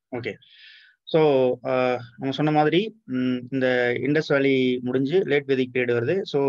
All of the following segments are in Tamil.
ஓகே ஸோ நம்ம சொன்ன மாதிரி ம், இந்த இண்டஸ் வேலி முடிஞ்சு லேட் வேதிக் பீரியட் வருது ஸோ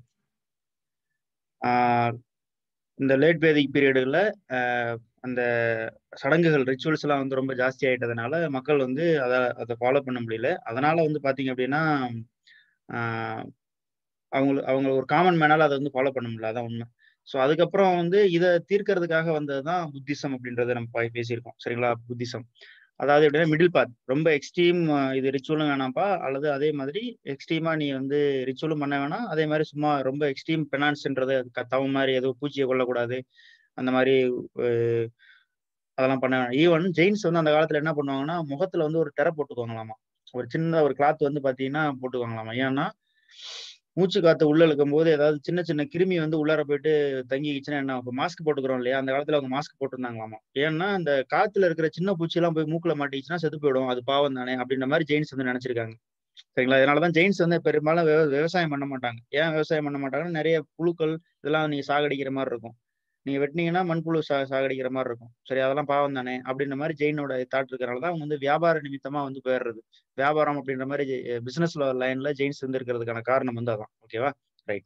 இந்த லேட் வேதிக் பீரியடில் அந்த சடங்குகள் ரிச்சுவல்ஸ் எல்லாம் வந்து ரொம்ப ஜாஸ்தி ஆயிட்டதுனால மக்கள் வந்து அதை அதை ஃபாலோ பண்ண முடியல அதனால வந்து பார்த்தீங்க அப்படின்னா ஆஹ், அவங்களுக்கு அவங்க ஒரு காமன் மேனால அதை வந்து ஃபாலோ பண்ண முடியல அதான் உண்மை ஸோ அதுக்கப்புறம் வந்து இதை தீர்க்கறதுக்காக வந்தது தான் புத்திசம் அப்படின்றத நம்ம பே- பேசியிருக்கோம் சரிங்களா புத்திசம் அதாவது எப்படின்னா மிடில் பாத் ரொம்ப எக்ஸ்ட்ரீம் இது ரிச்சுவலும் வேணாம்ப்பா அல்லது அதே மாதிரி எக்ஸ்ட்ரீமா நீ வந்து ரிச்சுவலும் பண்ண வேணாம் அதே மாதிரி சும்மா ரொம்ப எக்ஸ்ட்ரீம் பெனான்ஸ்ன்றது தவம் மாதிரி ஏதோ பூச்சியை கொல்லக்கூடாது அந்த மாதிரி அஹ், அதெல்லாம் பண்ண வேணாம் ஈவன் ஜெயின்ஸ் வந்து அந்த காலத்துல என்ன பண்ணுவாங்கன்னா முகத்துல வந்து ஒரு திரை போட்டுக்குவாங்களாமா ஒரு சின்ன ஒரு கிளாத் வந்து பாத்தீங்கன்னா போட்டுக்குவாங்களாமா ஏன்னா மூச்சு காத்து உள்ள இழுக்கும் போது ஏதாவது சின்ன சின்ன கிருமி வந்து உள்ளார போயிட்டு தங்கிக்கிச்சுன்னா என்ன இப்போ மாஸ்க் போட்டுக்கிறோம் இல்லையா அந்த காலத்துல அவங்க மாஸ்க் போட்டிருந்தாங்களாமா ஏன்னா அந்த காத்துல இருக்கிற சின்ன பூச்சி எல்லாம் போய் மூக்குல மாட்டிச்சுன்னா செத்து போயிடும் அது பாவம் தானே அப்படின்ற மாதிரி ஜெயின்ஸ் வந்து நினைச்சிருக்காங்க சரிங்களா அதனாலதான் ஜெயின்ஸ் வந்து பெரும்பாலும் விவ- விவசாயம் பண்ண மாட்டாங்க ஏன் விவசாயம் பண்ண மாட்டாங்கன்னா நிறைய புழுக்கள் இதெல்லாம் நீங்க சாகடிக்கிற மாதிரி இருக்கும் நீங்க வெட்டினீங்கன்னா மண்புழு சா சாகடிக்கிற மாதிரி இருக்கும் சரி அதெல்லாம் பாவம் தானே அப்படின்ற மாதிரி ஜெயினோட தாட் இருக்கிறனால தான் அவங்க வந்து வியாபார நிமித்தமா வந்து போயிடுறது வியாபாரம் அப்படின்ற மாதிரி பிசினஸ் லைன்ல ஜெயின்ஸ் வந்து இருக்கிறதுக்கான காரணம் வந்து அதான் ஓகேவா ரைட்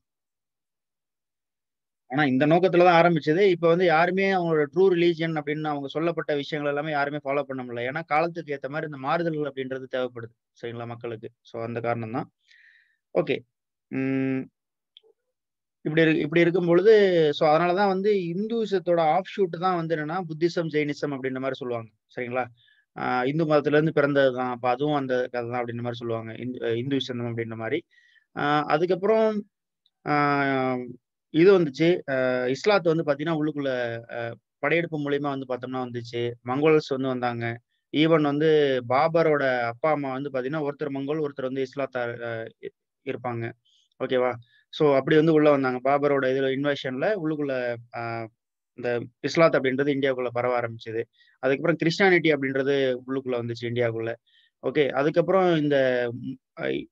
ஆனா இந்த நோக்கத்துல தான் ஆரம்பிச்சது இப்ப வந்து யாருமே அவங்களோட ட்ரூ ரிலீஜியன் அப்படின்னு அவங்க சொல்லப்பட்ட விஷயங்கள் எல்லாமே யாருமே ஃபாலோ பண்ண முடியல ஏன்னா காலத்துக்கு ஏத்த மாதிரி இந்த மாறுதல்கள் அப்படின்றது தேவைப்படுது சரிங்களா மக்களுக்கு ஸோ அந்த காரணம் தான் ஓகே இப்படி இரு- இப்படி இருக்கும் பொழுது ஸோ அதனாலதான் வந்து இந்துசத்தோட ஆஃப் ஷூட் தான் வந்து என்னன்னா புத்திசம் ஜெயினிசம் அப்படின்ற மாதிரி சொல்லுவாங்க சரிங்களா ஆஹ் இந்து மதத்துல இருந்து பிறந்தது தான் அப்ப அதுவும் அந்த கதை தான் அப்படின்ற மாதிரி சொல்லுவாங்க இந்து இந்துசம் அப்படின்ற மாதிரி ஆஹ் அதுக்கப்புறம் ஆஹ் இது வந்துச்சு ஆஹ் இஸ்லாத்து வந்து பாத்தீங்கன்னா உள்ளுக்குள்ள ஆஹ் படையெடுப்பு மூலியமா வந்து பார்த்தோம்னா வந்துச்சு மங்கோல்ஸ் வந்து வந்தாங்க ஈவன் வந்து பாபரோட அப்பா அம்மா வந்து பாத்தீங்கன்னா ஒருத்தர் மங்கோல் ஒருத்தர் வந்து இஸ்லாத்தா ஆஹ் இ- இருப்பாங்க ஓகேவா ஸோ அப்படி வந்து உள்ள வந்தாங்க பாபரோட இதுல இன்வெஷன்ல உள்ளுக்குள்ள ஆஹ் இந்த இஸ்லாத் அப்படின்றது இந்தியாவுக்குள்ள பரவ ஆரம்பிச்சது அதுக்கப்புறம் கிறிஸ்டானிட்டி அப்படின்றது உள்ளுக்குள்ள வந்துச்சு இந்தியாவுக்குள்ள ஓகே அதுக்கப்புறம் இந்த ம், ஐ-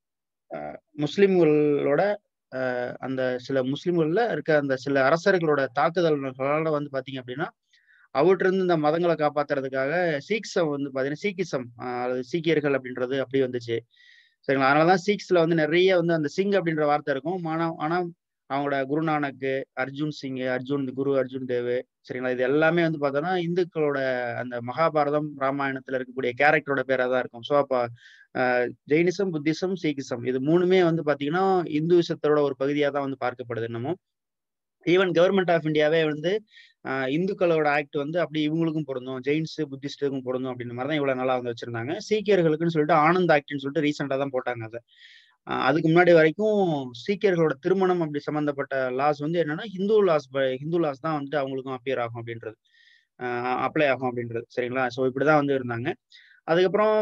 ஆஹ் முஸ்லிம்களோட ஆஹ் அந்த சில முஸ்லிம்கள்ல இருக்க அந்த சில அரசர்களோட தாக்குதல்களால வந்து பாத்தீங்க அப்படின்னா அவர்கிட்ட இருந்து இந்த மதங்களை காப்பாத்துறதுக்காக சீக்ஸம் வந்து பாத்தீங்கன்னா சீக்கிசம் ஆஹ் அது சீக்கியர்கள் அப்படின்றது அப்படி வந்துச்சு சரிங்களா அதனாலதான் சீக்ஸ்ல வந்து நிறைய வந்து அந்த சிங் அப்படின்ற வார்த்தை இருக்கும் ஆனா ஆனா அவங்களோட குருநானக்கு அர்ஜுன் சிங் அர்ஜுன் குரு அர்ஜுன் தேவ் சரிங்களா இது எல்லாமே வந்து பார்த்தோம்னா இந்துக்களோட அந்த மகாபாரதம் ராமாயணத்துல இருக்கக்கூடிய கேரக்டரோட பேரா தான் இருக்கும் ஸோ அப்ப ஆஹ் ஜெயினிசம் புத்திசம் சீக்கிசம் இது மூணுமே வந்து பாத்தீங்கன்னா இந்துசத்தோட ஒரு பகுதியா தான் வந்து பார்க்கப்படுது இன்னமும் ஈவன் கவர்மெண்ட் ஆஃப் இந்தியாவே வந்து ஆஹ் இந்துக்களோட ஆக்ட் வந்து அப்படி இவங்களுக்கும் பொருந்தும் ஜெயின்ஸ் புத்திஸ்டுக்கும் பொருந்தும் அப்படின்ற மாதிரி தான் இவ்வளவு நாளா வந்து வச்சிருந்தாங்க சீக்கியர்களுக்குன்னு சொல்லிட்டு ஆனந்த் ஆக்ட்னு சொல்லிட்டு ரீசெண்டா தான் போட்டாங்க அதை ஆஹ் அதுக்கு முன்னாடி வரைக்கும் சீக்கியர்களோட திருமணம் அப்படி சம்பந்தப்பட்ட லாஸ் வந்து என்னன்னா ஹிந்து லாஸ் ஹிந்து லாஸ் தான் வந்துட்டு அவங்களுக்கும் அப்பியர் ஆகும் அப்படின்றது அப்ளை ஆகும் அப்படின்றது சரிங்களா ஸோ இப்படிதான் வந்து இருந்தாங்க அதுக்கப்புறம்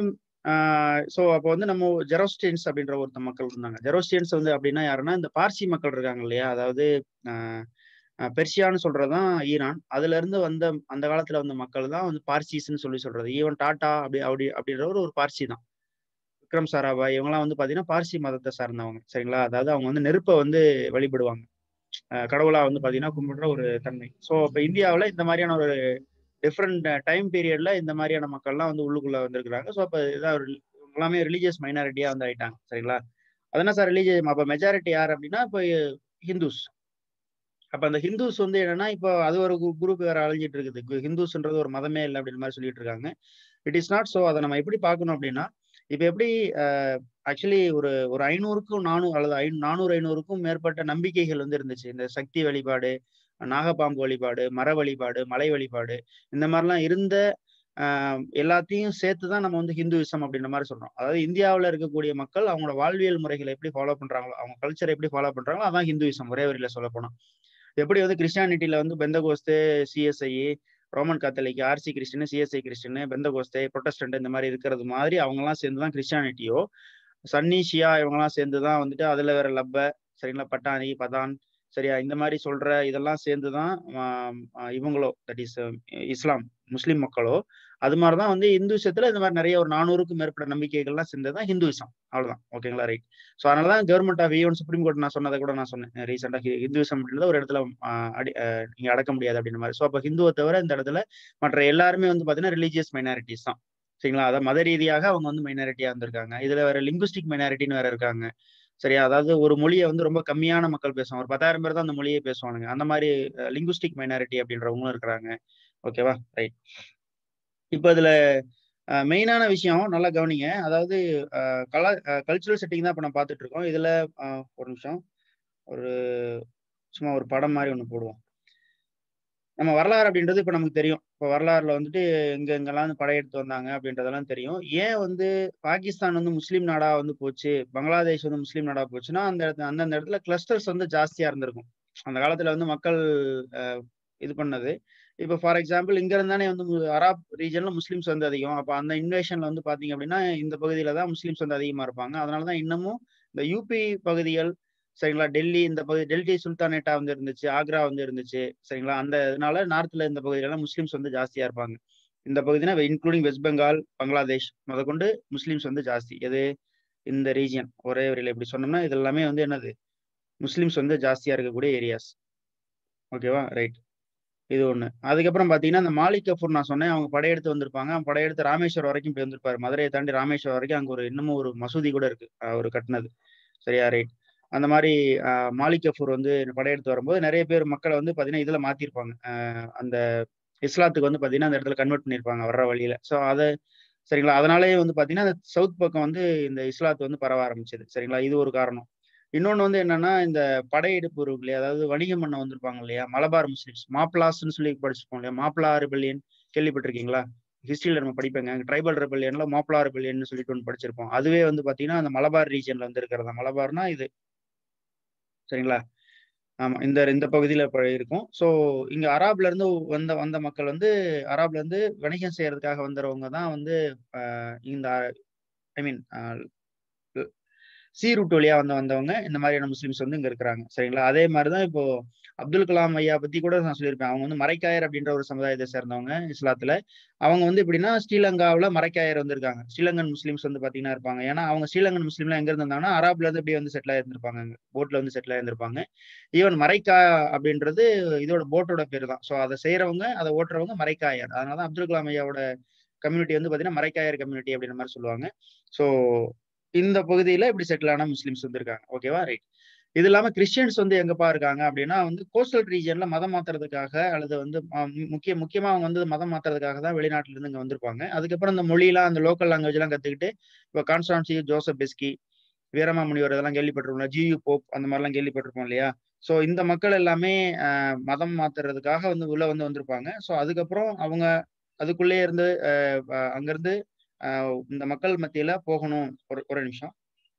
ஸோ அப்போ வந்து நம்ம ஜெரோஸ்டியன்ஸ் அப்படின்ற ஒருத்த மக்கள் இருந்தாங்க ஜெரோஸ்டியன்ஸ் வந்து அப்படின்னா யாருன்னா இந்த பார்சி மக்கள் இருக்காங்க இல்லையா அதாவது ஆஹ் ஆஹ் பெர்சியான்னு சொல்றதுதான் ஈரான் அதுல இருந்து வந்த அந்த காலத்துல வந்த மக்கள் தான் வந்து பார்சிஸ்ன்னு சொல்லி சொல்றது ஈவன் டாடா அப்படி அப்படி அப்படின்றவர் ஒரு பார்சி தான் விக்ரம் சாராபாய் இவங்கெல்லாம் வந்து பாத்தீங்கன்னா பார்சி மதத்தை சார்ந்தவங்க சரிங்களா அதாவது அவங்க வந்து நெருப்பை வந்து வழிபடுவாங்க அஹ் கடவுளா வந்து பாத்தீங்கன்னா கும்பிடுற ஒரு தன்மை ஸோ இப்போ இந்தியாவில் இந்த மாதிரியான ஒரு டிஃப்ரெண்ட் டைம் பீரியட்ல இந்த மாதிரியான மக்கள்லாம் வந்து உள்ளுக்குள்ள வந்திருக்கிறாங்க ஸோ அப்போ இதான் ஒரு எல்லாமே ரிலீஜியஸ் மைனாரிட்டியா வந்து ஆயிட்டாங்க சரிங்களா அது என்ன சார் ரிலீஜியஸ் அப்போ மெஜாரிட்டி யார் அப்படின்னா இப்போ ஹிந்துஸ் அப்ப அந்த ஹிந்துஸ் வந்து என்னன்னா இப்போ அது ஒரு குரூப் வேற அழிஞ்சிட்டு இருக்குது ஹிந்துஸ்ன்றது ஒரு மதமே இல்லை அப்படின்னு மாதிரி சொல்லிட்டு இருக்காங்க இட் இஸ் நாட் ஸோ அதை நம்ம எப்படி பார்க்கணும் அப்படின்னா இப்ப எப்படி ஆக்சுவலி ஒரு ஒரு ஐநூறுக்கும் நானூறு அல்லது ஐ நானூறு ஐநூறுக்கும் மேற்பட்ட நம்பிக்கைகள் வந்து இருந்துச்சு இந்த சக்தி வழிபாடு நாகப்பாம்பு வழிபாடு மர வழிபாடு மலை வழிபாடு இந்த மாதிரிலாம் இருந்த ஆஹ் எல்லாத்தையும் சேர்த்து தான் நம்ம வந்து ஹிந்துவிசம் அப்படின்ற மாதிரி சொல்றோம் அதாவது இந்தியாவில் இருக்கக்கூடிய மக்கள் அவங்களோட வாழ்வியல் முறைகளை எப்படி ஃபாலோ பண்றாங்களோ அவங்க கல்ச்சரை எப்படி ஃபாலோ பண்றாங்களோ அதான் ஹிந்துவிசம் ஒரே வரியில சொல்ல போனோம் எப்படி வந்து கிறிஸ்டியானிட்டியில வந்து Pentecost CSI Roman Catholic RC Christian CSI Christian பெந்தகோஸ்தே ப்ரொட்டஸ்டன்ட் இந்த மாதிரி இருக்கிறது மாதிரி அவங்கெல்லாம் சேர்ந்து தான் கிறிஸ்டியானிட்டியோ சன்னி ஷியா இவங்கெல்லாம் சேர்ந்து தான் வந்துட்டு அதுல வேற லப்ப சரிங்களா பட்டாணி பதான் சரியா இந்த மாதிரி சொல்ற இதெல்லாம் சேர்ந்து தான் இவங்களோ தட் இஸ் இஸ்லாம் முஸ்லீம் மக்களோ அது மாதிரிதான் வந்து இந்துசத்துல இந்த மாதிரி நிறைய ஒரு நானூறுக்கும் மேற்பட்ட நம்பிக்கைகள்லாம் சேர்ந்தது தான் ஹிந்துவிசம் அவ்வளவுதான் ஓகேங்களா ரைட் ஸோ அதனாலதான் government of even Supreme Court நான் சொன்னதை கூட நான் சொன்னேன் ரீசெண்டா ஹிந்துவிசம் அப்படின்றத ஒரு இடத்துல அடி நீங்க அடக்க முடியாது அப்படின்ற மாதிரி ஸோ அப்போ ஹிந்துவை தவிர இந்த இடத்துல மற்ற எல்லாருமே வந்து பாத்தீங்கன்னா ரிலீஜியஸ் மைனாரிட்டிஸ் தான் சரிங்களா அதாவது மத ரீதியாக அவங்க வந்து மைனாரிட்டியா இருந்திருக்காங்க இதுல வேற லிங்குஸ்டிக் மைனாரிட்டின்னு வேற இருக்காங்க சரியா அதாவது ஒரு மொழியை வந்து ரொம்ப கம்மியான மக்கள் பேசுவாங்க ஒரு பத்தாயிரம் பேர் தான் அந்த மொழியை பேசுவானுங்க அந்த மாதிரி லிங்குஸ்டிக் மைனாரிட்டி அப்படின்றவங்களும் இருக்கிறாங்க ஓகேவா ரைட் இப்போ இதுல மெயினான விஷயம் நல்லா கவனிங்க அதாவது கலா கல்ச்சுரல் செட்டிங் தான் இப்போ நம்ம பார்த்துட்டு இருக்கோம் இதுல அஹ், ஒரு நிமிஷம் ஒரு சும்மா ஒரு படம் மாதிரி ஒன்று போடுவோம் நம்ம வரலாறு அப்படின்றது இப்போ நமக்கு தெரியும் இப்போ வரலாறுல வந்துட்டு எங்க எங்கெல்லாம் வந்து படையெடுத்து வந்தாங்க அப்படின்றதெல்லாம் தெரியும் ஏன் வந்து பாகிஸ்தான் வந்து முஸ்லீம் நாடா வந்து போச்சு பங்களாதேஷ் வந்து முஸ்லீம் நாடா போச்சுன்னா அந்த இடத்துல அந்தந்த இடத்துல கிளஸ்டர்ஸ் வந்து ஜாஸ்தியா இருந்திருக்கும் அந்த காலத்துல வந்து மக்கள் அஹ், இது பண்ணது இப்போ ஃபார் எக்ஸாம்பிள் இங்க இருந்தானே வந்து மு- அராப் ரீஜன்ல முஸ்லிம்ஸ் வந்து அதிகம் அப்போ அந்த இன்வேஷன்ல வந்து பாத்தீங்க அப்படின்னா இந்த பகுதியில தான் முஸ்லிம்ஸ் வந்து அதிகமா இருப்பாங்க அதனால தான் இன்னமும் இந்த யூபி பகுதிகள் சரிங்களா டெல்லி இந்த பகுதி டெல்லி சுல்தானேட்டா வந்து இருந்துச்சு ஆக்ரா வந்து இருந்துச்சு சரிங்களா அந்த இதனால நார்த்ல இந்த பகுதியிலலாம் முஸ்லிம்ஸ் வந்து ஜாஸ்தியா இருப்பாங்க இந்த பகுதினா இன்க்ளூடிங் வெஸ்ட் பெங்கால் பங்களாதேஷ் முதற்கொண்டு முஸ்லிம்ஸ் வந்து ஜாஸ்தி எது இந்த ரீஜியன் ஒரே வரியில இப்படி சொன்னோம்னா இது எல்லாமே வந்து என்னது முஸ்லிம்ஸ் வந்து ஜாஸ்தியா இருக்கக்கூடிய ஏரியாஸ் ஓகேவா ரைட் இது ஒண்ணு அதுக்கப்புறம் பாத்தீங்கன்னா அந்த மாலிக் கஃபூர் நான் சொன்னேன் அவங்க படையெடுத்து வந்திருப்பாங்க அவங்க படையெடுத்து ராமேஸ்வரம் வரைக்கும் போய் வந்திருப்பாரு மதுரையை தாண்டி ராமேஸ்வரம் வரைக்கும் அங்க ஒரு இன்னமும் ஒரு மசூதி கூட இருக்கு அவர் கட்டினது சரியா ரைட் அந்த மாதிரி ஆஹ், மாலிக் கஃபூர் வந்து படையெடுத்து வரும்போது நிறைய பேர் மக்களை வந்து பாத்தீங்கன்னா இதுல மாத்திருப்பாங்க ஆஹ், அந்த இஸ்லாத்துக்கு வந்து பாத்தீங்கன்னா அந்த இடத்துல கன்வெர்ட் பண்ணிருப்பாங்க வர்ற வழியில ஸோ அதை சரிங்களா அதனாலேயே வந்து பாத்தீங்கன்னா அந்த சவுத் பக்கம் வந்து இந்த இஸ்லாத்து வந்து பரவ ஆரம்பிச்சது சரிங்களா இது ஒரு காரணம் இன்னொன்னு வந்து என்னன்னா இந்த படையெடுப்பு இருக்கு இல்லையா அதாவது வணிகம் பண்ண வந்திருப்பாங்க இல்லையா மலபார் முஸ்லிம்ஸ் மாப்ளாஸ்ன்னு சொல்லி படிச்சிருப்போம் இல்லையா மாப்ளா ரிபல்லியன் கேள்விப்பட்டிருக்கீங்களா ஹிஸ்டரியில நம்ம படிப்பேங்க ட்ரைபல் ரிபல்லியன்ல மாப்ளா ரிபல்லியன் சொல்லிட்டு ஒன்று படிச்சிருப்போம் அதுவே வந்து பாத்தீங்கன்னா அந்த மலபார் ரீஜன்ல வந்து இருக்கிறதா மலபார்னா இது சரிங்களா ஆமா இந்த இந்த பகுதியில இப்ப இருக்கும் ஸோ இங்க அராப்ல இருந்து வந்த வந்த மக்கள் வந்து அராப்ல இருந்து வணிகம் செய்யறதுக்காக வந்தவங்க தான் வந்து ஆஹ் இந்த ஐ மீன் சி ரூட் வழியா வந்து வந்தவங்க இந்த மாதிரியான முஸ்லிம்ஸ் வந்து இங்க இருக்கிறாங்க சரிங்களா அதே மாதிரிதான் இப்போ அப்துல் கலாம் ஐயா பத்தி கூட நான் சொல்லியிருப்பேன் அவங்க வந்து மரைக்காயர் அப்படின்ற ஒரு சமுதாயத்தை சேர்ந்தவங்க இஸ்லாத்துல அவங்க வந்து எப்படின்னா ஸ்ரீலங்காவுல மரைக்காயர் வந்திருக்காங்க ஸ்ரீலங்கன் முஸ்லிம்ஸ் வந்து பாத்தீங்கன்னா இருப்பாங்க ஏன்னா அவங்க ஸ்ரீலங்கன் முஸ்லீம்லாம் எங்க இருந்தாங்கன்னா அராப்ல இருந்து அப்படியே வந்து செட்டில் ஆயிருந்திருப்பாங்க அங்க போட்ல வந்து செட்டில் ஆயிருந்திருப்பாங்க ஈவன் மரைக்கா அப்படின்றது இதோட போட்டோட பேர் தான் ஸோ அதை செய்யறவங்க அதை ஓட்டுறவங்க மரைக்காயர் அதனால அப்துல் கலாம் ஐயாவோட கம்யூனிட்டி வந்து பாத்தீங்கன்னா மரைக்காயர் கம்யூனிட்டி அப்படின்ற மாதிரி சொல்லுவாங்க ஸோ இந்த பகுதியில இப்படி செட்டில் ஆன முஸ்லிம்ஸ் வந்து இருக்காங்க ஓகேவா ரைட் இது இல்லாம கிறிஸ்டியன்ஸ் வந்து எங்கப்பா இருக்காங்க அப்படின்னா வந்து கோஸ்டல் ரீஜன்ல மதம் மாத்துறதுக்காக அல்லது வந்து ஆஹ் மு- முக்கிய முக்கியமா அவங்க வந்து மதம் மாத்துறதுக்காக தான் வெளிநாட்டுல இருந்து இங்க வந்திருப்பாங்க அதுக்கப்புறம் இந்த மொழியெல்லாம் அந்த லோக்கல் லாங்குவேஜ் எல்லாம் கத்துக்கிட்டு இப்போ கான்ஸ்டான்சி ஜோசப் பெஸ்கி வீரமாமுனிவர் இதெல்லாம் கேள்விப்பட்டிருப்போம் ஜியு போப் அந்த மாதிரிலாம் கேள்விப்பட்டிருப்போம் இல்லையா ஸோ இந்த மக்கள் எல்லாமே ஆஹ் மதம் மாத்துறதுக்காக வந்து உள்ள வந்து வந்திருப்பாங்க ஸோ அதுக்கப்புறம் அவங்க அதுக்குள்ளே இருந்து ஆஹ் ஆஹ் அங்கிருந்து ஆஹ் இந்த மக்கள் மத்தியில போகணும் ஒரு ஒரு நிமிஷம்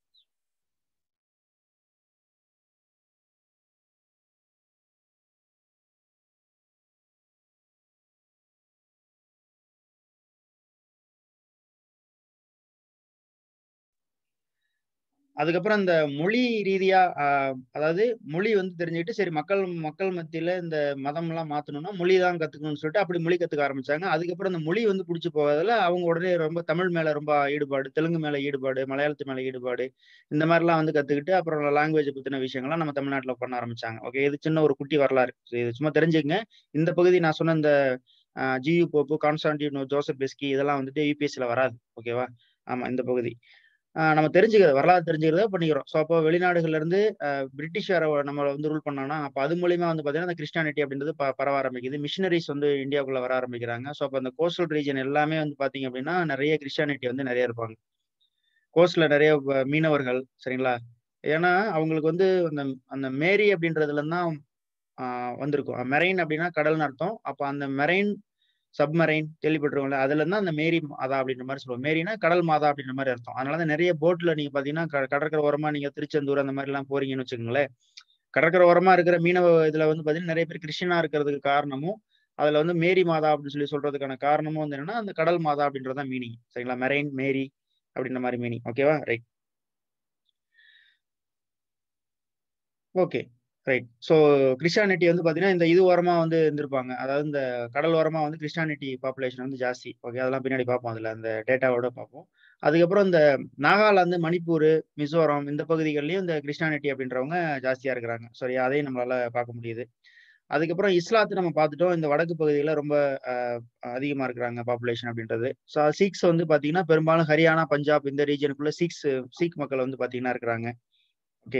அதுக்கப்புறம் இந்த மொழி ரீதியா ஆஹ் அதாவது மொழி வந்து தெரிஞ்சுக்கிட்டு சரி மக்கள் மக்கள் மத்தியில இந்த மதம் எல்லாம் மாத்தணும்னா மொழி தான் கத்துக்கணும்னு சொல்லிட்டு அப்படி மொழி கத்துக்க ஆரம்பிச்சாங்க அதுக்கப்புறம் இந்த மொழி வந்து பிடிச்சி போவதில் அவங்க உடனே ரொம்ப தமிழ் மேல ரொம்ப ஈடுபாடு தெலுங்கு மேல ஈடுபாடு மலையாளத்து மேல ஈடுபாடு இந்த மாதிரிலாம் வந்து கத்துக்கிட்டு அப்புறம் லாங்குவேஜ் பத்தின விஷயங்கள்லாம் நம்ம தமிழ்நாட்டுல பண்ண ஆரம்பிச்சாங்க ஓகே இது சின்ன ஒரு குட்டி வரலாறு So, இது சும்மா தெரிஞ்சுக்கங்க இந்த பகுதி நான் சொன்ன இந்த G U Pope Constantino Joseph Beschi இதெல்லாம் வந்துட்டு யூபிஎஸ்சில வராது ஓகேவா ஆமா இந்த பகுதி ஆஹ் நம்ம தெரிஞ்சுக்கிறது வரலாறு தெரிஞ்சுக்கிறத பண்ணிக்கிறோம் ஸோ அப்போ வெளிநாடுகள்ல இருந்து ஆஹ் பிரிட்டிஷ் வேற நம்மளை வந்து ரூல் பண்ணாங்கன்னா அப்போ அது மூலியமா வந்து பாத்தீங்கன்னா அந்த கிறிஸ்டானிட்டி அப்படின்றது ப பரவ ஆரம்பிக்குது மிஷினரிஸ் வந்து இந்தியாவுக்குள்ள வர ஆரம்பிக்கிறாங்க ஸோ அப்போ அந்த கோஸ்டல் ரீஜன் எல்லாமே வந்து பாத்தீங்க அப்படின்னா நிறைய கிறிஸ்டானிட்டி வந்து நிறைய இருப்பாங்க கோஸ்ட்ல நிறைய வ- மீனவர்கள் சரிங்களா ஏன்னா அவங்களுக்கு வந்து அந்த அந்த மேரி அப்படின்றதுல இருந்து தான் ஆஹ் வந்திருக்கும் மெரைன் அப்படின்னா கடல்னு அர்த்தம் அப்போ அந்த மெரைன் சப்மரைன் கேள்விப்பட்டிருக்கோம்ல அதுல இருந்தா அந்த மேரி மாதா அப்படின்ற மாதிரி சொல்லுவோம் மேரினா கடல் மாதா அப்படின்ற மாதிரி அர்த்தம் அதனால தான் நிறைய போட்ல நீங்க பாத்தீங்கன்னா க- கடற்கரை ஓரமா நீங்க திருச்செந்தூர் அந்த மாதிரி எல்லாம் போறீங்கன்னு வச்சுக்கோங்களேன் கடற்கரை ஓரமா இருக்கிற மீனவ இதுல வந்து பாத்தீங்கன்னா நிறைய பேர் கிறிஸ்டியனா இருக்கிறதுக்கு காரணமும் அதுல வந்து மேரி மாதா அப்படின்னு சொல்லி சொல்றதுக்கான காரணமும் வந்து என்னன்னா அந்த கடல் மாதா அப்படின்றதான் மீனிங் சரிங்களா மெரைன் மேரி அப்படின்ற மாதிரி மீனிங் ஓகேவா right okay right so Christianity வந்து பார்த்தீங்கன்னா இந்த இது ஓரமா வந்து இருந்திருப்பாங்க அதாவது இந்த கடல் ஓரமா வந்து கிறிஸ்டானிட்டி பாப்புலேஷன் வந்து ஜாஸ்தி ஓகே அதெல்லாம் பின்னாடி பார்ப்போம் அதில் அந்த டேட்டாவோட பார்ப்போம் அதுக்கப்புறம் இந்த நாகாலாந்து மணிப்பூர் மிசோரம் இந்த பகுதிகள்லயும் இந்த கிறிஸ்டானிட்டி அப்படின்றவங்க ஜாஸ்தியா இருக்கிறாங்க சரி அதையும் நம்மளால பார்க்க முடியுது அதுக்கப்புறம் இஸ்லாத்த நம்ம பார்த்துட்டோம். இந்த வடக்கு பகுதியில ரொம்ப அ அதிகமா இருக்கிறாங்க பாப்புலேஷன் அப்படின்றது. ஸோ சீக்ஸ் வந்து பார்த்தீங்கன்னா, பெரும்பாலும் ஹரியானா, பஞ்சாப் இந்த ரீஜியனுக்குள்ள சீக்ஸ் சீக் மக்கள் வந்து பார்த்தீங்கன்னா இருக்கிறாங்க. ஓகே.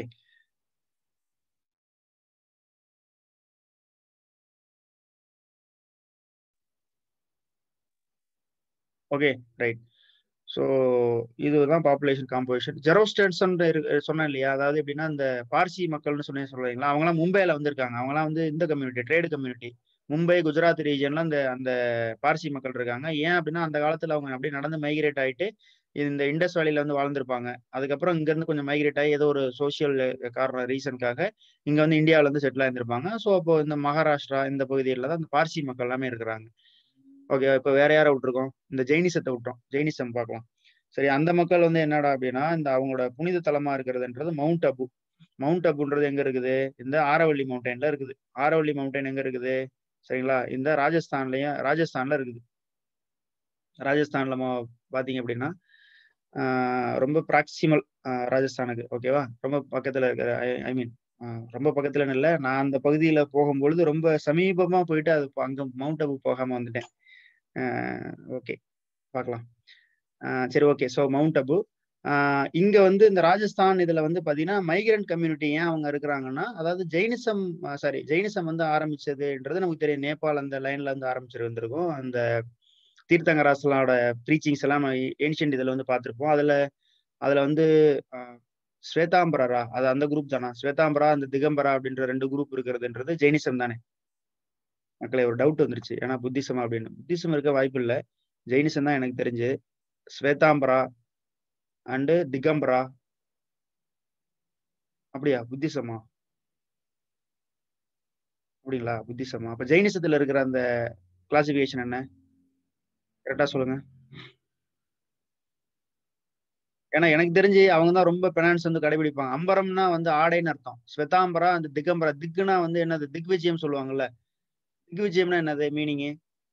ஓகே. ரைட். ஸோ இதுதான் பாப்புலேஷன் காம்போசிஷன். ஜெரோஸ்ட்ரியன்ஸ்ன்னு இரு சொன்னேன் இல்லையா? அதாவது எப்படின்னா, இந்த பார்சி மக்கள்னு சொன்னேன் சொல்றீங்களா? அவங்கலாம் மும்பைல வந்திருக்காங்க. அவங்கலாம் வந்து இந்த community, trade community. Mumbai, Gujarat ரீஜியன்ல அந்த அந்த பார்சி மக்கள் இருக்காங்க. ஏன் அப்படின்னா, அந்த காலத்துல அவங்க அப்படியே நடந்து மைக்ரேட் ஆயிட்டு, இந்த இண்டஸ் வேலில வந்து வாழ்ந்திருப்பாங்க. அதுக்கப்புறம் இங்கருந்து கொஞ்சம் மைக்ரேட் ஆயி ஏதோ ஒரு சோசியல் காரணம் ரீசன்க்காக இங்க வந்து இந்தியாவுல வந்து செட்டில் ஆயிருந்திருப்பாங்க. ஸோ அப்போ இந்த மகாராஷ்டிரா இந்த பகுதியில தான் இந்த பார்சி மக்கள் எல்லாமே இருக்கிறாங்க. ஓகே. இப்ப வேற யார விட்டுருக்கோம்? இந்த ஜெயினிசத்த விட்டோம். ஜெயினிசம் பார்க்கலாம். சரி அந்த மக்கள் வந்து என்னடா அப்படின்னா, இந்த அவங்களோட புனித தலமா இருக்கிறதுன்றது மவுண்ட் அபு. மவுண்ட் அபுன்றது எங்க இருக்குது? இந்த ஆரவல்லி மவுண்டன்ல இருக்குது. ஆரவல்லி மவுண்டன் எங்க இருக்குது? சரிங்களா? இந்த ராஜஸ்தான்லயும் ராஜஸ்தான்ல இருக்குது. ராஜஸ்தான்ல மொ பார்த்தீங்க அப்படின்னா, ஆ ரொம்ப ப்ராக்ஸிமல் அ ராஜஸ்தானுக்கு. ஓகேவா? ரொம்ப பக்கத்துல இருக்கிற ஐ ஐ மீன் அ ரொம்ப பக்கத்துலன்னு இல்ல. நான் அந்த பகுதியில போகும்பொழுது ரொம்ப சமீபமா போயிட்டு அது அங்க மவுண்ட் அபு போகாம வந்துட்டேன். அ ஓகே. பார்க்கலாம். ஆ சரி ஓகே. So Mount Abu. ஆ இங்க வந்து இந்த ராஜஸ்தான் இதுல வந்து பார்த்தீங்கன்னா, மைக்ரண்ட் கம்யூனிட்டி ஏன் அவங்க இருக்கிறாங்கன்னா, அதாவது ஜெயினிசம் அ சாரி ஜெயினிசம் வந்து ஆரம்பிச்சதுன்றது நமக்கு தெரியும். நேபாள் அந்த லைன்ல இருந்து ஆரம்பிச்சிருந்திருக்கும். அந்த தீர்த்தங்கராஸ்லோட ப்ரீச்சிங்ஸ் எல்லாம் நம்ம ஏன்ஷியன்ட் இதுல வந்து பார்த்திருப்போம். அதுல அதுல வந்து அ ஸ்வேதாம்பரரா? அது அந்த குரூப் தானா? ஸ்வேதாம்பரா, அந்த திகம்பரா அப்படின்ற 2 குரூப் இருக்கிறதுன்றது ஜெயினிசம் தானே? மக்களே ஒரு டவுட் வந்துருச்சு. ஏன்னா புத்திசமா அப்படின்னு. புத்திசம் இருக்க வாய்ப்பு இல்ல. ஜெயினிசம் தான் எனக்கு தெரிஞ்சு. ஸ்வேதாம்பரா அண்ட் திகம்பரா. அப்படியா? புத்திசமா? அப்படிங்களா? புத்திசமா? அப்ப ஜெயினிசத்துல இருக்கிற அந்த கிளாசிஃபிகேஷன் என்ன? கரெக்ட்டா சொல்லுங்க. ஏன்னா எனக்கு தெரிஞ்சு அவங்க தான் ரொம்ப பெனான்ஸ் வந்து கடைபிடிப்பாங்க. அம்பரம்னா வந்து ஆடைன்னு அர்த்தம். ஸ்வேதாம்பரா, அந்த திகம்பரா. திக்குன்னா வந்து என்னது? திக்விஜயம் சொல்லுவாங்கல்ல. திக்விஜயம்னா என்னது மீனிங்கு?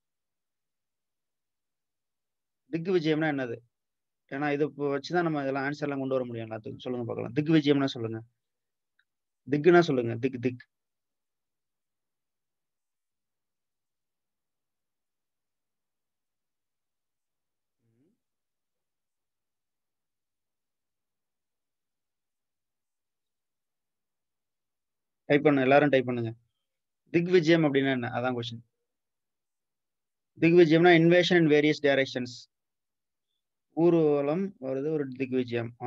திக்விஜயம்னா என்னது? ஏன்னா இத இப்ப வச்சு தான் நம்ம இதெல்லாம் ஆன்ஸர்லாம் கொண்டு வர முடியும் எல்லாத்துக்கும். சொல்லுங்க பார்க்கலாம். திக்விஜயம்னா சொல்லுங்க. திக்குன்னா சொல்லுங்க. திக் திக். டைப் பண்ணுங்க. எல்லாரும் டைப் பண்ணுங்க. திக்விஜயம் அப்படின்னா என்ன? அதான் கொஸ்டின். திக்விஜயம்னா இன்வேஷன் இன் வேரியஸ் டைரக்ஷன்ஸ். ஊர்வலம் வருது ஒரு திக்விஜயம். ஆ.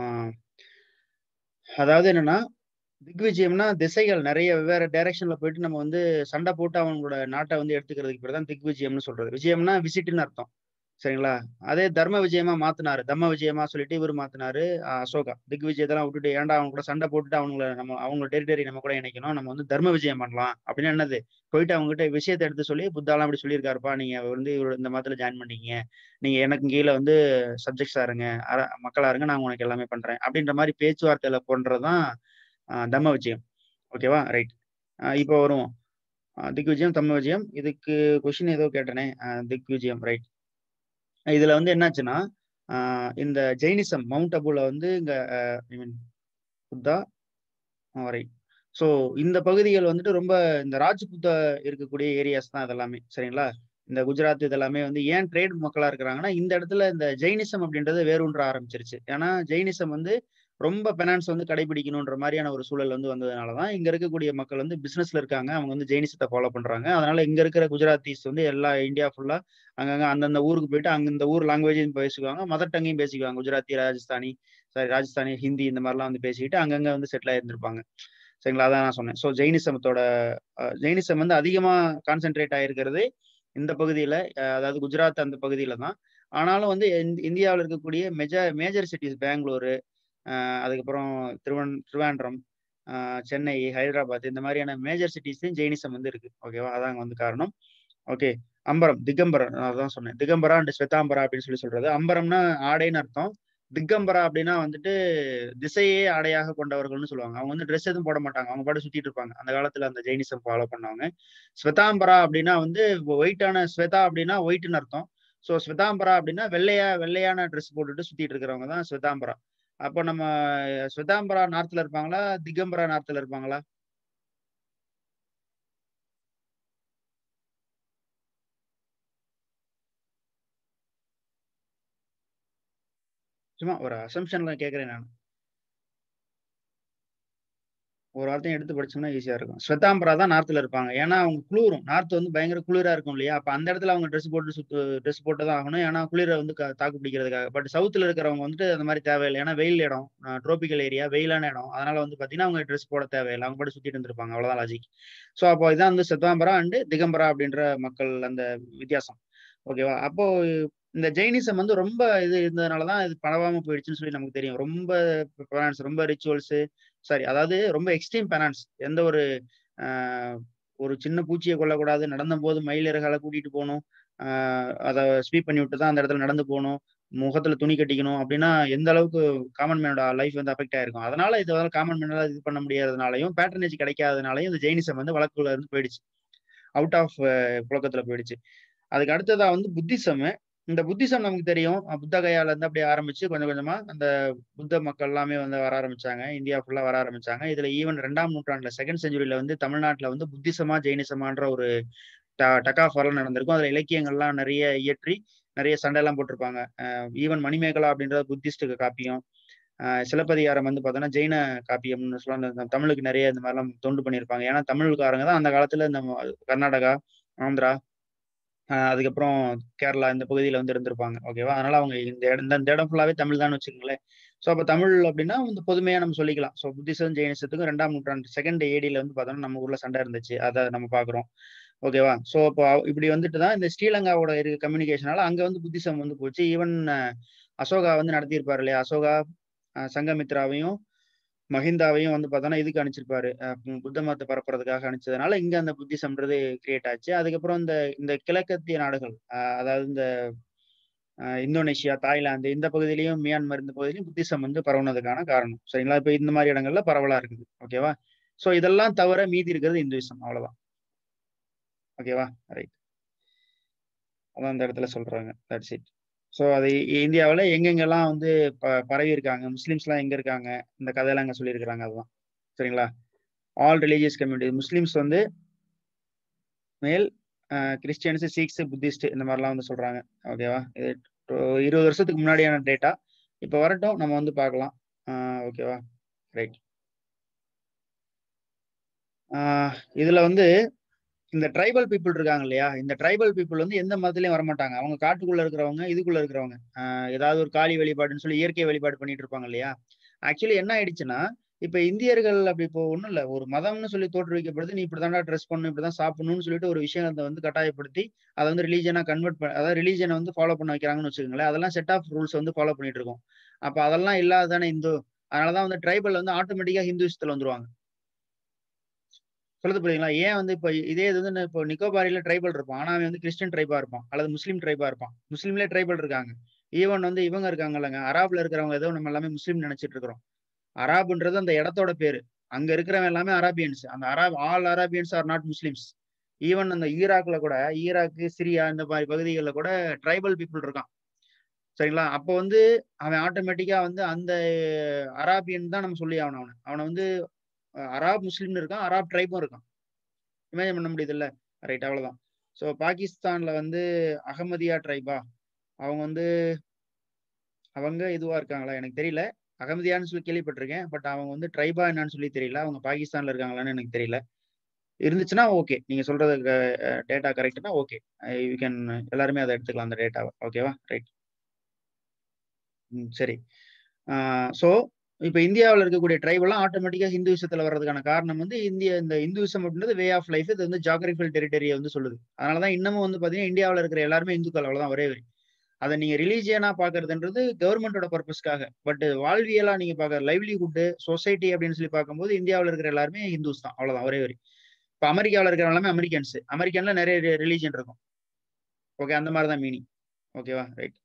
அதாவது என்னன்னா, திக்விஜயம்னா திசைகள் நெறைய வெவ்வேறு டைரக்ஷன்ல போயிட்டு நம்ம வந்து சண்ட போட்டு அவங்களோட நாட்ட வந்து எடுத்துக்கிறதுக்கு பேர் தான் திக்விஜயம்னு சொல்றது. விஜயம்னா விசிட்ன்னு அர்த்தம். சரிங்களா? அதே தர்ம விஜயமா மாத்துனாரு. தம்ம விஜயமா சொல்லிட்டு இவரு மாத்துனாரு அ அசோகா. திக்விஜயத்தெல்லாம் விட்டுட்டு ஏன்டா அவங்க கூட சண்ட போட்டுட்டு அவங்கள நம்ம அவங்க டெரிட்டரி நம்ம கூட இணைக்கணும். நம்ம வந்து தர்ம விஜயம் பண்ணலாம். அப்படின்னா என்னது? போயிட்டு அவங்ககிட்ட விஷயத்த எடுத்து சொல்லி புத்தாலாம் இப்படி சொல்லியிருக்காருப்பா. நீங்க வந்து இவரோட இந்த மதத்துல ஜாயின் பண்ணிக்கங்க. நீங்க எனக்கு கீழ வந்து சப்ஜெக்ட்ஸா இருங்க. அர மக்களா இருங்க. நான் உனக்கு எல்லாமே பண்றேன். அப்படின்ற மாரி பேச்சுவார்த்தையில பண்றது தான் அ தம்ம விஜயம். ஓகேவா? ரைட். அ இப்போ வருவோம். அ திக்விஜயம், தம்ம விஜயம். இதுக்கு கொஸ்டின் ஏதோ கேட்டனே. அ திக்விஜயம் ரைட். இதுல வந்து என்னாச்சுன்னா, ஆ இந்த ஜெயினிசம் மவுண்ட் அபுல வந்து இங்க uh I mean Buddha ah right. So இந்த பகுதிகள் வந்துட்டு ரொம்ப இந்த ராஜ்புத்தா இருக்கக்கூடிய ஏரியாஸ் தான் இதெல்லாமே. சரிங்களா? இந்த குஜராத் இதெல்லாமே வந்து ஏன் ட்ரேட் மக்களா இருக்கிறாங்கன்னா, இந்த இடத்துல இந்த ஜெயினிசம் அப்படின்றது வேரூன்ற ஆரம்பிச்சுருச்சு. ஏன்னா ஜெயினிசம் வந்து ரொம்ப பெனான்ஸ் வந்து கடைபிடிக்கணுன்ற மாரியான ஒரு சூழல் வந்து வந்ததுனால தான், இங்க இருக்கக்கூடிய மக்கள் வந்து பிசினஸ்ல இருக்காங்க. அவங்க வந்து ஜெயினிசத்த ஃபாலோ பண்றாங்க. அதனால இங்க இருக்கிற குஜராத்தீஸ் வந்து எல்லா இந்தியா ஃபுல்லா அங்கங்க அந்தந்த ஊருக்கு போயிட்டு அங்க இந்த ஊர் லாங்குவேஜையும் பேசிக்குவாங்க. மதர் டங்கையும் பேசிக்குவாங்க. குஜராத்தி, ராஜஸ்தானி சாரி ராஜஸ்தானி, ஹிந்தி இந்த மாரிலாம் வந்து பேசிக்கிட்டு அங்கங்க வந்து செட்டில் ஆயிருந்திருப்பாங்க. சரிங்களா? அதான் நான் சொன்னேன். ஸோ ஜெயினிசமத்தோட அ ஜெயினிசம் வந்து அதிகமா கான்சன்ட்ரேட் ஆயிருக்கிறது இந்த பகுதியில, அ அதாவது குஜராத் அந்த பகுதியில தான். ஆனாலும் வந்து இந் இந்தியாவுல இருக்கக்கூடிய மெஜ மேஜர் சிட்டீஸ் பெங்களூரு, அ அதுக்கப்புறம் திருவன் திருவேண்டரம், அ சென்னை, ஹைதராபாத் இந்த மாரியான மேஜர் சிட்டீஸ்லயும் ஜெயினிசம் வந்து இருக்கு. ஓகேவா? அதான் அங்க வந்து காரணம். ஓகே. அம்பரம், திகம்பரம் நான் அதான் சொன்னேன். திகம்பரா அண்ட் ஸ்வேதாம்பரா அப்படின்னு சொல்லி சொல்றது. அம்பரம்னா ஆடைன்னு அர்த்தம். திகம்பரா அப்படின்னா வந்துட்டு திசையே ஆடையாக கொண்டவர்கள்னு சொல்லுவாங்க. அவங்க வந்து ட்ரெஸ் எதுவும் போட மாட்டாங்க. அவங்க பாட்டுக்கு சுத்திட்டு இருப்பாங்க. அந்த காலத்துல அந்த ஜெயினிசம் ஃபாலோ பண்ணவங்க. ஸ்வேதாம்பரா அப்படின்னா வந்து ஒயிட்டான ஸ்வேதா அப்படின்னா ஒயிட்ன்னு அர்த்தம். ஸோ ஸ்வேதாம்பரா அப்படின்னா வெள்ளையா வெள்ளையான ட்ரெஸ் போட்டுட்டு சுத்திட்டு இருக்கிறவங்க தான் ஸ்வேதாம்பரா. அப்ப நம்ம ஸ்வேதாம்பரா நார்த்ல இருப்பாங்களா? திகம்பரா நார்த்ல இருப்பாங்களா? சும்மா ஒரு அசம்ஷன்ல கேட்கிறேன் நான் ஒரு வார்த்தையும் எடுத்து படிச்சோம்னா ஈஸியா இருக்கும் ஸ்வெதாம்பரா தான் நார்த்ல இருப்பாங்க ஏன்னா அவங்க குளிரும் நார்த் வந்து பயங்கர குளிரா இருக்கும் இல்லையா அப்ப அந்த இடத்துல அவங்க ட்ரெஸ் போட்டு சுத்து ட்ரெஸ் போட்டு தான் ஆகணும் ஏன்னா குளிரை வந்து க- தாக்கு பிடிக்கிறதுக்காக பட் சவுத்துல இருக்கிறவங்க வந்துட்டு அந்த மாதிரி தேவையில்லை ஏன்னா வெயில் இடம் ட்ரோபிக்கல் ஏரியா வெயிலான இடம் அதனால வந்து பாத்தீங்கன்னா அவங்க ட்ரெஸ் போட தேவையில்லை அவங்க பாட்டு சுத்திட்டு இருந்திருப்பாங்க அவ்வளவுதான் லாஜிக் ஸோ அப்போ இதான் வந்து ஸ்வெதாம்பரா அண்ட் திகம்பரா அப்படின்ற மக்கள் அந்த வித்தியாசம் ஓகேவா அப்போ இந்த ஜெயினிசம் வந்து ரொம்ப இது இருந்ததுனாலதான் இது பரவாம போயிடுச்சுன்னு சொல்லி நமக்கு தெரியும் ரொம்ப பெனான்ஸ் ரொம்ப ரிச்சுவல்ஸ் சாரி அதாவது ரொம்ப எக்ஸ்ட்ரீம் பெனான்ஸ் எந்த ஒரு ஆஹ், ஒரு சின்ன பூச்சியை கொல்லக்கூடாது நடந்த போது மயிலிறகால கூட்டிட்டு போகணும் ஆஹ், அதை ஸ்வீப் பண்ணி விட்டு தான் அந்த இடத்துல நடந்து போகணும் முகத்துல துணி கட்டிக்கணும் அப்படின்னா எந்த அளவுக்கு காமன் மேனோட லைஃப் வந்து அஃபெக்ட் ஆயிருக்கும் அதனால இது வந்து காமன் மேனால இது பண்ண முடியாதனாலையும் பேட்டர்னேஜ் கிடைக்காதனாலையும் இந்த ஜெயினிசம் வந்து வழக்குல இருந்து போயிடுச்சு அவுட் ஆஃப் புழக்கத்துல போயிடுச்சு அதுக்கு அடுத்ததா வந்து புத்திசம் இந்த புத்திசம் நமக்கு தெரியும் அஹ் புத்த கயால இருந்து அப்படியே ஆரம்பிச்சு கொஞ்சம் கொஞ்சமா அந்த புத்த மக்கள் எல்லாமே வந்து வர ஆரம்பிச்சாங்க இந்தியா ஃபுல்லா வர ஆரம்பிச்சாங்க இதுல ஈவன் ரெண்டாம் நூற்றாண்டுல செகண்ட் செஞ்சுரியில வந்து தமிழ்நாட்டுல வந்து புத்திசமா ஜெயினிசமான்ற ஒரு டக்காஃபர்லாம் நடந்திருக்கும் அதுல இலக்கியங்கள்லாம் நிறைய இயற்றி நிறைய சண்டை எல்லாம் போட்டிருப்பாங்க ஈவன் மணிமேகலா அப்படின்ற புத்திஸ்டுக்கு காப்பியம் ஆஹ் சிலப்பதிகாரம் வந்து பார்த்தோன்னா ஜெயின காப்பியம்னு சொல்ல அந்த அந்த தமிழுக்கு நிறைய இந்த மாதிரிலாம் தொண்டு பண்ணியிருப்பாங்க ஏன்னா தமிழ்காரங்க தான் அந்த காலத்துல இந்த ம- கர்நாடகா ஆந்திரா ஆஹ் அதுக்கப்புறம் கேரளா இந்த பகுதியில வந்து இருந்திருப்பாங்க ஓகேவா அதனால அவங்க இந்த இடம் இந்த இந்த இடம் ஃபுல்லாவே தமிழ் தான் வச்சுக்கோங்களேன் ஸோ அப்போ தமிழ் அப்படின்னா இந்த பொதுமையா நம்ம சொல்லிக்கலாம் ஸோ புத்திசம் ஜெயினிசத்துக்கும் ரெண்டாம் நூற்றாண்டு செகண்ட் ஏடியில வந்து பார்த்தோம்னா நம்ம ஊர்ல சண்டை இருந்துச்சு அதை நம்ம பாக்குறோம் ஓகேவா ஸோ இப்போ இப்படி வந்துட்டு தான் இந்த ஸ்ரீலங்காவோட இருக்க கம்யூனிகேஷனால அங்க வந்து புத்திசம் வந்து போச்சு ஈவன் அசோகா வந்து நடத்தியிருப்பாரு இல்லையா அசோகா அஹ் சங்கமித்ராவையும் மஹிந்தாவையும் வந்து பார்த்தோன்னா இதுக்கு அனுப்பிச்சிருப்பாரு அஹ் உம் புத்த மதத்தை பரப்புறதுக்காக அனுப்பிச்சதுனால இங்க அந்த புத்திசம்ன்றது கிரியேட் ஆச்சு அதுக்கப்புறம் இந்த இந்த கிழக்கத்திய நாடுகள் அஹ் அதாவது இந்த அஹ் இந்தோனேஷியா தாய்லாந்து இந்த பகுதியிலையும் மியான்மர் இந்த பகுதியிலையும் புத்திசம் வந்து பரவுனதுக்கான காரணம் சரிங்களா இப்போ இந்த மாதிரி இடங்கள்ல பரவலா இருக்குது ஓகேவா ஸோ இதெல்லாம் தவிர மீதி இருக்கிறது இந்துவிசம் அவ்வளவுதான் ஓகேவா ரைட் அதான் இந்த இடத்துல சொல்றாங்க தட்ஸ் இட் ஸோ அது இந்தியாவில் எங்கெங்கெல்லாம் வந்து ப பரவி இருக்காங்க முஸ்லீம்ஸ்லாம் எங்க இருக்காங்க இந்த கதையெல்லாம் அங்கே சொல்லியிருக்கிறாங்க அதுதான் சரிங்களா ஆல் ரிலீஜியஸ் கம்யூனிட்டி முஸ்லீம்ஸ் வந்து மேல் கிறிஸ்டியன்ஸ் சீக்ஸ் புத்திஸ்ட் இந்த மாதிரிலாம் வந்து சொல்றாங்க ஓகேவா இது to- இருபது வருஷத்துக்கு முன்னாடியான டேட்டா இப்போ வரட்டும் நம்ம வந்து பார்க்கலாம் ஓகேவா ரைட் இதுல வந்து இந்த ட்ரைபல் பீப்புள் இருக்காங்க இல்லையா இந்த ட்ரைபல் பீப்புள் வந்து எந்த மதத்துலயும் வரமாட்டாங்க அவங்க காட்டுக்குள்ள இருக்கிறவங்க இதுக்குள்ள இருக்கிறவங்க ஆஹ் ஏதாவது ஒரு காளி வழிபாடுன்னு சொல்லி இயற்கை வழிபாடு பண்ணிட்டு இருப்பாங்க இல்லையா ஆக்சுவலி என்ன ஆயிடுச்சுன்னா இப்ப இந்தியர்கள் அப்படி இப்போ ஒண்ணும் இல்ல ஒரு மதம்னு சொல்லி தோற்றுவிக்கப்படுது நீ இப்படிதான்டா ட்ரெஸ் பண்ணணும் இப்படிதான் சாப்பிடணும்னு சொல்லிட்டு ஒரு விஷயத்தை வந்து கட்டாயப்படுத்தி அதை வந்து ரிலீஜனா கன்வெர்ட் பண்ண அதாவது ரிலீஜனை வந்து ஃபாலோ பண்ண வைக்கிறாங்கன்னு வச்சுக்கோங்களேன் அதெல்லாம் செட் ஆஃப் ரூல்ஸ் வந்து ஃபாலோ பண்ணிட்டு இருக்கோம் அப்ப அதெல்லாம் இல்லாததானே இந்து அதனாலதான் வந்து ட்ரைபல் வந்து ஆட்டோமேட்டிக்கா ஹிந்துஸ்ல வந்துருவாங்க சொல்லுது புரியுங்களா ஏன் வந்து இப்போ இதே இது வந்து இப்போ நிக்கோபாரியில ட்ரைபல் இருப்பான் ஆனா அவன் வந்து கிறிஸ்டியன் ட்ரைபா இருப்பான் அல்லது முஸ்லீம் ட்ரைபா இருப்பான் முஸ்லீம்லேயே ட்ரைபல் இருக்காங்க ஈவன் வந்து இவங்க இருக்காங்கல்லங்க அராப்ல இருக்கிறவங்க ஏதோ நம்ம எல்லாமே முஸ்லீம் நினைச்சிட்டு இருக்கிறோம் அராப்ன்றது அந்த இடத்தோட பேரு அங்க இருக்கிறவங்க எல்லாமே அராபியன்ஸ் அந்த Arab all Arabians are not Muslims even அந்த ஈராக்ல கூட ஈராக்கு சிரியா இந்த மாதிரி பகுதிகளில் கூட ட்ரைபல் பீப்புள் இருக்கான் சரிங்களா அப்போ வந்து அவன் ஆட்டோமேட்டிக்கா வந்து அந்த அராபியன் தான் நம்ம சொல்லி ஆகணும் அவனை அவனை வந்து அஹ், அராப் முஸ்லீம்னு இருக்கான் அராப் ட்ரைபும் இருக்கான் இமேஜின் பண்ண முடியுது இல்ல ரைட் அவ்வளவுதான் ஸோ பாகிஸ்தான்ல வந்து அகமதியா ட்ரைபா அவங்க வந்து அவங்க இதுவா இருக்காங்களா எனக்கு தெரியல அகமதியான்னு சொல்லி கேள்விப்பட்டிருக்கேன் பட் அவங்க வந்து ட்ரைபா என்னன்னு சொல்லி தெரியல அவங்க பாகிஸ்தான்ல இருக்காங்களான்னு எனக்கு தெரியல இருந்துச்சுன்னா ஓகே நீங்க சொல்றது டேட்டா கரெக்ட்னா ஓகே யூ கேன் எல்லாருமே அதை எடுத்துக்கலாம் அந்த டேட்டாவை ஓகேவா ரைட் ம் சரி ஸோ இப்போ இந்தியாவில் இருக்கக்கூடிய ட்ரைபெல்லாம் ஆட்டோமேட்டிக்காக ஹிந்துவிசத்தில் வர்றதுக்கான காரணம் வந்து இந்திய இந்த இந்துவிசம் அப்படின்றது வே ஆஃப் லைஃப் இது வந்து ஜாகிரபிக்கல் டெரிட்டரியை வந்து சொல்லுது அதனால தான் இன்னமும் வந்து பார்த்தீங்கன்னா இந்தியாவில் இருக்கிற எல்லாருமே இந்துக்கள் அவ்வளோதான் ஒரே வரி அதை நீங்க ரிலீஜியனா பாக்குறதுன்றது கவர்மெண்டோட பர்பஸ்க்காக பட் வாழ்வியலா நீங்க பாக்குற லைவ்லிஹுட் சொசைட்டி அப்படின்னு சொல்லி பார்க்கும்போது இந்தியாவில் இருக்கிற எல்லாருமே ஹிந்துஸ் தான் அவ்வளவுதான் ஒரே வரி இப்போ அமெரிக்காவில் இருக்கிற எல்லாமே அமெரிக்கன்ஸ் அமெரிக்கன்ல நிறைய ரிலீஜன் இருக்கும் ஓகே அந்த மாதிரி தான் மீனிங் ஓகேவா ரைட்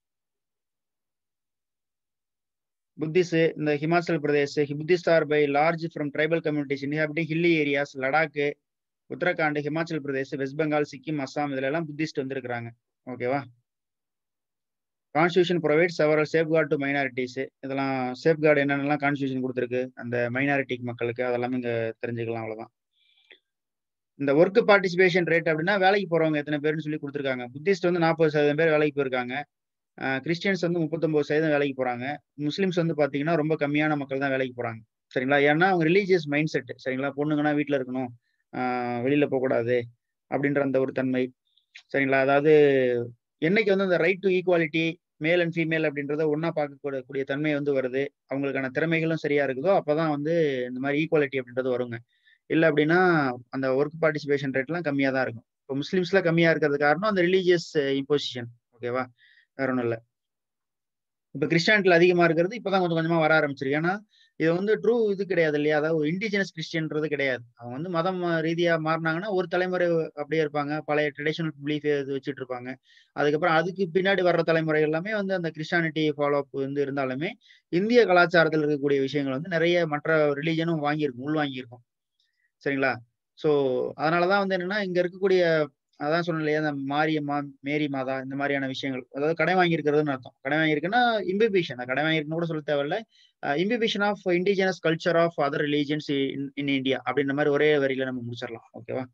புத்திஸ் இந்த Himachal Pradesh Buddhist are by large from tribal communities inhabiting hilly areas Ladakh Uttarakhand Himachal Pradesh West Bengal Sikkim Assam இதுல எல்லாம் புத்திஸ்ட் வந்திருக்கிறாங்க ஓகேவா constitution provide several safeguard to minorities இதெல்லாம் சேஃப்கார்டு என்னென்னலாம் கான்ஸ்டியூஷன் கொடுத்துருக்கு அந்த மைனாரிட்டி மக்களுக்கு அதெல்லாமே இங்க தெரிஞ்சுக்கலாம் அவ்வளவுதான் இந்த ஒர்க் பார்ட்டிசிபேஷன் ரேட் அப்படின்னா வேலைக்கு போறவங்க எத்தனை பேர்னு சொல்லி கொடுத்துருக்காங்க புத்திஸ்ட் வந்து நாற்பது சதவீதம் பேர் வேலைக்கு போயிருக்காங்க கிறிஸ்டியன்ஸ் வந்து முப்பத்தொன்பது சதவீதம் வேலைக்கு போறாங்க முஸ்லிம்ஸ் வந்து பாத்தீங்கன்னா ரொம்ப கம்மியான மக்கள் தான் வேலைக்கு போறாங்க சரிங்களா ஏன்னா அவங்க ரிலீஜியஸ் மைண்ட் செட் சரிங்களா பொண்ணுங்கன்னா வீட்டுல இருக்கணும் வெளியில போகக்கூடாது அப்படின்ற அந்த ஒரு தன்மை சரிங்களா அதாவது என்னைக்கு வந்து அந்த right to equality male and female அப்படின்றத ஒன்னா பார்க்கக்கூடிய தன்மை வந்து வருது அவங்களுக்கான திறமைகளும் சரியா இருக்குதோ அப்பதான் வந்து இந்த மாதிரி ஈக்குவாலிட்டி அப்படின்றது வருங்க இல்லை அப்படின்னா அந்த ஒர்க் பார்ட்டிசிபேஷன் ரேட்லாம் கம்மியாக தான் இருக்கும் இப்போ முஸ்லீம்ஸ்ல கம்மியா இருக்கிறது காரணம் அந்த ரிலீஜியஸ் இம்போசிஷன் ஓகேவா வேற ஒன்றும் இல்லை இப்போ கிறிஸ்டியானிட்டியில் அதிகமாக இருக்கிறது இப்போதான் கொஞ்சம் கொஞ்சமாக வர ஆரம்பிச்சிருக்கு ஏன்னா இது வந்து ட்ரூ இது கிடையாது இல்லையா அதாவது இண்டிஜினஸ் கிறிஸ்டியன்றது கிடையாது அவங்க வந்து மதம் ரீதியாக மாறினாங்கன்னா ஒரு தலைமுறை அப்படியே இருப்பாங்க பழைய ட்ரெடிஷனல் பிலீஃப் இது வச்சுட்டு இருப்பாங்க அதுக்கப்புறம் அதுக்கு பின்னாடி வர்ற தலைமுறை எல்லாமே வந்து அந்த கிறிஸ்டானிட்டி ஃபாலோ அப் வந்து இருந்தாலுமே இந்திய கலாச்சாரத்தில் இருக்கக்கூடிய விஷயங்கள் வந்து நிறைய மற்ற ரிலீஜனும் வாங்கியிருக்கும் உள் வாங்கியிருக்கும் சரிங்களா ஸோ அதனாலதான் வந்து என்னன்னா இங்க இருக்கக்கூடிய அதான் சொன்னேன் இல்லையா அந்த மாரியம்மா மேரி மாதா இந்த மாதிரியான விஷயங்கள் அதாவது கடை வாங்கியிருக்கிறதுன்னு அர்த்தம் கடை வாங்கியிருக்குன்னா இம்பிபிஷன் கடை வாங்கியிருக்குன்னு கூட சொல்ல தேவையில்ல imbibition of indigenous culture of other religions in India அப்படின்ற மாதிரி ஒரே வரியில நம்ம முடிச்சிடலாம் ஓகேவா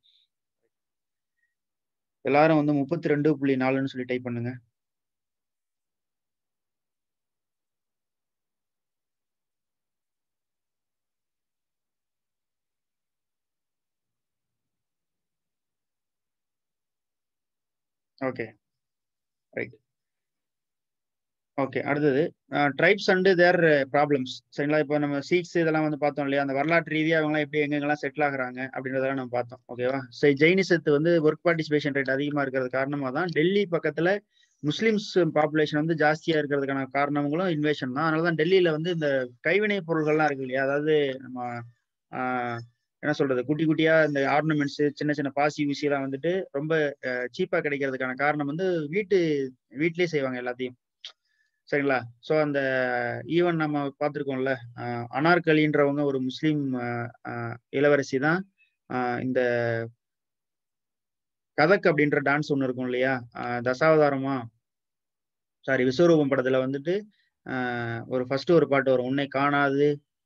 எல்லாரும் வந்து முப்பத்தி ரெண்டு புள்ளி நாலுன்னு சொல்லி டைப் பண்ணுங்க ஓகே ரைட் ஓகே அடுத்தது ட்ரைப்ஸ் அண்டு தேர் ப்ராப்ளம்ஸ் சரிங்களா இப்போ நம்ம சீக்ஸ் இதெல்லாம் வந்து பார்த்தோம் இல்லையா அந்த வரலாற்று ரீதியாக அவங்களாம் எப்படி எங்கெங்கெல்லாம் செட்டில் ஆகுறாங்க அப்படின்றதெல்லாம் நம்ம பார்த்தோம் ஓகேவா சரி ஜெயினிசத்து வந்து ஒர்க் பார்ட்டிசிபேஷன் ரேட் அதிகமாக இருக்கிறது காரணமாக தான் டெல்லி பக்கத்தில் முஸ்லிம்ஸ் பாப்புலேஷன் வந்து ஜாஸ்தியா இருக்கிறதுக்கான காரணங்களும் இன்வேஷன் தான் அதனால தான் டெல்லியில வந்து இந்த கைவினை பொருள்கள்லாம் இருக்கு இல்லையா அதாவது நம்ம என்ன சொல்றது குட்டி குட்டியா இந்த ஆர்னமெண்ட்ஸ் சின்ன சின்ன பாசி ஊசி எல்லாம் வந்துட்டு ரொம்ப சீப்பா கிடைக்கிறதுக்கான காரணம் வந்து வீட்டு வீட்லயே செய்வாங்க எல்லாத்தையும் சரிங்களா ஸோ அந்த ஈவன் நம்ம பார்த்துருக்கோம்ல அனார்கலின்றவங்க ஒரு முஸ்லீம் இளவரசி தான் இந்த கதக் அப்படின்ற டான்ஸ் ஒன்று இருக்கும் இல்லையா தசாவதாரமா சாரி விஸ்வரூபம் படத்துல வந்துட்டு ஒரு ஃபர்ஸ்ட் ஒரு பாட்டு வரும் உன்னை காணாது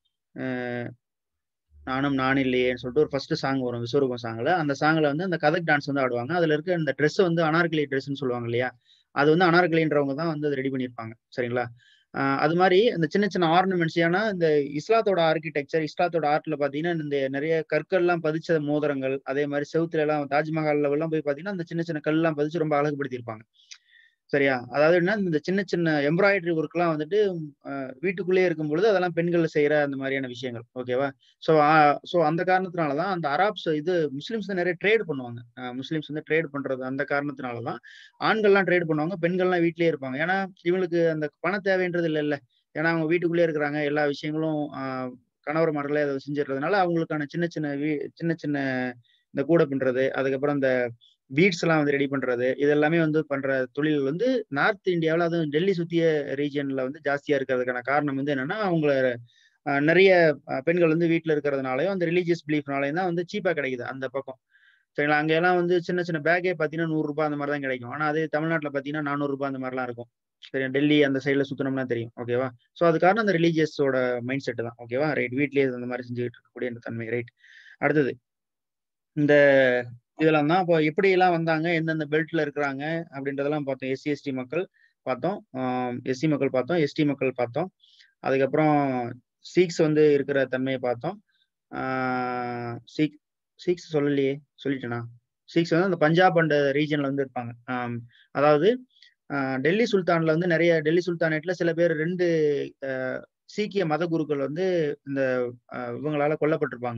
நானும் நான் இல்லையேன்னு சொல்லிட்டு ஒரு ஃபர்ஸ்ட் சாங் வரும் விஸ்வரூபம் சாங்ல அந்த சாங்ல வந்து அந்த கதக் டான்ஸ் வந்து ஆடுவாங்க அதுல இருக்க அந்த ட்ரெஸ் வந்து அனார்கலி ட்ரெஸ்ன்னு சொல்லுவாங்க இல்லையா அது வந்து அனார்கலின்றவங்க தான் வந்து அதை ரெடி பண்ணியிருப்பாங்க சரிங்களா அது மாதிரி இந்த சின்ன சின்ன ஆர்னமெண்ட்ஸ் ஏன்னா இந்த இஸ்லாத்தோட ஆர்கிடெக்சர் இஸ்லாத்தோட ஆர்ட்ல பாத்தீங்கன்னா இந்த நிறைய கற்கள்லாம் பதிச்ச மோதிரங்கள் அதே மாதிரி செவுத்துல எல்லாம் தாஜ்மஹால்ல எல்லாம் போய் பாத்தீங்கன்னா அந்த சின்ன சின்ன கல்லாம் பதிச்சு ரொம்ப அழகுபடுத்தியிருப்பாங்க சரியா அதாவது என்ன இந்த சின்ன சின்ன எம்ப்ராய்டரி ஒர்க் எல்லாம் வந்துட்டு வீட்டுக்குள்ளேயே இருக்கும் பொழுது அதெல்லாம் பெண்கள் செய்யற அந்த மாதிரியான விஷயங்கள் ஓகேவா ஸோ ஸோ அந்த காரணத்தினாலதான் அந்த அராப்ஸ் இது முஸ்லிம்ஸ் தான் நிறைய ட்ரேட் பண்ணுவாங்க முஸ்லிம்ஸ் வந்து ட்ரேட் பண்றது அந்த காரணத்தினாலதான் ஆண்கள்லாம் ட்ரேட் பண்ணுவாங்க பெண்கள்லாம் வீட்லயே இருப்பாங்க ஏன்னா இவங்களுக்கு அந்த பண தேவைன்றது இல்லை இல்ல ஏன்னா அவங்க வீட்டுக்குள்ளேயே இருக்கிறாங்க எல்லா விஷயங்களும் கணவர் மரங்களே அதை செஞ்சிடுறதுனால அவங்களுக்கான சின்ன சின்ன வீ சின்ன சின்ன இந்த கூடை பின்றது அதுக்கப்புறம் இந்த பீட்ஸ் எல்லாம் வந்து ரெடி பண்றது இது எல்லாமே வந்து பண்ற தொழில் வந்து நார்த் இந்தியாவில் அதுவும் டெல்லி சுத்திய ரீஜியன்ல வந்து ஜாஸ்தியா இருக்கிறதுக்கான காரணம் வந்து என்னன்னா அவங்கள நிறைய பெண்கள் வந்து வீட்டுல இருக்கிறதுனாலயும் அந்த ரிலீஜியஸ் பிலீஃப்னாலையும் தான் வந்து சீப்பா கிடைக்குது அந்த பக்கம் சரிங்களா அங்க எல்லாம் வந்து சின்ன சின்ன பேக்கே பாத்தீங்கன்னா நூறு ரூபாய் அந்த மாதிரி தான் கிடைக்கும் ஆனா அதே தமிழ்நாட்டுல பாத்தீங்கன்னா நானூறு ரூபாய் அந்த மாதிரிலாம் இருக்கும் சரியா டெல்லி அந்த சைட்ல சுத்தணும்னா தெரியும் ஓகேவா ஸோ அது காரணம் அந்த ரிலீஜியஸோட மைண்ட் செட் தான் ஓகேவா ரைட் வீட்லயே அந்த மாதிரி செஞ்சுக்கிட்டு இருக்கக்கூடிய அந்த தன்மை ரைட் அடுத்தது இந்த இதெல்லாம் தான் இப்போ எப்படி எல்லாம் வந்தாங்க எந்தெந்த பெல்ட்ல இருக்கிறாங்க அப்படின்றதெல்லாம் பார்த்தோம் எஸ்சி எஸ்டி மக்கள் பார்த்தோம் எஸ்சி மக்கள் பார்த்தோம் எஸ்டி மக்கள் பார்த்தோம் அதுக்கப்புறம் சீக்ஸ் வந்து இருக்கிற தன்மையை பார்த்தோம் சீக் சீக்ஸ் சொல்லலையே சொல்லிட்டேனா சீக்ஸ் வந்து அந்த பஞ்சாப் அண்ட் ரீஜன்ல வந்து இருப்பாங்க அதாவது டெல்லி சுல்தான்ல வந்து நிறைய டெல்லி சுல்தானேட்ல சில பேர் ரெண்டு சீக்கிய மத குருக்கள் வந்து இந்த இவங்களால கொல்லப்பட்டிருப்பாங்க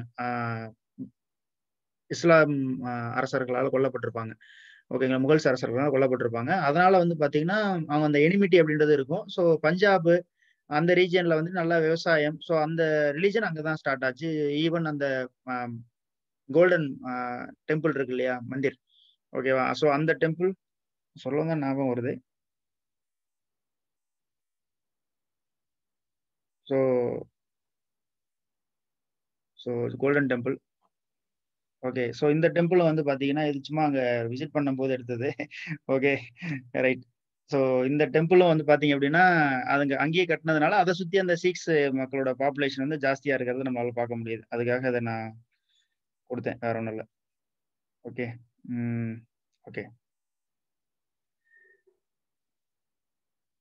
இஸ்லாம் அரசர்களால் கொல்லப்பட்டிருப்பாங்க ஓகேங்களா முகல்ஸ் அரசர்களால் கொல்லப்பட்டிருப்பாங்க அதனால வந்து பாத்தீங்கன்னா அவங்க அந்த எனிமிட்டி அப்படின்றது இருக்கும் ஸோ பஞ்சாப் அந்த ரீஜியன்ல வந்து நல்லா விவசாயம் ஸோ அந்த ரிலீஜன் அங்கதான் ஸ்டார்ட் ஆச்சு ஈவன் அந்த கோல்டன் டெம்பிள் இருக்கு இல்லையா மந்திர் ஓகேவா ஸோ அந்த டெம்பிள் சொல்லுங்க ஞாபகம் வருது so so golden temple okay so இந்த டெம்பிள் வந்து பார்த்தீங்கன்னா இது சும்மா அங்கே விசிட் பண்ணும்போது எடுத்தது ஓகே ரைட் ஸோ இந்த டெம்பிளும் வந்து பார்த்தீங்க அப்படின்னா அதுங்க அங்கேயே கட்டினதுனால அதை சுற்றி அந்த சீக்ஸ் மக்களோட பாப்புலேஷன் வந்து ஜாஸ்தியாக இருக்கிறது நம்மளால பார்க்க முடியுது அதுக்காக அதை நான் கொடுத்தேன் வேற ஒன்றும் இல்லை ஓகே ஓகே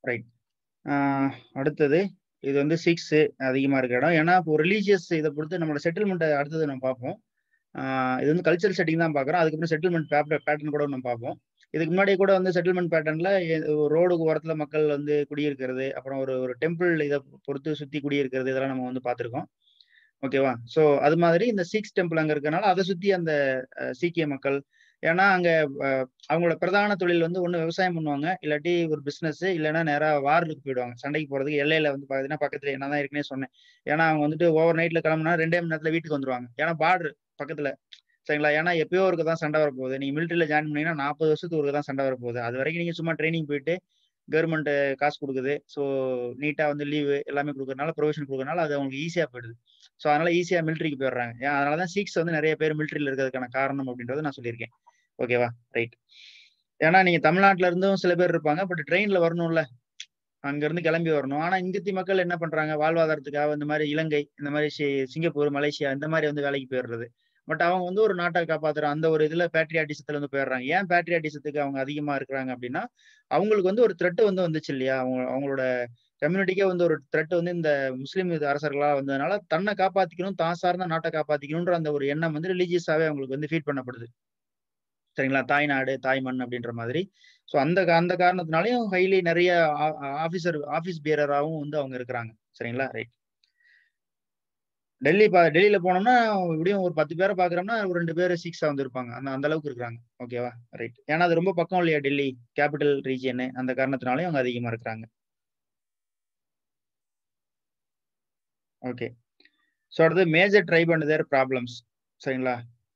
ரைட் அடுத்தது இது வந்து சிக்ஸ் அதிகமா இருக்க இடம் ஏன்னா இப்போ ரிலீஜியஸ் இதை பொறுத்து நம்மளோட செட்டில்மெண்ட் அடுத்தது நம்ம பார்ப்போம் ஆஹ் இது வந்து கல்ச்சரல் செட்டிங் தான் பார்க்குறோம் அதுக்கப்புறம் செட்டில்மெண்ட் பேட்டர்ன் கூட நம்ம பார்ப்போம் இதுக்கு முன்னாடி கூட வந்து செட்டில்மெண்ட் பேட்டர்ன்ல ரோடுக்கு ஓரத்துல மக்கள் வந்து குடியிருக்கிறது அப்புறம் ஒரு ஒரு டெம்பிள் இதை பொறுத்து சுத்தி குடியிருக்கிறது இதெல்லாம் நம்ம வந்து பார்த்துருக்கோம் ஓகேவா ஸோ அது மாதிரி இந்த சீக்ஸ் டெம்பிள் அங்க இருக்கனால அதை சுத்தி அந்த அஹ், சீக்கிய மக்கள் ஏன்னா அங்க அஹ், அவங்களோட பிரதான தொழில் வந்து ஒண்ணு விவசாயம் பண்ணுவாங்க இல்லாட்டி ஒரு பிசினஸ் இல்லைன்னா நேரா வாருக்கு போயிடுவாங்க சண்டைக்கு போறதுக்கு எல்லையில வந்து பாத்தீங்கன்னா பக்கத்துல என்னதான் ஏற்கனவே சொன்னேன் ஏன்னா அவங்க வந்துட்டு ஓவர் நைட்ல கிளம்புனா ரெண்டே மணி நேரத்துல வீட்டுக்கு வந்துருவாங்க ஏன்னா பார்டர் பக்கத்துல சரிங்களா ஏன்னா எப்பயோ ஒருக்க தான் சண்டை வரப்போகுது நீங்க மிலிட்டரியில ஜாயின் பண்ணீங்கன்னா நாற்பது வருஷத்துக்கு ஒருக்க தான் சண்டை வரப்போகுது அது வரைக்கும் நீங்க சும்மா ட்ரைனிங் போயிட்டு கவர்மெண்ட் காசு கொடுக்குது ஸோ நீட்டா வந்து லீவு எல்லாமே கொடுக்கறனால ப்ரொவிஷன் கொடுக்கறனால அது அவங்களுக்கு ஈஸியா போயிடுது ஸோ அதனால ஈஸியா மிலிட்டரிக்கு போயிடுறாங்க ஏன் அதனால தான் சீக்ஸ் வந்து நிறைய பேர் மிலிட்டரியில் இருக்கிறதுக்கான காரணம் அப்படின்றத நான் சொல்லியிருக்கேன் ஓகேவா ரைட் ஏன்னா நீங்க தமிழ்நாட்டுல இருந்தும் சில பேர் இருப்பாங்க பட் ட்ரெயின்ல வரணும்ல அங்க இருந்து கிளம்பி வரணும் ஆனா இங்கத்தி மக்கள் என்ன பண்றாங்க வாழ்வாதாரத்துக்காக இந்த மாதிரி இலங்கை இந்த மாதிரி சி- சிங்கப்பூர் மலேசியா இந்த மாதிரி வந்து வேலைக்கு போயிடுறது பட் அவங்க வந்து ஒரு நாட்டை காப்பாத்துற அந்த ஒரு இதுல பேட்ரியாட்டிசத்துல வந்து போயிடுறாங்க ஏன் பேட்ரியாட்டிசத்துக்கு அவங்க அதிகமா இருக்கிறாங்க அப்படின்னா அவங்களுக்கு வந்து ஒரு த்ரெட் வந்து வந்துச்சு இல்லையா அவங்க அவங்களோட கம்யூனிட்டிக்கே வந்து ஒரு த்ரெட் வந்து இந்த முஸ்லீம் இது அரசர்களா வந்ததுனால தன்னை காப்பாத்திக்கணும் தான் சார்ந்த நாட்டை காப்பாத்திக்கணும்ன்ற அந்த ஒரு எண்ணம் வந்து ரிலீஜியஸாவே அவங்களுக்கு வந்து ஃபீட் பண்ணப்படுது சரிங்களா தாய் நாடு தாய் மண் அப்படின்ற மாதிரி ஸோ அந்த கா- அந்த காரணத்தினாலையும் ஹைலி நிறைய ஆஃபீஸர் ஆஃபீஸ் பியரராகவும் வந்து அவங்க இருக்கிறாங்க சரிங்களா ரைட் டெல்லி பா டெல்லியில போனோம்னா எப்படியும் ஒரு பத்து பேரை பாக்குறோம்னா ஒரு ரெண்டு பேர் சிக்ஸா வந்து இருப்பாங்க அந்த அந்த அளவுக்கு இருக்கிறாங்க ஓகேவா ரைட் ஏன்னா அது ரொம்ப பக்கம் இல்லையா டெல்லி கேபிட்டல் ரீஜியன் அந்த காரணத்தினாலையும் அவங்க அதிகமா இருக்கிறாங்க ஓகே ஸோ அடுத்து major tribe and their problems சரிங்களா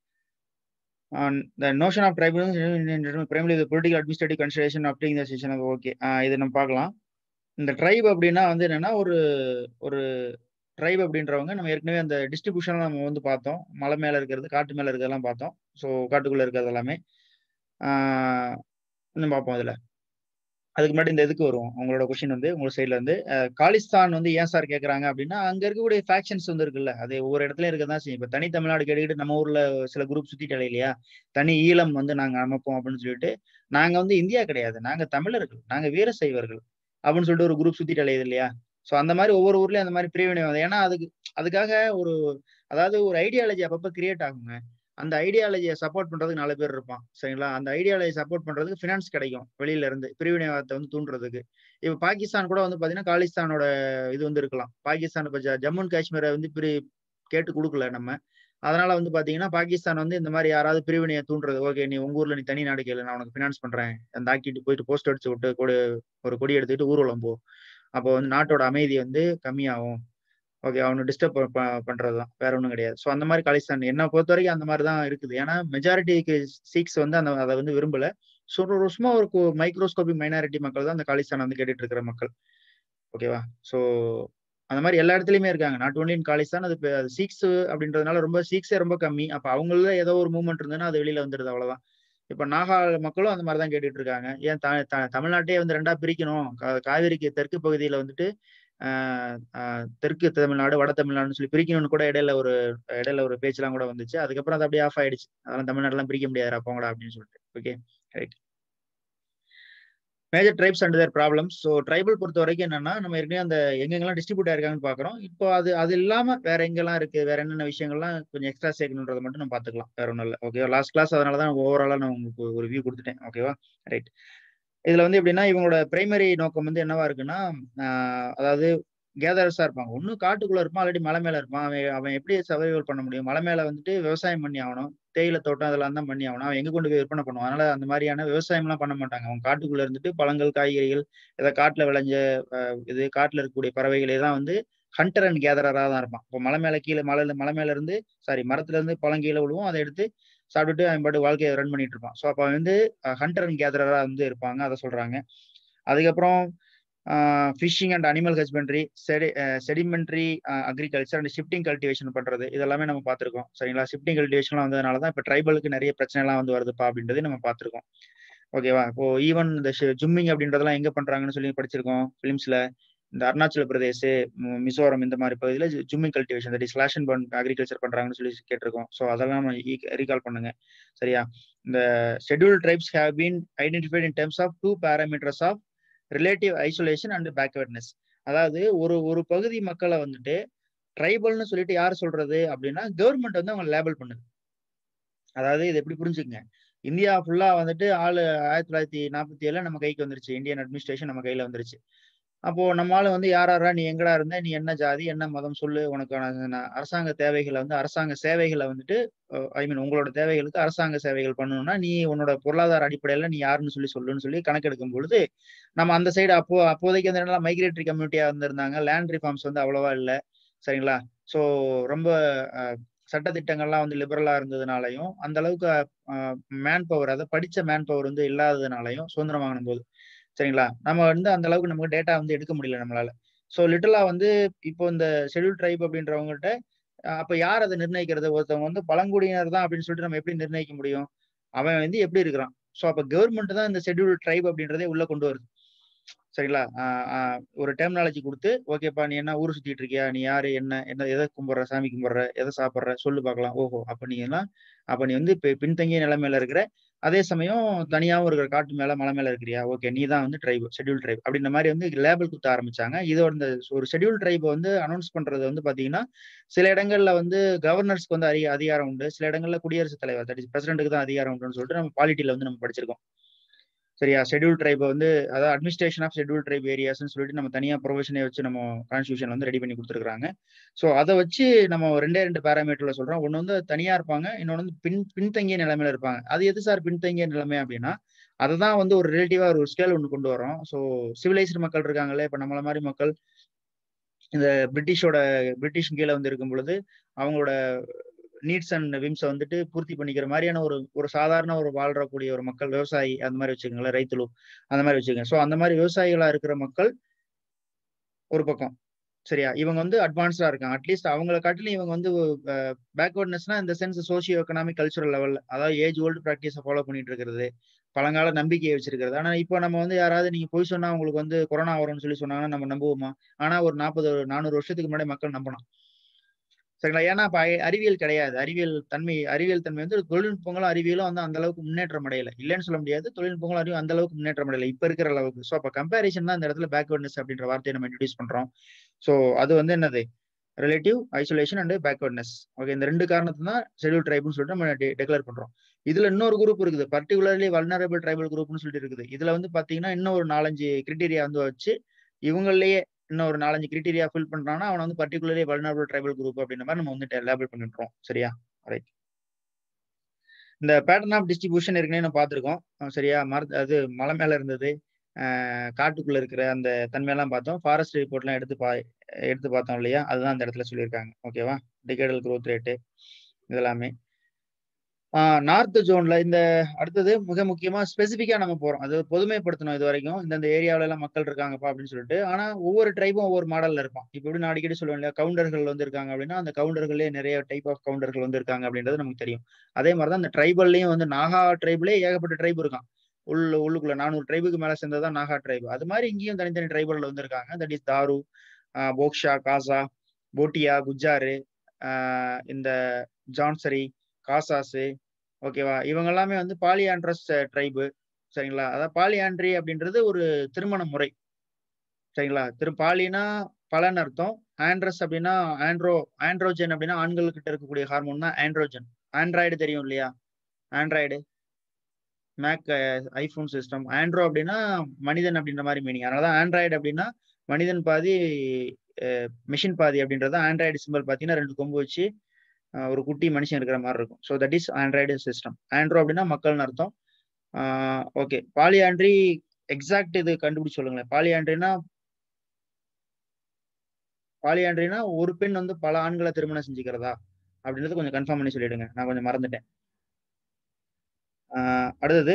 the notion of tribe primary political administrative consideration அப்படிங்கிற செஷன் ஓகே இது நம்ம பார்க்கலாம் இந்த ட்ரைப் அப்படின்னா வந்து என்னன்னா ஒரு ஒரு ட்ரைப் அப்படின்றவங்க நம்ம ஏற்கனவே அந்த டிஸ்ட்ரிபியூஷன் நம்ம வந்து பார்த்தோம் மலை மேல இருக்கிறது காட்டு மேல இருக்கிறதெல்லாம் பார்த்தோம் ஸோ காட்டுக்குள்ள இருக்கிறது எல்லாமே ஆஹ் இன்னும் பார்ப்போம் அதுல அதுக்கு முன்னாடி இந்த இதுக்கு வருவோம் உங்களோட கொஸ்டின் வந்து உங்க சைட்ல இருந்து அஹ், காலிஸ்தான் வந்து ஏன் சார் கேக்குறாங்க அப்படின்னா அங்க இருக்கக்கூடிய ஃபேக்ஷன்ஸ் வந்து இருக்குல்ல அது ஒவ்வொரு இடத்துல இருக்க தான் செய்யும் இப்ப தனி தமிழ்நாடு கேட்டுக்கிட்டு நம்ம ஊர்ல சில குரூப் சுத்திட்டாலே இல்லையா தனி ஈழம் வந்து நாங்க அமைப்போம் அப்படின்னு சொல்லிட்டு நாங்க வந்து இந்தியா கிடையாது நாங்க தமிழர்கள் நாங்க வீர சைவர்கள் அப்படின்னு சொல்லிட்டு ஒரு குரூப் சுத்திட்டு அலையுது இல்லையா சோ அந்த மாதிரி ஒவ்வொரு ஊர்லயும் அந்த மாதிரி பிரிவினை வந்து ஏன்னா அதுக்கு அதுக்காக ஒரு அதாவது ஒரு ஐடியாலஜி அப்பப்ப கிரியேட் ஆகுங்க அந்த ஐடியாலஜியை சப்போர்ட் பண்றதுக்கு நாலு பேர் இருப்பான் சரிங்களா அந்த ஐடியாலஜி சப்போர்ட் பண்றதுக்கு ஃபினான்ஸ் கிடைக்கும் வெளியில இருந்து பிரிவினைவாதத்தை வந்து தூண்டுறதுக்கு இப்ப பாகிஸ்தான் கூட வந்து பாத்தீங்கன்னா காலிஸ்தானோட இது வந்து இருக்கலாம் பாகிஸ்தான் இப்ப ஜ- ஜம்மு அண்ட் காஷ்மீரை வந்து பிரி கேட்டு கொடுக்கல நம்ம அதனால வந்து பாத்தீங்கன்னா பாகிஸ்தான் வந்து இந்த மாதிரி யாராவது பிரிவினையை தூண்டுறது ஓகே நீ உங்க ஊர்ல நீ தனி நாடு கேளு நான் உனக்கு ஃபினான்ஸ் பண்றேன் அந்த ஆக்கிட்டு போயிட்டு போஸ்ட் அடிச்சு விட்டு கொடு ஒரு கொடி எடுத்துக்கிட்டு ஊர்வலம் போ அப்போ வந்து நாட்டோட அமைதி வந்து கம்மியாகும் ஓகே அவனு டிஸ்டர்ப் பண்றதுதான் வேற ஒன்றும் கிடையாது ஸோ அந்த மாதிரி காலிஸ்தான் என்ன பொறுத்த வரைக்கும் அந்த மாதிரி தான் இருக்குது ஏன்னா மெஜாரிட்டிக்கு சீக்ஸ் வந்து அந்த அதை வந்து விரும்பல ஸோ ஒரு சும்மா ஒரு மைக்ரோஸ்கோபிக் மைனாரிட்டி மக்கள் தான் அந்த காலிஸ்தான் வந்து கேட்டுட்டு இருக்கிற மக்கள் ஓகேவா ஸோ அந்த மாதிரி எல்லா இடத்துலயுமே இருக்காங்க நாட் ஒன்லி இன் காலிஸ்தான் அது இப்ப- அது சீக்ஸ் அப்படின்றதுனால ரொம்ப சீக்ஸே ரொம்ப கம்மி அப்ப அவங்கள ஏதோ ஒரு மூவ்மெண்ட் இருந்ததுன்னா அது வெளியில வந்துடுது அவ்வளவுதான் இப்ப நாகா மக்களும் அந்த மாதிரி தான் கேட்டுட்டு இருக்காங்க ஏன் த- த- தமிழ்நாட்டையே வந்து ரெண்டா பிரிக்கணும் கா- காவிரிக்கு தெற்கு பகுதியில வந்துட்டு ஆஹ் ஆஹ் தெற்கு தமிழ்நாடு வட தமிழ்நாடுன்னு சொல்லி பிரிக்கணும்னு கூட இடையில ஒரு இடையில ஒரு பேச்செல்லாம் கூட வந்துச்சு அதுக்கப்புறம் அது அப்படியே ஆஃப் ஆயிடுச்சு அதெல்லாம் தமிழ்நாடுலாம் பிரிக்க முடியாது போங்கடா அப்படின்னு சொல்லிட்டு okay right major tribes and their problems so tribal பொறுத்த வரைக்கும் என்னன்னா நம்ம ஏற்கனவே அந்த எங்கெங்கெல்லாம் டிஸ்ட்ரிபியூட் ஆயிருக்காங்கன்னு பார்க்குறோம் இப்போ அது அது இல்லாம வேற எங்கெல்லாம் இருக்கு வேற என்னென்ன விஷயங்கள்லாம் கொஞ்சம் எக்ஸ்ட்ரா சேர்க்கணுன்றதை மட்டும் நம்ம பார்த்துக்கலாம் வேற ஒன்றும் இல்லை ஓகேவா லாஸ்ட் கிளாஸ் அதனால தான் ஓவராலாக நான் உங்களுக்கு ஒரு வியூ கொடுத்துட்டேன் ஓகேவா ரைட் இதுல வந்து எப்படின்னா இவங்களோட பிரைமரி நோக்கம் வந்து என்னவா இருக்குன்னா ஆஹ் அதாவது கேதரஸா இருப்பாங்க ஒன்னும் காட்டுக்குள்ள இருப்பான் ஆல்ரெடி மலை மேல இருப்பான் அவன் அவன் எப்படி சர்வைவல் பண்ண முடியும் மலை மேல வந்துட்டு விவசாயம் பண்ணி ஆகணும் தேயிலை தோட்டம் அதெல்லாம் தான் பண்ணி ஆகணும் அவன் எங்க கொண்டு போய் விற்பனை பண்ணுவான் அதனால அந்த மாதிரியான விவசாயம் எல்லாம் பண்ண மாட்டாங்க அவன் காட்டுக்குள்ள இருந்துட்டு பழங்கள் காய்கறிகள் ஏதாவது காட்டுல விளைஞ்ச அஹ், இது காட்டுல இருக்கக்கூடிய பறவைகளே தான் வந்து ஹண்டர் அண்ட் கேதரரா தான் இருப்பான் இப்போ மலை மேல கீழே மலை மலை மேல இருந்து சாரி மரத்துல இருந்து பழம் கீழே விழுவும் அதை எடுத்து சாப்பிட்டுட்டு அவன் பாட்டு வாழ்க்கையை ரன் பண்ணிட்டு இருப்பான் ஸோ அப்போ வந்து ஹண்டர் அண்ட் கேதரரா வந்து இருப்பாங்க அதை சொல்றாங்க அதுக்கப்புறம் ஃபிஷிங் அண்ட் அனிமல் ஹஸ்பண்ட்ரி செடி sedentary agriculture and shifting cultivation பண்றது இதெல்லாமே நம்ம பார்த்துருக்கோம் சரிங்களா ஷிஃப்டிங் கல்டிவேஷன்லாம் வந்ததுனால தான் இப்போ ட்ரைபலுக்கு நிறைய பிரச்சனைலாம் வந்து வருதுப்பா அப்படின்றது நம்ம பார்த்துருக்கோம் ஓகேவா இப்போ ஈவன் இந்த ஜும்மிங் அப்படின்றதெல்லாம் எங்க பண்றாங்கன்னு சொல்லி படிச்சிருக்கோம் ஃபிலிம்ஸ்ல இந்த அருணாச்சல பிரதேஷ் மி- மிசோரம் இந்த மாதிரி பகுதியில் jhumming cultivation that is slash and burn agriculture பண்றாங்கன்னு சொல்லி கேட்டிருக்கோம் ஸோ அதெல்லாம் ரீகால் பண்ணுங்க சரியா இந்த schedule tribes have been identified in terms of two parameters of relative isolation and backwardness அதாவது ஒரு ஒரு பகுதி மக்களை வந்துட்டு ட்ரைபல்னு சொல்லிட்டு யார் சொல்றது அப்படின்னா கவர்மெண்ட் வந்து அவங்க லேபிள் பண்ணுது அதாவது இது எப்படி புரிஞ்சுக்கங்க இந்தியா ஃபுல்லா வந்துட்டு ஆளு ஆயிரத்தி தொள்ளாயிரத்தி நாற்பத்தி ஏழுல நம்ம கைக்கு வந்துருச்சு இந்தியன் அட்மினிஸ்ட்ரேஷன் நம்ம கையில வந்துருச்சு அப்போ நம்மளால வந்து யாராரா நீ எங்கடா இருந்த நீ என்ன ஜாதி என்ன மதம் சொல்லு உனக்கான அரசாங்க தேவைகளை வந்து அரசாங்க சேவைகளை வந்துட்டு ஐ மீன் உங்களோட தேவைகளுக்கு அரசாங்க சேவைகள் பண்ணணும்னா நீ உன்னோட பொருளாதார அடிப்படையில நீ யாருன்னு சொல்லி சொல்லுன்னு சொல்லி கணக்கெடுக்கும் பொழுது நம்ம அந்த சைடு அப்போ அப்போதைக்கு அந்த இடத்துல மைக்ரேட்டரி கம்யூனிட்டியா இருந்திருந்தாங்க லேண்ட் ரிஃபார்ம்ஸ் வந்து அவ்வளவா இல்லை சரிங்களா ஸோ ரொம்ப சட்டத்திட்டங்கள்லாம் வந்து லிபரலா இருந்ததுனாலையும் அந்த அளவுக்கு மேன் பவர் அதை படிச்ச மேன் பவர் வந்து இல்லாததுனாலையும் சுதந்திரம் வாங்கின போது சரிங்களா நம்ம வந்து அந்த அளவுக்கு நமக்கு டேட்டா வந்து எடுக்க முடியல நம்மளால ஸோ லிட்டலா வந்து இப்போ இந்த ஷெடியூல் ட்ரைப் அப்படின்றவங்ககிட்ட அப்ப யார் அதை நிர்ணயிக்கிறது ஒருத்தவங்க வந்து பழங்குடியினர் தான் அப்படின்னு சொல்லிட்டு நம்ம எப்படி நிர்ணயிக்க முடியும் அவன் வந்து எப்படி இருக்கிறான் ஸோ அப்ப கவர்மெண்ட் தான் இந்த ஷெடியூல் ட்ரைப் அப்படின்றதே உள்ள கொண்டு வருது சரிங்களா ஒரு டெர்மினாலஜி கொடுத்து ஓகேப்பா நீ என்ன ஊர் சுத்திட்டு இருக்கியா நீ யாரு என்ன என்ன எதை கும்பிடுற சாமி கும்பிடுற எதை சாப்பிட்ற சொல்லு பார்க்கலாம் ஓஹோ அப்ப நீ எல்லாம் அப்ப நீ வந்து பின்தங்கிய நிலைமையில இருக்கிற அதே சமயம் தனியாவும் இருக்கிற காட்டு மேல மலை மேல இருக்கிறியா ஓகே நீ தான் வந்து ட்ரைப் ஷெடியூல் ட்ரைப் அப்படின்ற மாதிரி வந்து லேபிள் கொடுத்த ஆரம்பிச்சாங்க இதோட இந்த ஒரு ஷெடியூல் ட்ரைப் வந்து அனௌன்ஸ் பண்றது வந்து பாத்தீங்கன்னா சில இடங்கள்ல வந்து கவர்னர்ஸ்க்கு வந்து அதிக அதிகாரம் உண்டு சில இடங்கள்ல குடியரசுத் தலைவர் தட் இஸ் பிரசிடென்ட்டுக்கு தான் அதிகாரம் உண்டுன்னு சொல்லிட்டு நம்ம பாலிட்டியில வந்து நம்ம படிச்சிருக்கோம் சரியா ஷெடியூல் ட்ரைப் வந்து அதாவது அட்மினிஸ்ட்ரேஷன் ஆஃப் ஷெடியூல் ட்ரைப் ஏரியாஸ்னு சொல்லிட்டு நம்ம தனியா ப்ரொஃபஷனை வச்சு நம்ம கான்ஸ்டியூஷன் வந்து ரெடி பண்ணி கொடுத்துருக்காங்க ஸோ அதை வச்சு நம்ம ரெண்டே ரெண்டு பேராமீட்டர்ல சொல்றோம் ஒன்று வந்து தனியா இருப்பாங்க இன்னொன்று வந்து பின் பின்தங்கிய நிலைமையில இருப்பாங்க அது எது சார் பின்தங்கிய நிலைமை அப்படின்னா அதை தான் வந்து ஒரு ரிலேட்டிவா ஒரு ஸ்கேல் ஒன்று கொண்டு வரோம் ஸோ சிவிலைஸ்டு மக்கள் இருக்காங்களே இப்போ நம்மள மாதிரி மக்கள் இந்த பிரிட்டிஷோட பிரிட்டிஷ் கீழே வந்து இருக்கும் பொழுது அவங்களோட நீட்ஸ் அண்ட் விம்ஸை வந்துட்டு பூர்த்தி பண்ணிக்கிற மாதிரியான ஒரு ஒரு சாதாரண ஒரு வாழ்றக்கூடிய ஒரு மக்கள் விவசாயி அந்த மாதிரி வச்சுக்கோங்களேன் ரைத்துலு அந்த மாதிரி வச்சுக்கோங்க ஸோ அந்த மாதிரி விவசாயிகளா இருக்கிற மக்கள் ஒரு பக்கம் சரியா இவங்க வந்து அட்வான்ஸ்டா இருக்காங்க அட்லீஸ்ட் அவங்கள காட்டிலும் இவங்க வந்து பேக்வர்ட்னஸ்னா இந்த சென்ஸ் சோசியோ எக்கனாமிக் கல்ச்சுரல் லெவல்ல அதாவது ஏஜ் ஓல்டு ப்ராக்டிஸை ஃபாலோ பண்ணிட்டு இருக்கிறது பழங்கால நம்பிக்கையை வச்சிருக்கிறது ஆனா இப்போ நம்ம வந்து யாராவது நீங்க போய் சொன்னா உங்களுக்கு வந்து கொரோனா வரும்னு சொல்லி சொன்னாங்கன்னா நம்ம நம்புவோமா ஆனா ஒரு நாற்பது நானூறு வருஷத்துக்கு முன்னாடி மக்கள் நம்பணும் சரிங்களா ஏன்னா இப்ப அறிவியல் கிடையாது அறிவியல் தன்மை அறிவியல் தன்மை வந்து தொழில்நுட்பங்களும் அறிவியலும் வந்து அந்த அளவுக்கு முன்னேற்றம் அடையல இல்லைன்னு சொல்ல முடியாது தொழில்நுட்பங்களும் அறிவும் அந்த அளவுக்கு முன்னேற்றம் அடையல இப்ப இருக்கிற அளவுக்கு ஸோ அப்ப கம்பேரிசன் தான் இந்த இடத்துல பேக்வர்ட்னஸ் அப்படின்ற வார்த்தையை நம்ம இன்ட்ரடியூஸ் பண்றோம் ஸோ அது வந்து என்னது relative isolation and backwardness okay இந்த ரெண்டு காரணத்தை தான் ஷெடியூல் ட்ரைப்னு சொல்லிட்டு நம்ம டெக்ளேர் பண்றோம் இதுல இன்னொரு குரூப் இருக்குது பர்டிகுலர்லி வல்னரபிள் ட்ரைபல் குரூப்னு சொல்லிட்டு இருக்குது இதுல வந்து பாத்தீங்கன்னா இன்னும் ஒரு நாலஞ்சு கிரிட்டீரியா வந்து வச்சு இவங்களே இன்னும் ஒரு நாலஞ்சு கிரிட்டீரியா ஃபில் பண்றாங்கன்னா அவனை வந்து பர்டிகுலர்லி வல்னரபிள் ட்ரைபல் குரூப் அப்படின்ற மாதிரி நம்ம வந்து லேபிள் பண்ணிட்டுறோம் சரியா ரைட் இந்த பேட்டர்ன் ஆஃப் டிஸ்ட்ரிபியூஷன் ஏற்கனவே நம்ம பார்த்துருக்கோம் சரியா மர அது மலை மேல இருந்தது காட்டுக்குள்ள இருக்கிற அந்த தன்மையெல்லாம் பார்த்தோம் ஃபாரஸ்ட் ரிப்போர்ட்லாம் எடுத்து பா எடுத்து பார்த்தோம் இல்லையா அதுதான் அந்த இடத்துல சொல்லியிருக்காங்க ஓகேவா டிகேடல் க்ரோத் ரேட்டு இதெல்லாமே நார்த் ஜோன்ல இந்த அடுத்தது மிக முக்கியமா ஸ்பெசிஃபிக்கா நம்ம போறோம் அது பொதுமைப்படுத்தணும் இது வரைக்கும் இந்த ஏரியாவில எல்லாம் மக்கள் இருக்காங்கப்பா அப்படின்னு சொல்லிட்டு ஆனா ஒவ்வொரு ட்ரைபும் ஒவ்வொரு மாடல்ல இருப்பான் இப்ப எப்படி நான் அடிக்கடி சொல்லுவேன் இல்லையா கவுண்டர்கள் வந்து இருக்காங்க அப்படின்னா அந்த கவுண்டர்களே நிறைய டைப் ஆஃப் கவுண்டர்கள் வந்து இருக்காங்க அப்படின்றது நமக்கு தெரியும் அதே மாதிரிதான் இந்த ட்ரைபல்லையும் வந்து நாகா ட்ரைப்லயே ஏகப்பட்ட ட்ரைப் இருக்கான் உள்ள உள்ளுக்குள்ள நானூறு ட்ரைபுக்கு மேல சேர்ந்ததான் நாகா ட்ரைப் அது மாதிரி இங்கேயும் தனித்தனி ட்ரைபல்ல வந்து இருக்காங்க தட் இஸ் தாரு போக்ஷா காசா போட்டியா குஜாரு இந்த ஜான்சரி காசாஸு ஓகேவா இவங்க எல்லாமே வந்து பாலியாண்ட்ரஸ் ட்ரைபு சரிங்களா அதாவது பாலியாண்ட்ரி அப்படின்றது ஒரு திருமண முறை சரிங்களா திரு பாலினா பலன் அர்த்தம் ஆண்ட்ரஸ் அப்படின்னா ஆண்ட்ரோ ஆண்ட்ரோஜன் அப்படின்னா ஆண்கள் கிட்ட இருக்கக்கூடிய ஹார்மோன் தான் ஆண்ட்ரோஜன் ஆண்ட்ராய்டு தெரியும் இல்லையா android Mac iPhone system andro அப்படின்னா மனிதன் அப்படின்ற மாதிரி மீனிங் அதனால தான் ஆண்ட்ராய்டு அப்படின்னா மனிதன் பாதி மிஷின் பாதி அப்படின்றது ஆண்ட்ராய்டு சிம்பிள் பார்த்தீங்கன்னா ரெண்டு கொம்பு வச்சு ஒரு குட்டி மனுஷன் இருக்கிற மாதிரி இருக்கும் so that is android system andro அப்படின்னா மக்கள்னு அர்த்தம் ஓகே பாலியாண்ட்ரி எக்ஸாக்ட் இது கண்டுபிடிச்சு சொல்லுங்களேன் பாலியாண்ட்ரினா பாலியாண்ட்ரினா ஒரு பெண் வந்து பல ஆண்களை திருமணம் செஞ்சுக்கிறதா அப்படின்றது கொஞ்சம் கன்ஃபார்ம் பண்ணி சொல்லிடுங்க நான் கொஞ்சம் மறந்துட்டேன் அடுத்தது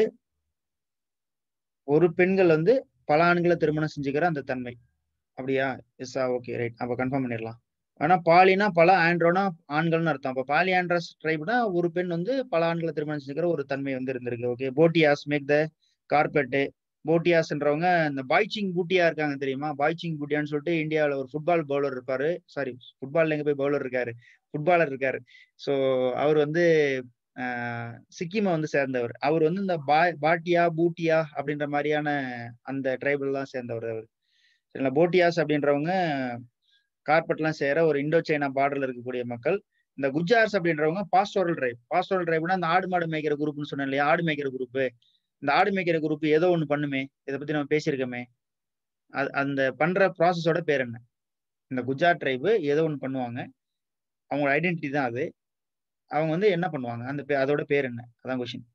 ஒரு பெண்கள் வந்து பல ஆண்களை திருமணம் செஞ்சுக்கிற அந்த தன்மை அப்படியா எஸ்ஸா ஓகே ரைட் அப்போ கன்ஃபார்ம் பண்ணிடலாம் ஆனா பாலினா பல ஆண்ட்ரோனா ஆண்கள்னு அர்த்தம் அப்போ பாலி ஆண்ட்ரஸ் ட்ரைப்னா ஒரு பெண் வந்து பல ஆண்களை திருமணம் செஞ்சுக்கிற ஒரு தன்மை வந்து இருந்திருக்கு okay Bhotias make the carpet போட்டியாஸ்ன்றவங்க இந்த பாய்ச்சிங் பூட்டியா இருக்காங்க தெரியுமா பாய்ச்சிங் பூட்டியான்னு சொல்லிட்டு இந்தியாவில் ஒரு ஃபுட்பால் பவுலர் இருப்பாரு சாரி ஃபுட்பால்ல எங்க போய் பவுலர் இருக்காரு ஃபுட்பாலர் இருக்காரு ஸோ அவர் வந்து சிக்கிமை வந்து சேர்ந்தவர் அவர் வந்து இந்த பா பாட்டியா பூட்டியா அப்படின்ற மாதிரியான அந்த ட்ரைபல்லாம் சேர்ந்தவர் அவர் சரிங்களா போட்டியாஸ் அப்படின்றவங்க கார்பெட்லாம் செய்யற ஒரு இண்டோ சைனா பார்டர்ல இருக்கக்கூடிய மக்கள் இந்த குஜார்ஸ் அப்படின்றவங்க பாஸ்டோரல் ட்ரைப் பாஸ்டோரல் ட்ரைப்னா இந்த ஆடு மாடு மேய்க்கிற குரூப்னு சொன்னேன் இல்லையா ஆடு மேய்க்கிற குரூப் இந்த ஆடு மேய்க்கிற குரூப் ஏதோ ஒண்ணு பண்ணுமே இதை பத்தி நம்ம பேசியிருக்கோமே அது அந்த பண்ற ப்ராசஸோட பேர் என்ன இந்த குஜார் ட்ரைபு ஏதோ ஒன்று பண்ணுவாங்க அவங்களோட ஐடென்டிட்டி தான் அது அவங்க வந்து என்ன பண்ணுவாங்க அந்த பே அதோட பேர் என்ன அதான் கொஸ்டின்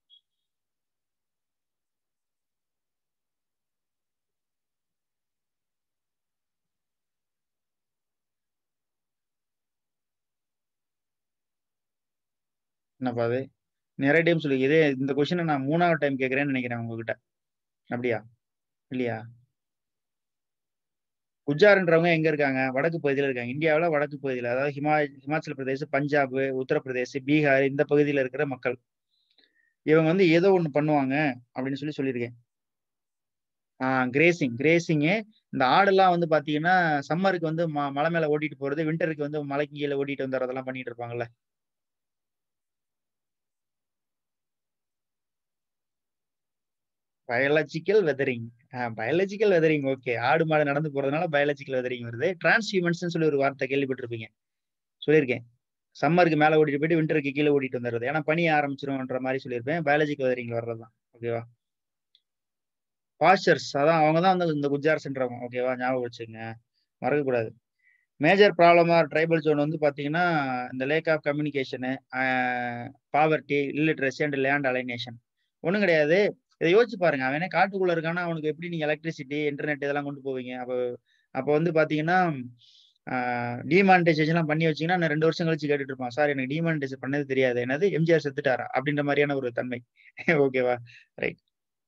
என்னப்பா அது நிறைய டைம் சொல்லி இதே இந்த கொஸ்டினை நான் மூணாவது டைம் கேட்கறேன்னு நினைக்கிறேன் உங்ககிட்ட அப்படியா இல்லையா குஜார்ன்றவங்க எங்க இருக்காங்க வடக்கு பகுதியில இருக்காங்க இந்தியாவில் வடக்கு பகுதியில் அதாவது ஹிமா ஹிமாச்சல பிரதேஷ் பஞ்சாப் உத்தரப்பிரதேஷ் பீகார் இந்த பகுதியில இருக்கிற மக்கள் இவங்க வந்து ஏதோ ஒண்ணு பண்ணுவாங்க அப்படின்னு சொல்லி சொல்லியிருக்கேன் ஆஹ் கிரேசிங் கிரேசிங்கு இந்த ஆடெல்லாம் வந்து பாத்தீங்கன்னா சம்மருக்கு வந்து ம மலை மேல ஓட்டிட்டு போறது விண்டருக்கு வந்து மலைக்கு கீழே ஓட்டிட்டு வந்துறதெல்லாம் பண்ணிட்டு இருப்பாங்கல்ல biological weathering biological weathering okay ஆடு மாடு நடந்து போறதுனால பயாலஜிக்கல் வெதரிங் வருது டிரான்ஸ்ஹியூமன்ஸ் சொல்லி ஒரு வார்த்தை கேள்விப்பட்டிருப்பீங்க சொல்லியிருக்கேன் சம்மருக்கு மேல ஓட்டிட்டு போயிட்டு விண்டருக்கு கீழே ஓட்டிட்டு வந்துடுறது ஏன்னா பனி ஆரம்பிச்சிரும்ன்ற மாதிரி சொல்லியிருப்பேன் பயாலஜிக்கல் வெதரிங் வர்றதுதான் ஓகேவா பாஸ்டர்ஸ் அதான் அவங்க தான் வந்து இந்த குஜார்ஸ்ன்றவங்க ஓகேவா ஞாபகம் வச்சுங்க மறக்கக்கூடாது மேஜர் ப்ராப்ளமா ட்ரைபல் ஜோன் வந்து பாத்தீங்கன்னா இந்த lack of communication poverty illiteracy and land alienation ஒன்றும் கிடையாது இதை யோசிச்சு பாருங்க அவனே காட்டுக்குள்ள இருக்கானா அவனுக்கு எப்படி நீங்க எலக்ட்ரிசிட்டி இன்டர்நெட் இதெல்லாம் கொண்டு போவீங்க அப்போ அப்போ வந்து பாத்தீங்கன்னா டிமானிட்டைசேஷன்லாம் பண்ணி வச்சீங்கன்னா நான் ரெண்டு வருஷம் கழிச்சு கேட்டுட்டு இருப்பான் சார் எனக்கு டிமானிட்டைசேஷன் பண்ணது தெரியாது என்னது எம்ஜிஆர் செத்துட்டாரா அப்படின்ற மாதிரியான ஒரு தன்மை ஓகேவா ரைட்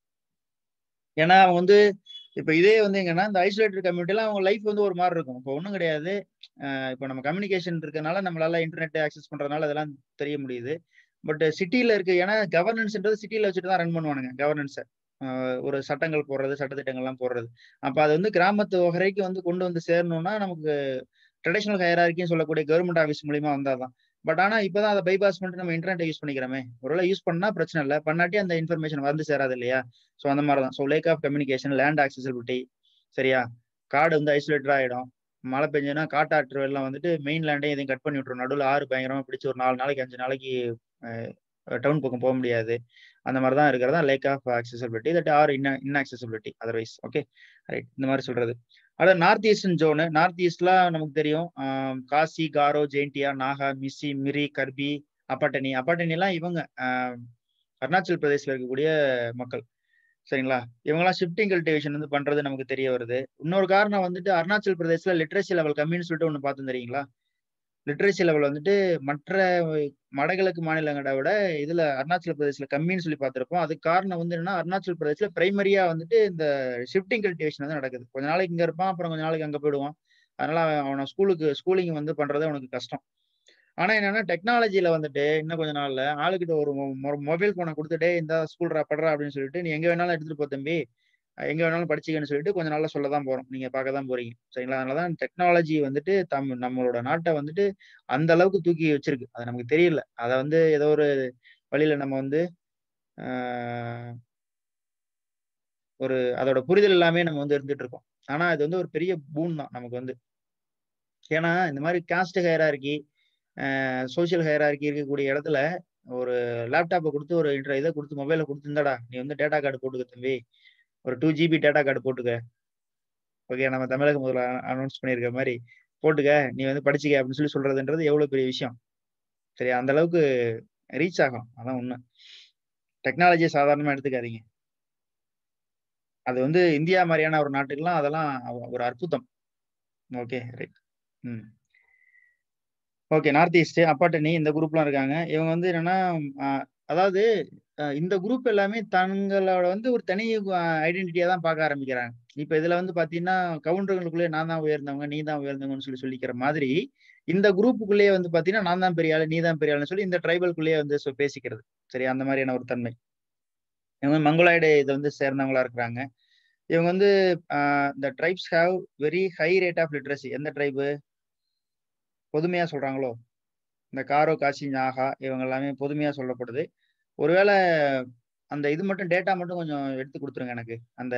ஏன்னா அவங்க வந்து இப்போ இதே வந்து எங்கன்னா இந்த ஐசோலேட்டட் கம்யூனிட்டிலாம் அவங்க லைஃப் வந்து ஒரு மாதிரி இருக்கும் இப்போ ஒன்றும் கிடையாது இப்போ நம்ம கம்யூனிகேஷன் இருக்கனால நம்மளால இன்டர்நெட் ஆக்சஸ் பண்றதுனால அதெல்லாம் தெரிய முடியுது பட் சிட்டியில இருக்கு ஏன்னா கவர்னன்ஸ்ன்றது சிட்டியில வச்சுட்டு தான் ரன் பண்ணுவானுங்க கவர்னன்ஸை ஒரு சட்டங்கள் போடுறது சட்டத்திட்டங்கள்லாம் போடுறது அப்போ அது வந்து கிராமத்து வகைக்கு வந்து கொண்டு வந்து சேரணும்னா நமக்கு ட்ரெடிஷனல் ஹையரார்க்கின்னு சொல்லக்கூடிய கவர்மெண்ட் ஆஃபீஸ் மூலியமா வந்தாதான் பட் ஆனா இப்பதான் அதை பைபாஸ் பண்ணிட்டு நம்ம இன்டர்நெட் யூஸ் பண்ணிக்கிறோமே ஒருவேளை யூஸ் பண்ணா பிரச்சனை இல்லை பண்ணாட்டி அந்த இன்ஃபர்மேஷன் வந்து சேராது இல்லையா ஸோ அந்த மாதிரி தான் so lack of communication land accessibility சரியா காடு வந்து ஐசோலேட்டட் ஆகிடும் மழை பெஞ்சுன்னா காட்டாற்று எல்லாம் வந்துட்டு மெயின் லேண்டையும் இதையும் கட் பண்ணி விட்டுரும் நடுவில் ஆறு பயங்கரமா பிடிச்சி ஒரு நாலு நாளைக்கு அஞ்சு நாளைக்கு டவுன் பக்கம் போக முடியாது அந்த மாதிரி தான் இருக்கிறதா lack of accessibility that are in inaccessibility otherwise okay right இந்த மாதிரி சொல்றது அதாவது நார்த் ஈஸ்டர்ன் ஜோனு நார்த் ஈஸ்ட்லாம் நமக்கு தெரியும் காசி காரோ ஜெயின்டியா நாகா மிஸ்ஸி மிரி கர்பி அப்பாட்டனி அப்பாட்டனி எல்லாம் இவங்க அருணாச்சல் பிரதேசில் இருக்கக்கூடிய மக்கள் சரிங்களா இவங்கெல்லாம் ஷிஃப்டிங் கல்டிவேஷன் வந்து பண்றது நமக்கு தெரிய வருது இன்னொரு காரணம் வந்துட்டு அருணாச்சல் பிரதேசில் லிட்ரஸி லெவல் கம்மின்னு சொல்லிட்டு ஒன்று பார்த்து தெரியுங்களா லிட்ரஸி லெவல் வந்துட்டு மற்ற வடகிழக்கு மாநிலங்களை விட இதுல அருணாச்சல பிரதேசில் கம்மின்னு சொல்லி பார்த்திருப்போம் அதுக்கு காரணம் வந்து என்னன்னா அருணாச்சல் பிரதேசில பிரைமரியா வந்துட்டு இந்த ஷிஃப்டிங் கல்டிவேஷன் வந்து நடக்குது கொஞ்ச நாளைக்கு இங்க இருப்பான் அப்புறம் கொஞ்ச நாளைக்கு அங்க போயிடுவான் அதனால அவனை ஸ்கூலுக்கு ஸ்கூலிங் வந்து பண்றது அவனுக்கு கஷ்டம் ஆனா என்னன்னா டெக்னாலஜில வந்துட்டு இன்னும் கொஞ்ச நாள்ல ஆளுகிட்ட ஒரு மொபைல் போனை கொடுத்துட்டே இந்த ஸ்கூல் படுறா அப்படின்னு சொல்லிட்டு நீ எங்க வேணாலும் எடுத்துட்டு போ தம்பி எங்க வேணாலும் படிச்சுக்கன்னு சொல்லிட்டு கொஞ்ச நாள்ல சொல்ல தான் போறோம் நீங்க பார்க்க தான் போறீங்க சரிங்களா அதனாலதான் டெக்னாலஜி வந்துட்டு தம் நம்மளோட நாட்டை வந்துட்டு அந்த அளவுக்கு தூக்கி வச்சிருக்கு அது நமக்கு தெரியல அதை வந்து ஏதோ ஒரு வழியில நம்ம வந்து ஒரு அதோட புரிதல் எல்லாமே நம்ம வந்து இருந்துட்டு இருக்கோம் ஆனா இது வந்து ஒரு பெரிய பூன் தான் நமக்கு வந்து ஏன்னா இந்த மாதிரி காஸ்ட் ஹையரா இருக்கி சோசியல் ஹையரா இருக்கி இருக்கக்கூடிய இடத்துல ஒரு லேப்டாப்பை கொடுத்து ஒரு இன்டர் இதை கொடுத்து மொபைலை கொடுத்துருந்தாடா நீ வந்து டேட்டா கார்டு போட்டுக்க தம்பி ஒரு டூ ஜிபி டேட்டா கார்டு போட்டுக்க ஓகே நம்ம தமிழக முதல்ல அனௌன்ஸ் பண்ணியிருக்க மாதிரி போட்டுக்க நீ வந்து படிச்சுக்க அப்படின்னு சொல்லி சொல்றதுன்றது எவ்வளவு பெரிய விஷயம் சரி அந்த அளவுக்கு ரீச் ஆகும் அதான் உண்மை டெக்னாலஜியை சாதாரணமா எடுத்துக்காதீங்க அது வந்து இந்தியா மாதிரியான ஒரு நாட்டுக்கெல்லாம் அதெல்லாம் ஒரு அற்புதம் ஓகே ரைட் ம் ஓகே நார்த் ஈஸ்ட் அப்பாட்டனி இந்த குரூப்லாம் இருக்காங்க இவங்க வந்து என்னன்னா அதாவது இந்த குரூப் எல்லாமே தங்களோட வந்து ஒரு தனி ஐடென்டிட்டியா தான் பார்க்க ஆரம்பிக்கிறாங்க இப்ப இதுல வந்து பாத்தீங்கன்னா கவுண்டர்களுக்குள்ளே நான் தான் உயர்ந்தவங்க நீ தான் உயர்ந்தவங்கன்னு சொல்லி சொல்லிக்கிற மாதிரி இந்த குரூப்புக்குள்ளேயே வந்து பாத்தீங்கன்னா நான் தான் பெரிய ஆளு நீ தான் பெரிய ஆளுன்னு சொல்லி இந்த ட்ரைபல்குள்ளேயே வந்து பேசிக்கிறது சரி அந்த மாதிரியான ஒரு தன்மை இவங்க மங்கோலாய்டு இதை வந்து சேர்ந்தவங்களா இருக்கிறாங்க இவங்க வந்து இந்த tribes have very high rate of literacy எந்த ட்ரைபு பொதுமையா சொல்றாங்களோ இந்த காரோ காசி நாகா இவங்க எல்லாமே பொதுமையா சொல்லப்படுது ஒருவேளை அந்த இது மட்டும் டேட்டா மட்டும் கொஞ்சம் எடுத்து கொடுத்துருங்க எனக்கு அந்த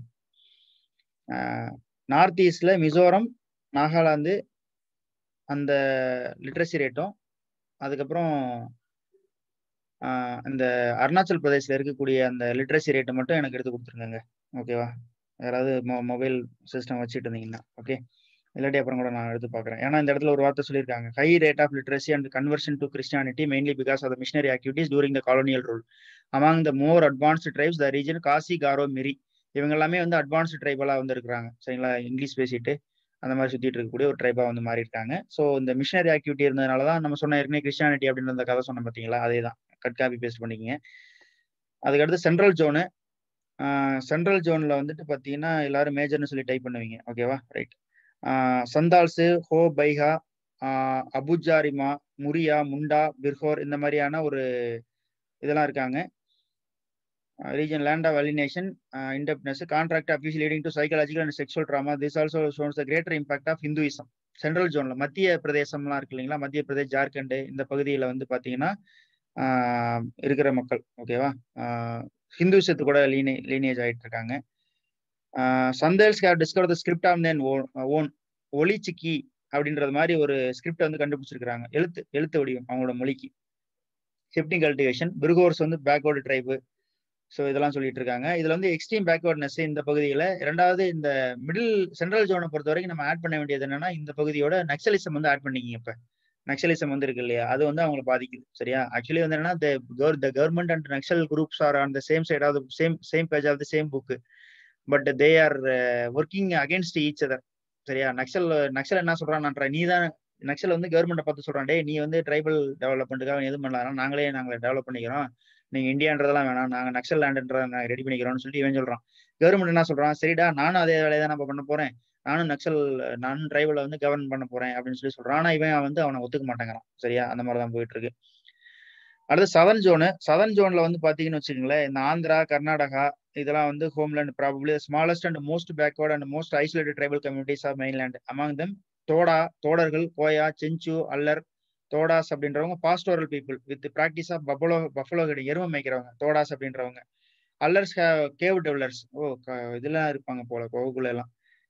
நார்த் ஈஸ்ட்ல மிசோரம் நாகாலாந்து அந்த லிட்ரஸி ரேட்டும் அதுக்கப்புறம் இந்த அருணாச்சல் பிரதேசில் இருக்கக்கூடிய அந்த லிட்ரஸி ரேட்டை மட்டும் எனக்கு எடுத்து கொடுத்துருங்க ஓகேவா யாராவது மொ மொபைல் சிஸ்டம் வச்சுட்டு இருந்தீங்கன்னா ஓகே இல்லாட்டி அப்புறம் கூட நான் எடுத்து பார்க்குறேன் ஏன்னா இந்த இடத்துல ஒரு வார்த்தை சொல்லியிருக்காங்க high rate of literacy and conversion to Christianity mainly because of the missionary activities during the colonial rule among the more advanced tribes the region Khasi Garo Miri இவங்க எல்லாமே வந்து அட்வான்ஸ்டு ட்ரைபலாக வந்து இருக்கிறாங்க சரிங்களா இங்கிலீஷ் பேசிட்டு அந்த மாதிரி சுற்றிட்டு இருக்கக்கூடிய ஒரு ட்ரைபாக வந்து மாறி இருக்காங்க ஸோ இந்த மிஷனரி ஆக்டிவிட்டி இருந்ததுனால தான் நம்ம சொன்ன ஏற்கனவே கிறிஸ்டியானிட்டி அப்படின்ற அந்த கதை சொன்னோம் பார்த்தீங்களா அதே தான் கட் காப்பி பேஸ்ட் பண்ணிக்கிங்க அதுக்கடுத்து சென்ட்ரல் ஜோனு சென்ட்ரல் ஜோனில் வந்துட்டு பார்த்தீங்கன்னா எல்லாரும் மேஜர்னு சொல்லி டைப் பண்ணுவீங்க ஓகேவா ரைட் சந்தால்ஸு ஹோ பைஹா அபுஜாரிமா முரியா முண்டா பிர்ஹோர் இந்த மாதிரியான ஒரு இதெல்லாம் இருக்காங்க region land of alienation indebtedness contract offices leading to psychological and sexual trauma this also ஷோன்ஸ் the greater impact of Hinduism central ஜோன்ல மத்திய பிரதேசம்லாம் இருக்கு இல்லைங்களா மத்திய பிரதேஷ் ஜார்க்கண்ட் இந்த பகுதியில் வந்து பார்த்தீங்கன்னா இருக்கிற மக்கள் ஓகேவா ஹிந்துசத்து கூட லீனே லீனேஜ் ஆகிட்டு இருக்காங்க Santhals have discover the script of their own Ol Chiki அப்படின்றது மாதிரி ஒரு ஸ்கிரிப்ட் வந்து கண்டுபிடிச்சிருக்காங்க எழுத்து எழுத்து வடிவம் அவங்களோட மொழிக்கு ஷிப்டிங் கல்டிவேஷன் பிருகோர்ஸ் வந்து பேக்வர்டு ட்ரைபு ஸோ இதெல்லாம் சொல்லிட்டு இருக்காங்க இதுல வந்து எக்ஸ்ட்ரீம் பேக்வர்ட்னஸ் இந்த பகுதியில் ரெண்டாவது இந்த மிடில் சென்ட்ரல் ஜோனை பொறுத்த வரைக்கும் நம்ம ஆட் பண்ண வேண்டியது என்னன்னா இந்த பகுதியோட நக்சலிசம் வந்து ஆட் பண்ணிக்கிங்க இப்போ நக்சலிசம் வந்து இருக்கு இல்லையா அது வந்து அவங்களை பாதிக்குது சரியா ஆக்சுவலி வந்து என்னன்னா the government and Naxal groups are on the same side of same same page of the same book but they are working against each other சரியா நக்சல் நக்சல் என்ன சொல்றான் நீ தான் நக்சல் வந்து கவர்மெண்ட்டை பார்த்து சொல்றான் டே நீ வந்து ட்ரைபல் டெவலப்மெண்ட்டுக்காக எதுவும் பண்ணலாம் நாங்களே நாங்களே டெவலப் பண்ணிக்கிறோம் நீங்க இந்தியான்றதெல்லாம் வேணாம் நாங்க நக்சல் லேண்டுன்ற நாங்கள் ரெடி பண்ணிக்கிறோம்னு சொல்லிட்டு இவன் சொல்றான் கவர்மெண்ட் என்ன சொல்றான் சரிடா நானும் அதே வேலையை தான் நம்ம பண்ண போறேன் நானும் நக்சல் நானும் ட்ரைபலை வந்து கவர்ன் பண்ண போறேன் அப்படின்னு சொல்லி சொல்றான் ஆனா இவன் வந்து அவனை ஒத்துக்க மாட்டேங்கிறான் சரியா அந்த மாதிரி தான் போயிட்டு இருக்கு அடுத்து சதன் ஜோனு சதன் ஜோன்ல வந்து பாத்தீங்கன்னு வச்சுக்கோங்களேன் இந்த ஆந்திரா கர்நாடகா இதெல்லாம் வந்து homeland probably smallest and most backward and most isolated tribal communities of mainland among them Toda தோடர்கள் கோயா செஞ்சு அல்லர் தோடாஸ் அப்படின்றவங்க pastoral people with practice of buffalo buffalo herd எருமை மேய்க்கிறவங்க தோடாஸ் அப்படின்றவங்க அல்லர்ஸ் கேவ் டெவலர்ஸ் ஓ இதெல்லாம் இருப்பாங்க போல கோகுல எல்லாம்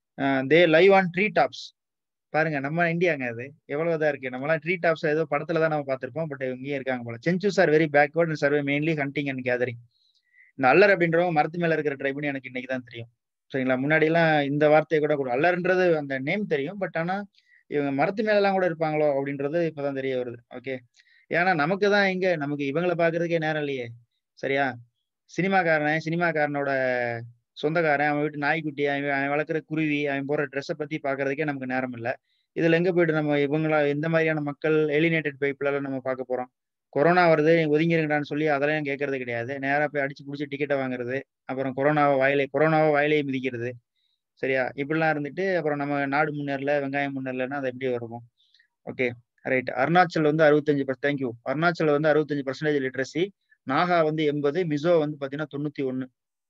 they live on tree tops பாருங்க நம்ம இந்தியாங்க அது எவ்வளவு இதா இருக்கு நம்மலாம் ட்ரீ டாப்ஸ் ஏதோ படத்துல தான் நம்ம பார்த்திருப்போம் பட் இங்கேயே இருக்காங்க போல Chenchus are very backward and survive mainly hunting and gathering இந்த அல்லர் அப்படின்றவங்க மரத்து மேல இருக்கிற ட்ரைப்னு எனக்கு இன்னைக்கு தான் தெரியும் சரிங்களா முன்னாடி எல்லாம் இந்த வார்த்தையை கூட கூட அல்லர்ன்றது அந்த நேம் தெரியும் பட் ஆனா இவங்க மரத்து மேலெல்லாம் கூட இருப்பாங்களோ அப்படின்றது இப்பதான் தெரிய வருது ஓகே ஏன்னா நமக்கு தான் எங்க நமக்கு இவங்களை பாக்குறதுக்கே நேரம் இல்லையே சரியா சினிமாக்காரன் சினிமாக்காரனோட சொந்தக்காரன் அவன் வீட்டு நாய்க்குட்டி அவன் அவன் வளர்க்குற குருவி அவன் போடுற ட்ரெஸ்ஸை பத்தி பாக்குறதுக்கே நமக்கு நேரம் இல்லை இதுல எங்க போயிட்டு நம்ம இவங்களா எந்த மாதிரியான மக்கள் எலினேட்டட் பைப்ல நம்ம பார்க்க போறோம் கொரோனா வருது ஒதுங்கிருங்கடான்னு சொல்லி அதெல்லாம் கேட்கறது கிடையாது நேரா போய் அடிச்சு பிடிச்சி டிக்கெட்டை வாங்குறது அப்புறம் கொரோனாவை வாயிலை கொரோனாவை வாயிலையை மிதிக்கிறது சரியா இப்படிலாம் இருந்துட்டு அப்புறம் நம்ம நாடு முன்னேறல வெங்காயம் முன்னேறலன்னா அது எப்படி இருக்கும் ஓகே ரைட் அருணாச்சல் வந்து அறுபத்தஞ்சு பர்சன்ட் தேங்க்யூ அருணாச்சல் வந்து அறுபத்தஞ்சு பர்சன்டேஜ் லிட்ரஸி நாகா வந்து எண்பது மிசோ வந்து பாத்தீங்கன்னா தொண்ணூத்தி ஒன்னு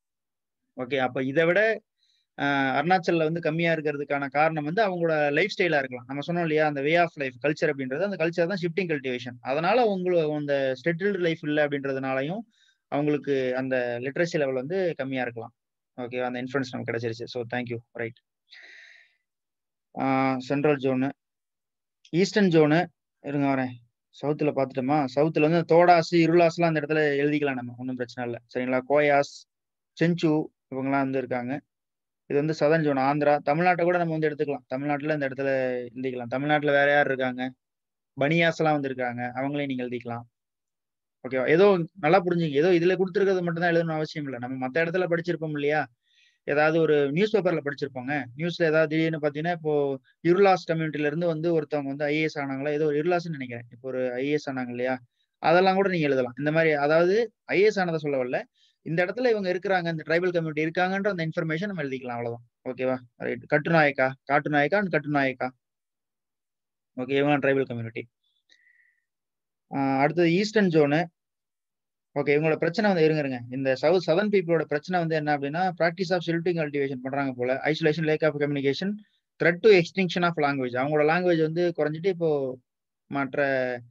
ஓகே அப்ப இதை விட அருணாச்சல்ல வந்து கம்மியா இருக்கிறதுக்கான காரணம் வந்து அவங்களோட லைஃப் ஸ்டைலா இருக்கலாம் நம்ம சொன்னோம் இல்லையா அந்த வே ஆஃப் லைஃப் கல்ச்சர் அப்படின்றது அந்த கல்ச்சர் தான் ஷிஃப்டிங் கல்டிவேஷன் அதனால உங்களுக்கு அந்த ஸ்டெட்டில்டு லைஃப் இல்லை அப்படின்றதுனாலையும் அவங்களுக்கு அந்த லிட்ரஸி லெவல் வந்து கம்மியா இருக்கலாம் ஓகே அந்த இன்ஃபுளுன்ஸ் நமக்கு கிடைச்சிருச்சு so thank you right central zone eastern zone இருங்க வரேன் சவுத்துல பார்த்துட்டோமா சவுத்துல வந்து தோடாசு இருளாஸ்லாம் அந்த இடத்துல எழுதிக்கலாம் நம்ம ஒன்றும் பிரச்சனை இல்லை சரிங்களா கோயாஸ் செஞ்சு இவங்கெல்லாம் வந்து இருக்காங்க இது வந்து சதன் ஜோன் ஆந்திரா தமிழ்நாட்டை கூட நம்ம வந்து எடுத்துக்கலாம் தமிழ்நாட்டில் இந்த இடத்துல எழுதிக்கலாம் தமிழ்நாட்டில் வேற யார் இருக்காங்க பனியாஸ் எல்லாம் வந்து இருக்காங்க அவங்களையும் நீங்க எழுதிக்கலாம் ஓகேவா ஏதோ நல்லா புரிஞ்சுங்க ஏதோ இதுல கொடுத்துருக்கிறது மட்டும் தான் எழுதணும் அவசியம் இல்லை நம்ம மற்ற இடத்துல படிச்சிருப்போம் இல்லையா ஏதாவது ஒரு நியூஸ் பேப்பர்ல படிச்சிருப்போங்க நியூஸ்ல ஏதாவது திடீர்னு பாத்தீங்கன்னா இப்போ இருளாஸ் கம்யூனிட்டில இருந்து வந்து ஒருத்தவங்க வந்து ஐஏஎஸ் ஆனாங்களா ஏதோ ஒரு இருளாஸ்ன்னு நினைக்கிறேன் இப்போ ஒரு ஐஏஎஸ் ஆனாங்க இல்லையா அதெல்லாம் கூட நீங்க எழுதலாம் இந்த மாதிரி அதாவது ஐஏஎஸ் ஆனதை சொல்ல வரல இந்த இடத்துல இவங்க இருக்கிறாங்க இந்த ட்ரைபல் கம்யூனிட்டி இருக்காங்கன்ற அந்த இன்ஃபர்மேஷன் நம்ம எழுதிக்கலாம் அவ்வளவுதான் ஓகேவா right Kattunayaka Kattunayaka and Kattunayaka okay இவங்க ட்ரைபல் கம்யூனிட்டி அடுத்தது ஈஸ்டர்ன் ஜோனு ஓகே இவங்களோட பிரச்சனை வந்து இருங்க இருங்க இந்த சவுத் சதன் பீப்புளோட பிரச்சனை வந்து என்ன அப்படின்னா ப்ராக்டிஸ் ஆஃப் ஷெல்டிங் கல்டிவேஷன் பண்றாங்க போல isolation lack of communication threat to extinction of language அவங்களோட லாங்குவேஜ் வந்து குறைஞ்சிட்டு இப்போ மற்ற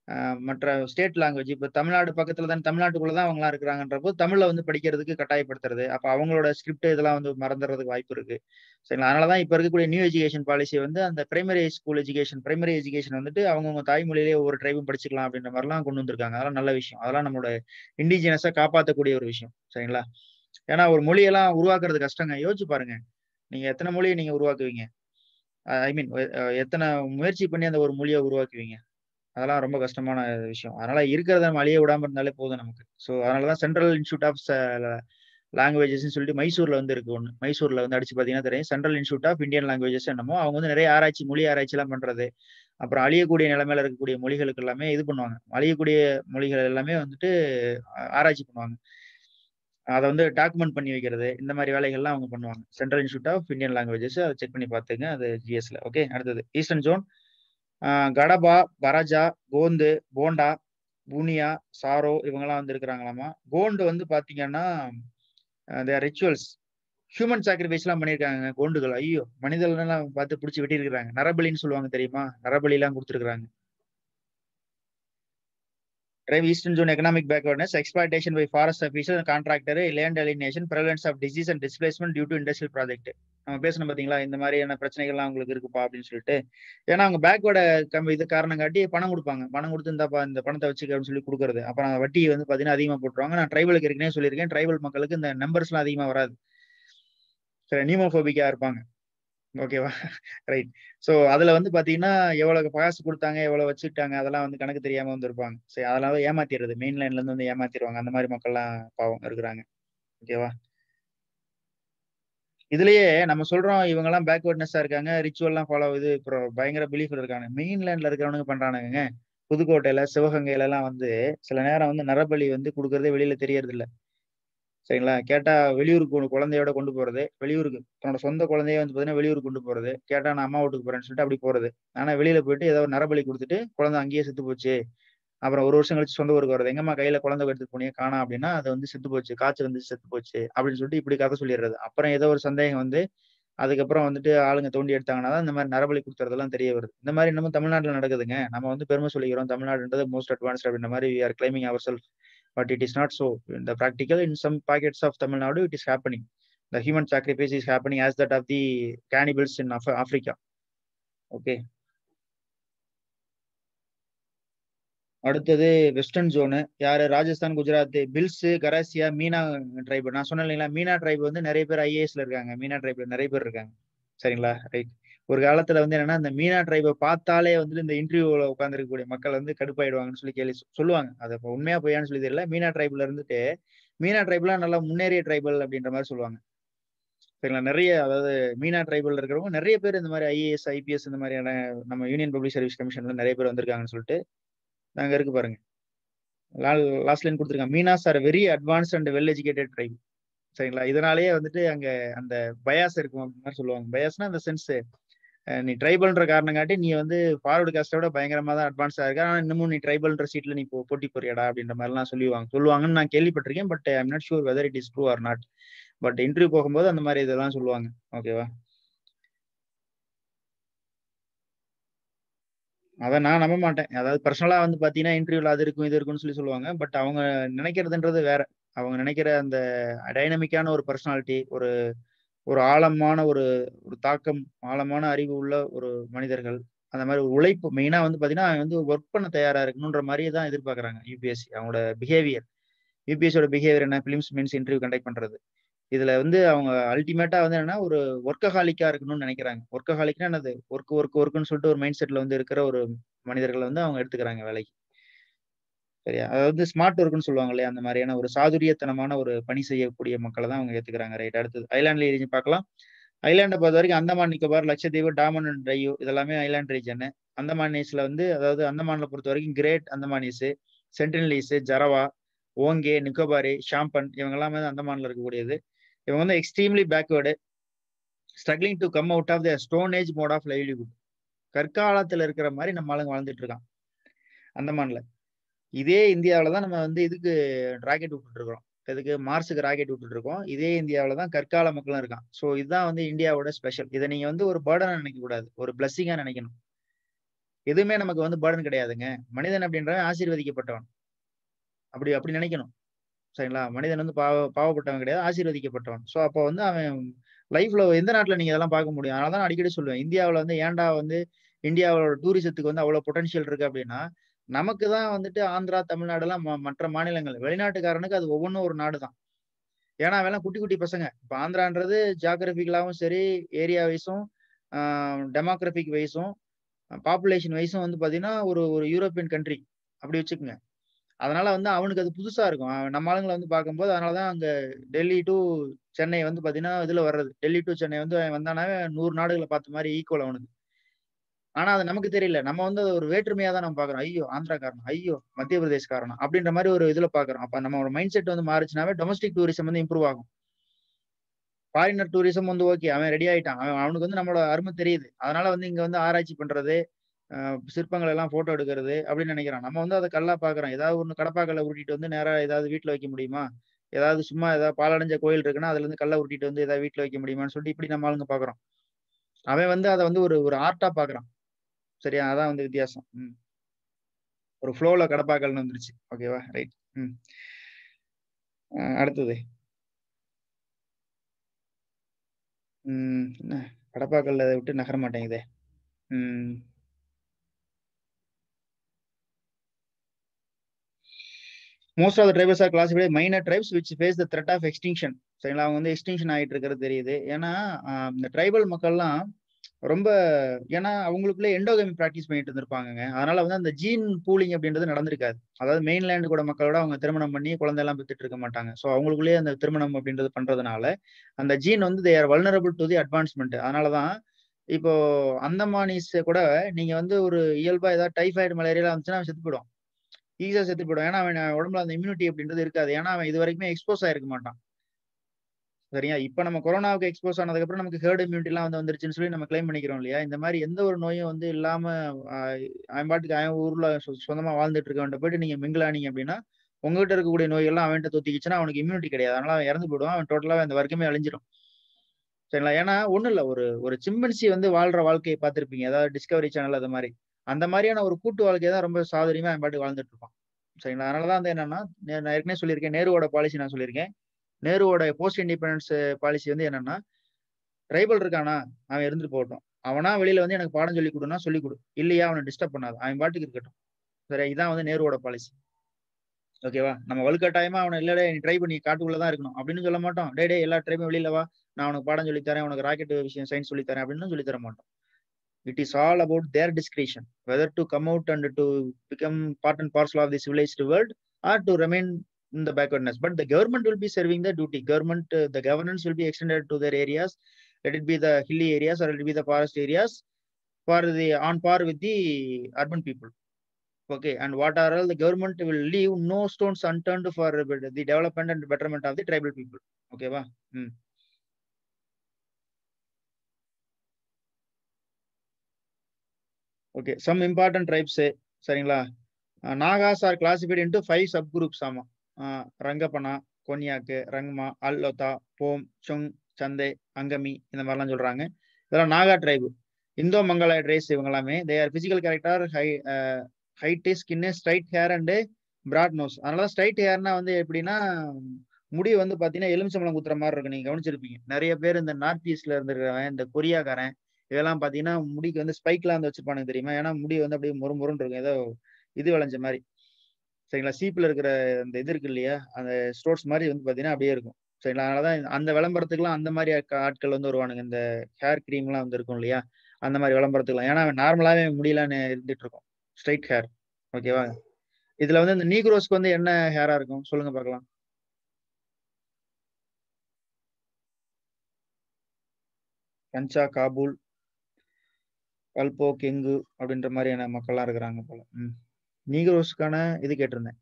மற்ற ஸ்டேட் லாங்குவேஜ் இப்போ தமிழ்நாடு பக்கத்துல தான் தமிழ்நாட்டுக்குள்ள தான் அவங்களாம் இருக்கிறாங்கன்றப்போ தமிழ்ல வந்து படிக்கிறதுக்கு கட்டாயப்படுத்துறது அப்போ அவங்களோட ஸ்கிரிப்ட் இதெல்லாம் வந்து மறந்துடுறதுக்கு வாய்ப்பு இருக்கு சரிங்களா அதனால தான் இப்போ இருக்கக்கூடிய நியூ எஜுகேஷன் பாலிசி வந்து அந்த primary school education primary education வந்துட்டு அவங்கவுங்க தாய்மொழியிலே ஒவ்வொரு ட்ரைபும் படிச்சுக்கலாம் அப்படின்ற மாதிரிலாம் கொண்டு வந்திருக்காங்க அதெல்லாம் நல்ல விஷயம் அதெல்லாம் நம்மளோட இண்டிஜினஸை காப்பாற்றக்கூடிய ஒரு விஷயம் சரிங்களா ஏன்னா ஒரு மொழியெல்லாம் உருவாக்குறது கஷ்டங்க யோசிச்சு பாருங்க நீங்க எத்தனை மொழியை நீங்க உருவாக்குவீங்க ஐ மீன் எத்தனை முயற்சி பண்ணி அந்த ஒரு மொழியை உருவாக்குவீங்க அதெல்லாம் ரொம்ப கஷ்டமான விஷயம் அதனால இருக்கிறத நம்ம அழிய விடாம இருந்தாலே போதும் நமக்கு ஸோ அதனாலதான் சென்ட்ரல் இன்ஸ்டியூட் ஆஃப் லாங்குவேஜஸ் சொல்லிட்டு மைசூர்ல வந்து இருக்கு ஒன்று மைசூர்ல வந்து அடிச்சு பாத்தீங்கன்னா தெரியும் central institute of Indian languages என்னமோ அவங்க வந்து நிறைய ஆராய்ச்சி மொழி ஆராய்ச்சி எல்லாம் பண்றது அப்புறம் அழியக்கூடிய நிலைமையில இருக்கக்கூடிய மொழிகளுக்கு எல்லாமே இது பண்ணுவாங்க அழியக்கூடிய மொழிகள் எல்லாமே வந்துட்டு ஆராய்ச்சி பண்ணுவாங்க அதை வந்து டாக்குமெண்ட் பண்ணி வைக்கிறது இந்த மாதிரி வேலைகள்லாம் அவங்க பண்ணுவாங்க central institute of Indian languages அதை செக் பண்ணி பார்த்துங்க அது ஜிஎஸ்ல ஓகே அடுத்தது ஈஸ்டர்ன் ஜோன் கடபா பராஜா கோந்து போண்டா பூனியா சாரோ இவங்கெல்லாம் வந்து இருக்கிறாங்களாமா கோண்டு வந்து பாத்தீங்கன்னா ரிச்சுவல்ஸ் ஹியூமன் சாக்ரிஃபைஸ் எல்லாம் பண்ணியிருக்காங்க கோண்டுகள் ஐயோ மனிதர்கள்லாம் பார்த்து பிடிச்சி வெட்டியிருக்கிறாங்க நரபலின்னு சொல்லுவாங்க தெரியுமா நரபலி எல்லாம் கொடுத்துருக்காங்க drive eastern zone economic backwardness, exploitation by forest officials and contractor, land alienation, prevalence of disease and displacement due to industrial project. நம்ம பேசணும் பாத்தீங்களா இந்த மாதிரியான பிரச்சனைகள்லாம் அவங்களுக்கு இருக்குப்பா அப்படின்னு சொல்லிட்டு ஏன்னா அவங்க பேக்வேர்ட கம் இது காரணம் காட்டி பணம் கொடுப்பாங்க பணம் கொடுத்து இந்தாப்பா இந்த பணத்தை வச்சுக்க சொல்லி கொடுக்குறது அப்புறம் அந்த வட்டி வந்து பாத்தீங்கன்னா அதிகமா போட்டுருவாங்க நான் ட்ரைபலுக்கு ஏற்கனவே சொல்லியிருக்கேன் ட்ரைபல் மக்களுக்கு இந்த நம்பர்ஸ் எல்லாம் அதிகமா வராது சரி நியூமோபோபிக்கா இருப்பாங்க ஓகேவா ரைட் ஸோ அதுல வந்து பாத்தீங்கன்னா எவ்வளவு காசு கொடுத்தாங்க எவ்வளவு வச்சுக்கிட்டாங்க அதெல்லாம் வந்து கணக்கு தெரியாம வந்து இருப்பாங்க சரி அதெல்லாம் ஏமாத்திடுறது மெயின் லைன்ல இருந்து வந்து ஏமாத்திடுவாங்க அந்த மாதிரி மக்கள்லாம் பாவம் இருக்கிறாங்க ஓகேவா இதுலயே நம்ம சொல்றோம் இவங்க எல்லாம் பேக்வர்ட்னஸா இருக்காங்க ரிச்சுவல்லாம் ஃபாலோ இது அப்புறம் பயங்கர பிலீஃப் இருக்காங்க மெயின் லைன்ல இருக்கிறவனுங்க பண்றானுங்க புதுக்கோட்டையில சிவகங்கையில எல்லாம் வந்து சில நேரம் வந்து நரபலி வந்து கொடுக்கறதே வெளியில தெரியறது இல்ல சரிங்களா கேட்டா வெளியூருக்கு குழந்தையோட கொண்டு போறது வெளியூருக்கு தன்னோட சொந்த குழந்தைய வந்து பாத்தீங்கன்னா வெளியூருக்கு கொண்டு போறது கேட்டா நான் அம்மா வீட்டுக்கு போறேன்னு சொல்லிட்டு அப்படி போறது ஆனா வெளியில போயிட்டு ஏதோ நரபலி கொடுத்துட்டு குழந்தை அங்கேயே செத்து போச்சு அப்புறம் ஒரு வருஷம் கழிச்சு சொந்த ஊருக்கு வருது எங்கம்மா கையில குழந்தை எடுத்துட்டு போனீங்க காணா அப்படின்னா அது வந்து செத்து போச்சு காய்ச்சல் வந்து செத்து போச்சு அப்படின்னு சொல்லிட்டு இப்படி கதை சொல்லிடுறது அப்புறம் ஏதோ ஒரு சந்தேகம் வந்து அதுக்கப்புறம் வந்துட்டு ஆளுங்க தோண்டி எடுத்தாங்கன்னா தான் இந்த மாதிரி நரபலி கொடுத்துறதெல்லாம் தெரிய வருது இந்த மாதிரி இன்னமும் தமிழ்நாட்டில் நடக்குதுங்க நம்ம வந்து பெருமை சொல்லிக்கிறோம் தமிழ்நாடுன்றது மோஸ்ட் அட்வான்ஸ்ட் அப்படின்ற மாதிரி we are claiming our self but it is not so in the practical in some pockets of tamil nadu it is happening the human sacrifice is happening as that of the cannibals in Af africa okay அடுத்தது வெஸ்டர்ன் ஜோனு யாரு ராஜஸ்தான் குஜராத் பில்ஸ் கராசியா மீனா ட்ரைப் நான் சொன்னேன் இல்லைங்களா மீனா ட்ரைப் வந்து நிறைய பேர் ஐஏஎஸ்ல இருக்காங்க மீனா ட்ரைப்ல நிறைய பேர் இருக்காங்க சரிங்களா ரைட் ஒரு காலத்துல வந்து என்னன்னா இந்த மீனா ட்ரைபை பார்த்தாலே வந்து இந்த இன்டர்வியூல உட்காந்துருக்கக்கூடிய மக்கள் வந்து கடுப்பாயிடுவாங்கன்னு சொல்லி கேள்வி சொல்லுவாங்க அது இப்போ உண்மையா பொய்யான்னு சொல்லி தெரியல மீனா ட்ரைப்ல இருந்துட்டு மீனா ட்ரைப்லாம் நல்லா முன்னேறிய ட்ரைபல் அப்படின்ற மாதிரி சொல்லுவாங்க சரிங்களா நிறைய அதாவது மீனா ட்ரைபல் இருக்கிறவங்க நிறைய பேர் இந்த மாதிரி ஐஏஎஸ் ஐபிஎஸ் இந்த மாதிரியான நம்ம யூனியன் பப்ளிக் சர்வீஸ் கமிஷன்ல நிறைய பேர் வந்திருக்காங்கன்னு சொல்லிட்டு நாங்க இருக்கு பாருங்க லாஸ்ட் லைன் கொடுத்துருக்காங்க Meenas are very advanced and well educated tribe சரிங்களா இதனாலேயே வந்துட்டு அங்க அந்த பயாஸ் இருக்கும் அப்படின்னு மாதிரி சொல்லுவாங்க பயாஸ்னா அந்த சென்ஸ் நீ ட்ரைபல்ன்ற காரணம் காட்டி நீ வந்து ஃபார்வர்டு காஸ்டோட பயங்கரமா தான் அட்வான்ஸா இருக்க ஆனா இன்னமும் நீ ட்ரைபல்ன்ற சீட்ல நீ போட்டி போறியடா அப்படின்ற மாதிரிலாம் சொல்லுவாங்க சொல்லுவாங்கன்னு நான் கேள்விப்பட்டிருக்கேன் but I'm not sure whether it is true or not but interview போகும்போது அந்த மாதிரி இதெல்லாம் சொல்லுவாங்க ஓகேவா அதை நான் நம்ப மாட்டேன் அதாவது பர்சனலா வந்து பாத்தீங்கன்னா இன்டர்வியூல அது இருக்கும் இது இருக்கும்னு சொல்லி சொல்லுவாங்க பட் அவங்க நினைக்கிறதுன்றது வேற அவங்க நினைக்கிற அந்த டைனமிக்கான ஒரு பர்சனாலிட்டி ஒரு ஒரு ஆழமான ஒரு ஒரு தாக்கம் ஆழமான அறிவு உள்ள ஒரு மனிதர்கள் அந்த மாதிரி ஒரு உழைப்பு மெயினா வந்து பாத்தீங்கன்னா வந்து ஒர்க் பண்ண தயாரா இருக்கணுன்ற மாதிரியே தான் எதிர்பார்க்கறாங்க யூபிஎஸ்சி அவங்களோட பிஹேவியர் யூபிஎஸ்சியோட பிஹேவியர் என்ன பிலிம்ஸ் மீன்ஸ் இன்டர்வியூ கண்டக்ட் பண்றது இதுல வந்து அவங்க அல்டிமேட்டா வந்து என்னன்னா ஒரு ஒர்க்கஹாலிக்கா இருக்கணும்னு நினைக்கிறாங்க ஒர்க்கஹாலிக்னா என்னது ஒர்க் ஒர்க் ஒர்க்குன்னு சொல்லிட்டு ஒரு மைண்ட் செட்ல வந்து இருக்கிற ஒரு மனிதர்களை வந்து அவங்க எடுத்துக்கிறாங்க வேலைக்கு சரியா அதாவது ஸ்மார்ட் ஒர்க்னு சொல்லுவாங்க இல்லையா அந்த மாதிரியான ஒரு சாதுரியத்தனமான ஒரு பணி செய்யக்கூடிய மக்களை தான் அவங்க ஏத்துக்கிறாங்க ரைட் அடுத்தது ஐலாண்ட் ரீஜன் பார்க்கலாம் ஐலாண்டை பொறுத்த வரைக்கும் அந்தமான் நிக்கோபார் லட்சத்தீவு டாமன் அண்ட் டையூ இதெல்லாமே ஐலாண்ட் ரீஜன் அந்தமானீஸ்ல வந்து அதாவது அந்தமான்ல பொறுத்த வரைக்கும் கிரேட் அந்தமானீஸ் சென்டினலீஸ் ஜரவா ஓங்கே நிக்கோபாரி ஷாம்பன் இவங்க எல்லாமே அந்தமான்ல இருக்கக்கூடியது இவங்க வந்து extremely backward struggling to come out of the stone age mode of livelihood கற்காலத்துல இருக்கிற மாதிரி நம்ம ஆளுங்க வாழ்ந்துட்டு இருக்கான் அந்தமான்ல இதே இந்தியாவில தான் நம்ம வந்து இதுக்கு ராக்கெட் விட்டுட்டு இருக்கிறோம் இதுக்கு மார்ஸுக்கு ராக்கெட் விட்டுட்டு இருக்கோம் இதே இந்தியாவில தான் கற்கால மக்களும் இருக்கான் ஸோ இதுதான் வந்து இந்தியாவோட ஸ்பெஷல் இதை நீங்க வந்து ஒரு பேர்டனா நினைக்க கூடாது ஒரு பிளஸ்ஸிங்கா நினைக்கணும் எதுவுமே நமக்கு வந்து பேர்டன் கிடையாதுங்க மனிதன் அப்படின்றவன் ஆசீர்வதிக்கப்பட்டவன் அப்படி அப்படி நினைக்கணும் சரிங்களா மனிதன் வந்து பாவ பாவப்பட்டவன் கிடையாது ஆசீர்வதிக்கப்பட்டவன் ஸோ அப்போ வந்து அவன் லைஃப்ல எந்த நாட்டுல நீங்க இதெல்லாம் பார்க்க முடியும் அதனால தான் நான் அடிக்கடி சொல்லுவேன் இந்தியாவில் வந்து ஏன்டா வந்து இந்தியாவோட டூரிசத்துக்கு வந்து அவ்வளவு பொட்டன்ஷியல் இருக்கு அப்படின்னா நமக்கு தான் வந்துட்டு ஆந்திரா தமிழ்நாடு எல்லாம் ம- மற்ற மாநிலங்கள் வெளிநாட்டுக்காரனுக்கு அது ஒவ்வொன்றும் ஒரு நாடு தான் ஏன்னா அவெல்லாம் குட்டி குட்டி பசங்க இப்போ ஆந்திரான்றது ஜாகிரபிக்கலாவும் சரி ஏரியா வைஸும் டெமோக்ராபிக் வைஸும் பாப்புலேஷன் வைஸும் வந்து பாத்தீங்கன்னா ஒரு ஒரு யூரோப்பியன் கண்ட்ரி அப்படி வச்சுக்கோங்க அதனால வந்து அவனுக்கு அது புதுசா இருக்கும் அவன் நம்ம ஆளுங்களை வந்து பார்க்கும்போது அதனாலதான் அங்க டெல்லி டு சென்னை வந்து பாத்தீங்கன்னா இதுல வர்றது டெல்லி டு சென்னை வந்து அவன் வந்தானாவே நூறு நாடுகளை பார்த்த மாதிரி ஈக்குவல் அவனுக்கு ஆனா அது நமக்கு தெரியல நம்ம வந்து அது ஒரு வேற்றுமையா தான் நம்ம பாக்குறோம் ஐயோ ஆந்திராக்காரன் ஐயோ மத்திய பிரதேஷ்காரன் அப்படின்ற மாதிரி ஒரு இதுல பாக்குறோம் அப்ப நம்மளோட மைண்ட் செட் வந்து மாறுச்சுனாவே டொமஸ்டிக் டூரிசம் வந்து இம்ப்ரூவ் ஆகும் ஃபாரினர் டூரிசம் வந்து ஓகே அவன் ரெடி ஆயிட்டான் அவன் அவனுக்கு வந்து நம்மளோட அருமை தெரியுது அதனால வந்து இங்க வந்து ஆராய்ச்சி பண்றது அஹ் சிற்பங்கள் எல்லாம் போட்டோ எடுக்கிறது அப்படின்னு நினைக்கிறான் நம்ம வந்து அதை கல்லா பாக்குறோம் ஏதாவது ஒண்ணு கடப்பாக்கல்ல உருட்டிட்டு வந்து நேரா ஏதாவது வீட்டுல வைக்க முடியுமா ஏதாவது சும்மா ஏதாவது பாலடைஞ்ச கோயில் இருக்குன்னா அதுல இருந்து கல்லை உருட்டிட்டு வந்து ஏதாவது வீட்டுல வைக்க முடியுமான்னு சொல்லிட்டு இப்படி நம்ம ஆளுங்க பாக்குறோம் அவன் வந்து அதை வந்து ஒரு ஒரு ஆர்ட்டா பாக்குறான் சரியா அதான் வந்து வித்தியாசம் ம் ஒரு ஃப்ளோல கடப்பாக்கல்னு வந்துருச்சு ஓகேவா ரைட் ம் அஹ் அடுத்தது ம் என்ன கடப்பாக்கல்ல இதை விட்டு நகர மாட்டேங்குதே ம் most of the tribals are classified minor tribes which face the threat of extinction சரிங்களா அவங்க வந்து எக்ஸ்டிங்ஷன் ஆகிட்டு இருக்கிறது தெரியுது ஏன்னா ஆஹ் இந்த ட்ரைபல் மக்கள்லாம் ரொம்ப ஏன்னா அவங்களுக்குள்ளே எண்டோகமி ப்ராக்டிஸ் பண்ணிட்டு இருந்திருப்பாங்கங்க அதனால வந்து அந்த ஜீன் பூலிங் அப்படின்றது நடந்திருக்காது அதாவது மெயின்லேண்டு கூட மக்களோட அவங்க திருமணம் பண்ணி குழந்தை எல்லாம் பெற்றுட்டு இருக்க மாட்டாங்க ஸோ அவங்களுக்குள்ளேயே அந்த திருமணம் அப்படின்றது பண்றதுனால அந்த ஜீன் வந்து they are vulnerable to the advancement அதனாலதான் இப்போ அந்தமானிஸ் கூட நீங்க வந்து ஒரு இயல்பா ஏதாவது டைஃபாய்டு மலேரியா வந்துச்சுன்னா அவன் செத்து போயிடும் ஈஸியா செத்து போயிடும் ஏன்னா அவன் உடம்புல அந்த இம்யூனிட்டி அப்படின்றது இருக்காது ஏன்னா அவன் இது வரைக்குமே எக்ஸ்போஸ் ஆயிருக்க மாட்டான் சரியா இப்ப நம்ம கொரோனாவுக்கு எக்ஸ்போஸ் ஆனதுக்கு அப்புறம் நமக்கு ஹேர்ட் இம்யூனிட்டி எல்லாம் வந்து வந்துருச்சுன்னு சொல்லி நம்ம கிளைம் பண்ணிக்கிறோம் இல்லையா இந்த மாதிரி எந்த ஒரு நோயும் வந்து இல்லாம ஆஹ் அவன் பாட்டுக்கு அவன் ஊர்ல சொ- சொந்தமா வாழ்ந்துட்டு இருக்கவன்ட்ட போயிட்டு நீங்க மிங்கிளானீங்க அப்படின்னா உங்ககிட்ட இருக்கக்கூடிய நோயெல்லாம் அவன்கிட்ட தொத்திக்கிச்சுன்னா அவனுக்கு இம்யூனிட்டி கிடையாது அதனால அவன் இறந்து போயிடுவான் அவன் டோட்டலாவே அந்த வர்க்கமே அழிஞ்சிடும் சரிங்களா ஏன்னா ஒண்ணும் இல்ல ஒரு ஒரு சிம்பன்சி வந்து வாழ்ற வாழ்க்கையை பார்த்திருப்பீங்க அதாவது டிஸ்கவரி சேனல் அது மாதிரி அந்த மாதிரியான ஒரு கூட்டு வாழ்க்கையை தான் ரொம்ப சாதுரியமா அவன் பாட்டுக்கு வாழ்ந்துட்டு இருப்பான் சரிங்களா அதனாலதான் வந்து என்னன்னா நே- நான் ஏற்கனவே சொல்லியிருக்கேன் நேருவோட பாலிசி நான் சொல்லியிருக்கேன் நேருவோட போஸ்ட் இண்டிபெண்டன்ஸ் பாலிசி வந்து என்னன்னா ட்ரைபல் இருக்கானா அவன் இருந்துட்டு போகட்டும் அவனா வெளியில வந்து எனக்கு பாடம் சொல்லி கொடுனா சொல்லி கொடு இல்லையா அவனை டிஸ்டர்ப் பண்ணாது அவன் பாட்டுக்கு இருக்கட்டும் சரி இதான் வந்து நேருவோட பாலிசி ஓகேவா நம்ம வலுக்கட்டாயமா அவனை இல்லடே நீ ட்ரை பண்ணி காட்டுக்குள்ளதான் இருக்கணும் அப்படின்னு சொல்ல மாட்டோம் டே டே எல்லா ட்ரைபும் வெளியில வா நான் உனக்கு பாடம் சொல்லி தரேன் உனக்கு ராக்கெட் விஷயம் சயின்ஸ் சொல்லி தரேன் அப்படின்னு சொல்லி தர மாட்டோம் it is all about their discretion whether to come out and to become part and parcel of the civilised world or to remain in the backwardness but the government will be serving the duty government uh, the governance will be extended to their areas let it be the hilly areas or let it be the forest areas for the on par with the urban people okay and what are all the government will leave no stones unturned for the development and betterment of the tribal people okay va hmm. okay some important tribes சரிங்களா Nagas are classified into five sub groups ஆமா ரங்கப்பனா கொன்யாக்கு ரங்மா அல்லோத்தா போம் சுங் சந்தை அங்கமி இந்த மாதிரிலாம் சொல்றாங்க இதெல்லாம் Naga tribe Indo Mongoloid race இவங்க எல்லாமே they are physical character high height skin straight hair and broad nose அதனால ஸ்ட்ரைட் ஹேர்னா வந்து எப்படின்னா முடி வந்து பாத்தீங்கன்னா எலுமிச்சம்பளம் குத்துற மாதிரி இருக்கும் நீங்க கவனிச்சிருப்பீங்க நிறைய பேர் இந்த நார்த் ஈஸ்ட்ல இருந்துருக்கவன் இந்த கொரியாக்காரன் இதெல்லாம் பாத்தீங்கன்னா முடிக்கு வந்து ஸ்பைக்லாம் வந்து வச்சிருப்பானுங்க தெரியுமா ஏன்னா முடி வந்து அப்படியே முறு முருன்னு இருக்கும் ஏதோ இது விளைஞ்ச மாதிரி சரிங்களா சீப்ல இருக்கிற அந்த இது இருக்கு இல்லையா அந்த ஸ்டோர்ஸ் மாதிரி வந்து பாத்தீங்கன்னா அப்படியே இருக்கும் சரிங்களா அதனாலதான் அந்த விளம்பரத்துக்குலாம் அந்த மாதிரி ஆட்கள் வந்து வருவானுங்க இந்த ஹேர் கிரீம் எல்லாம் வந்து இருக்கும் இல்லையா அந்த மாதிரி விளம்பரத்துக்குலாம் ஏன்னா நார்மலாவே முடியெல்லாம் இருந்துட்டு இருக்கும் ஸ்ட்ரைட் ஹேர் ஓகேவா இதுல வந்து இந்த நீக்ரோஸ்க்கு வந்து என்ன ஹேரா இருக்கும் சொல்லுங்க பார்க்கலாம் கஞ்சா காபூல் கல்போ கெங்கு அப்படின்ற மாதிரியான மக்கள்லாம் இருக்கிறாங்க போல ம் நீக்ரோஸ்க்கான இது கேட்டிருந்தேன்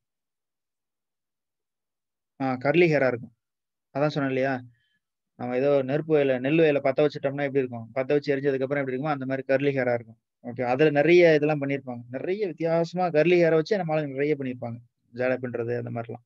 ஆ கர்லி ஹேரா இருக்கும் அதான் சொன்னேன் இல்லையா நம்ம ஏதோ நெருப்பு வயல நெல் வயல பத்த வச்சுட்டோம்னா எப்படி இருக்கும் பத்த வச்சு எரிஞ்சதுக்கு அப்புறம் எப்படி இருக்குமோ அந்த மாதிரி கர்லி ஹேரா இருக்கும் ஓகே அதுல நிறைய இதெல்லாம் பண்ணியிருப்பாங்க நிறைய வித்தியாசமா கர்லி ஹேரை வச்சு நம்ம ஆளுங்க நிறைய பண்ணியிருப்பாங்க ஜாடை பண்றது அந்த மாதிரிலாம்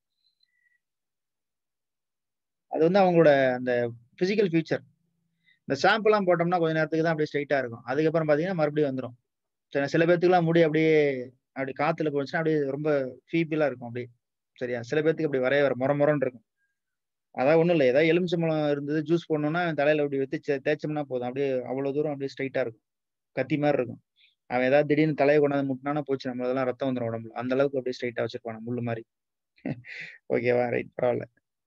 அது வந்து அவங்களோட அந்த பிசிக்கல் ஃபீச்சர் இந்த ஷாம்புலாம் போட்டோம்னா கொஞ்ச நேரத்துக்கு தான் அப்படியே ஸ்ட்ரைட்டா இருக்கும் அதுக்கப்புறம் பாத்தீங்கன்னா மறுபடியும் வந்துடும் சில சில பேர்த்துக்குலாம் முடி அப்படியே அப்படி காத்துல போச்சுன்னா அப்படியே ரொம்ப ஃபீபிளா இருக்கும் அப்படியே சரியா சில பேர்த்துக்கு அப்படி வரைய வர முறை முறன்னு இருக்கும் அதான் ஒண்ணும் இல்லை ஏதாவது எலுமிச்சம்பழம் இருந்தது ஜூஸ் போடணும்னா அவன் தலையில அப்படி வச்சு தே- தேய்ச்சோம்னா போதும் அப்படியே அவ்வளவு தூரம் அப்படியே ஸ்ட்ரைட்டா இருக்கும் கத்தி மாதிரி இருக்கும் அவன் ஏதாவது திடீர்னு தலையை கொண்டாந்து முட்டினானா போச்சு நம்ம அதெல்லாம் ரத்தம் வந்துடும் உடம்புல அந்த அளவுக்கு அப்படியே ஸ்ட்ரைட்டா வச்சிருப்பான் முள்ளு மாதிரி ஓகேவா ரைட் பரவாயில்ல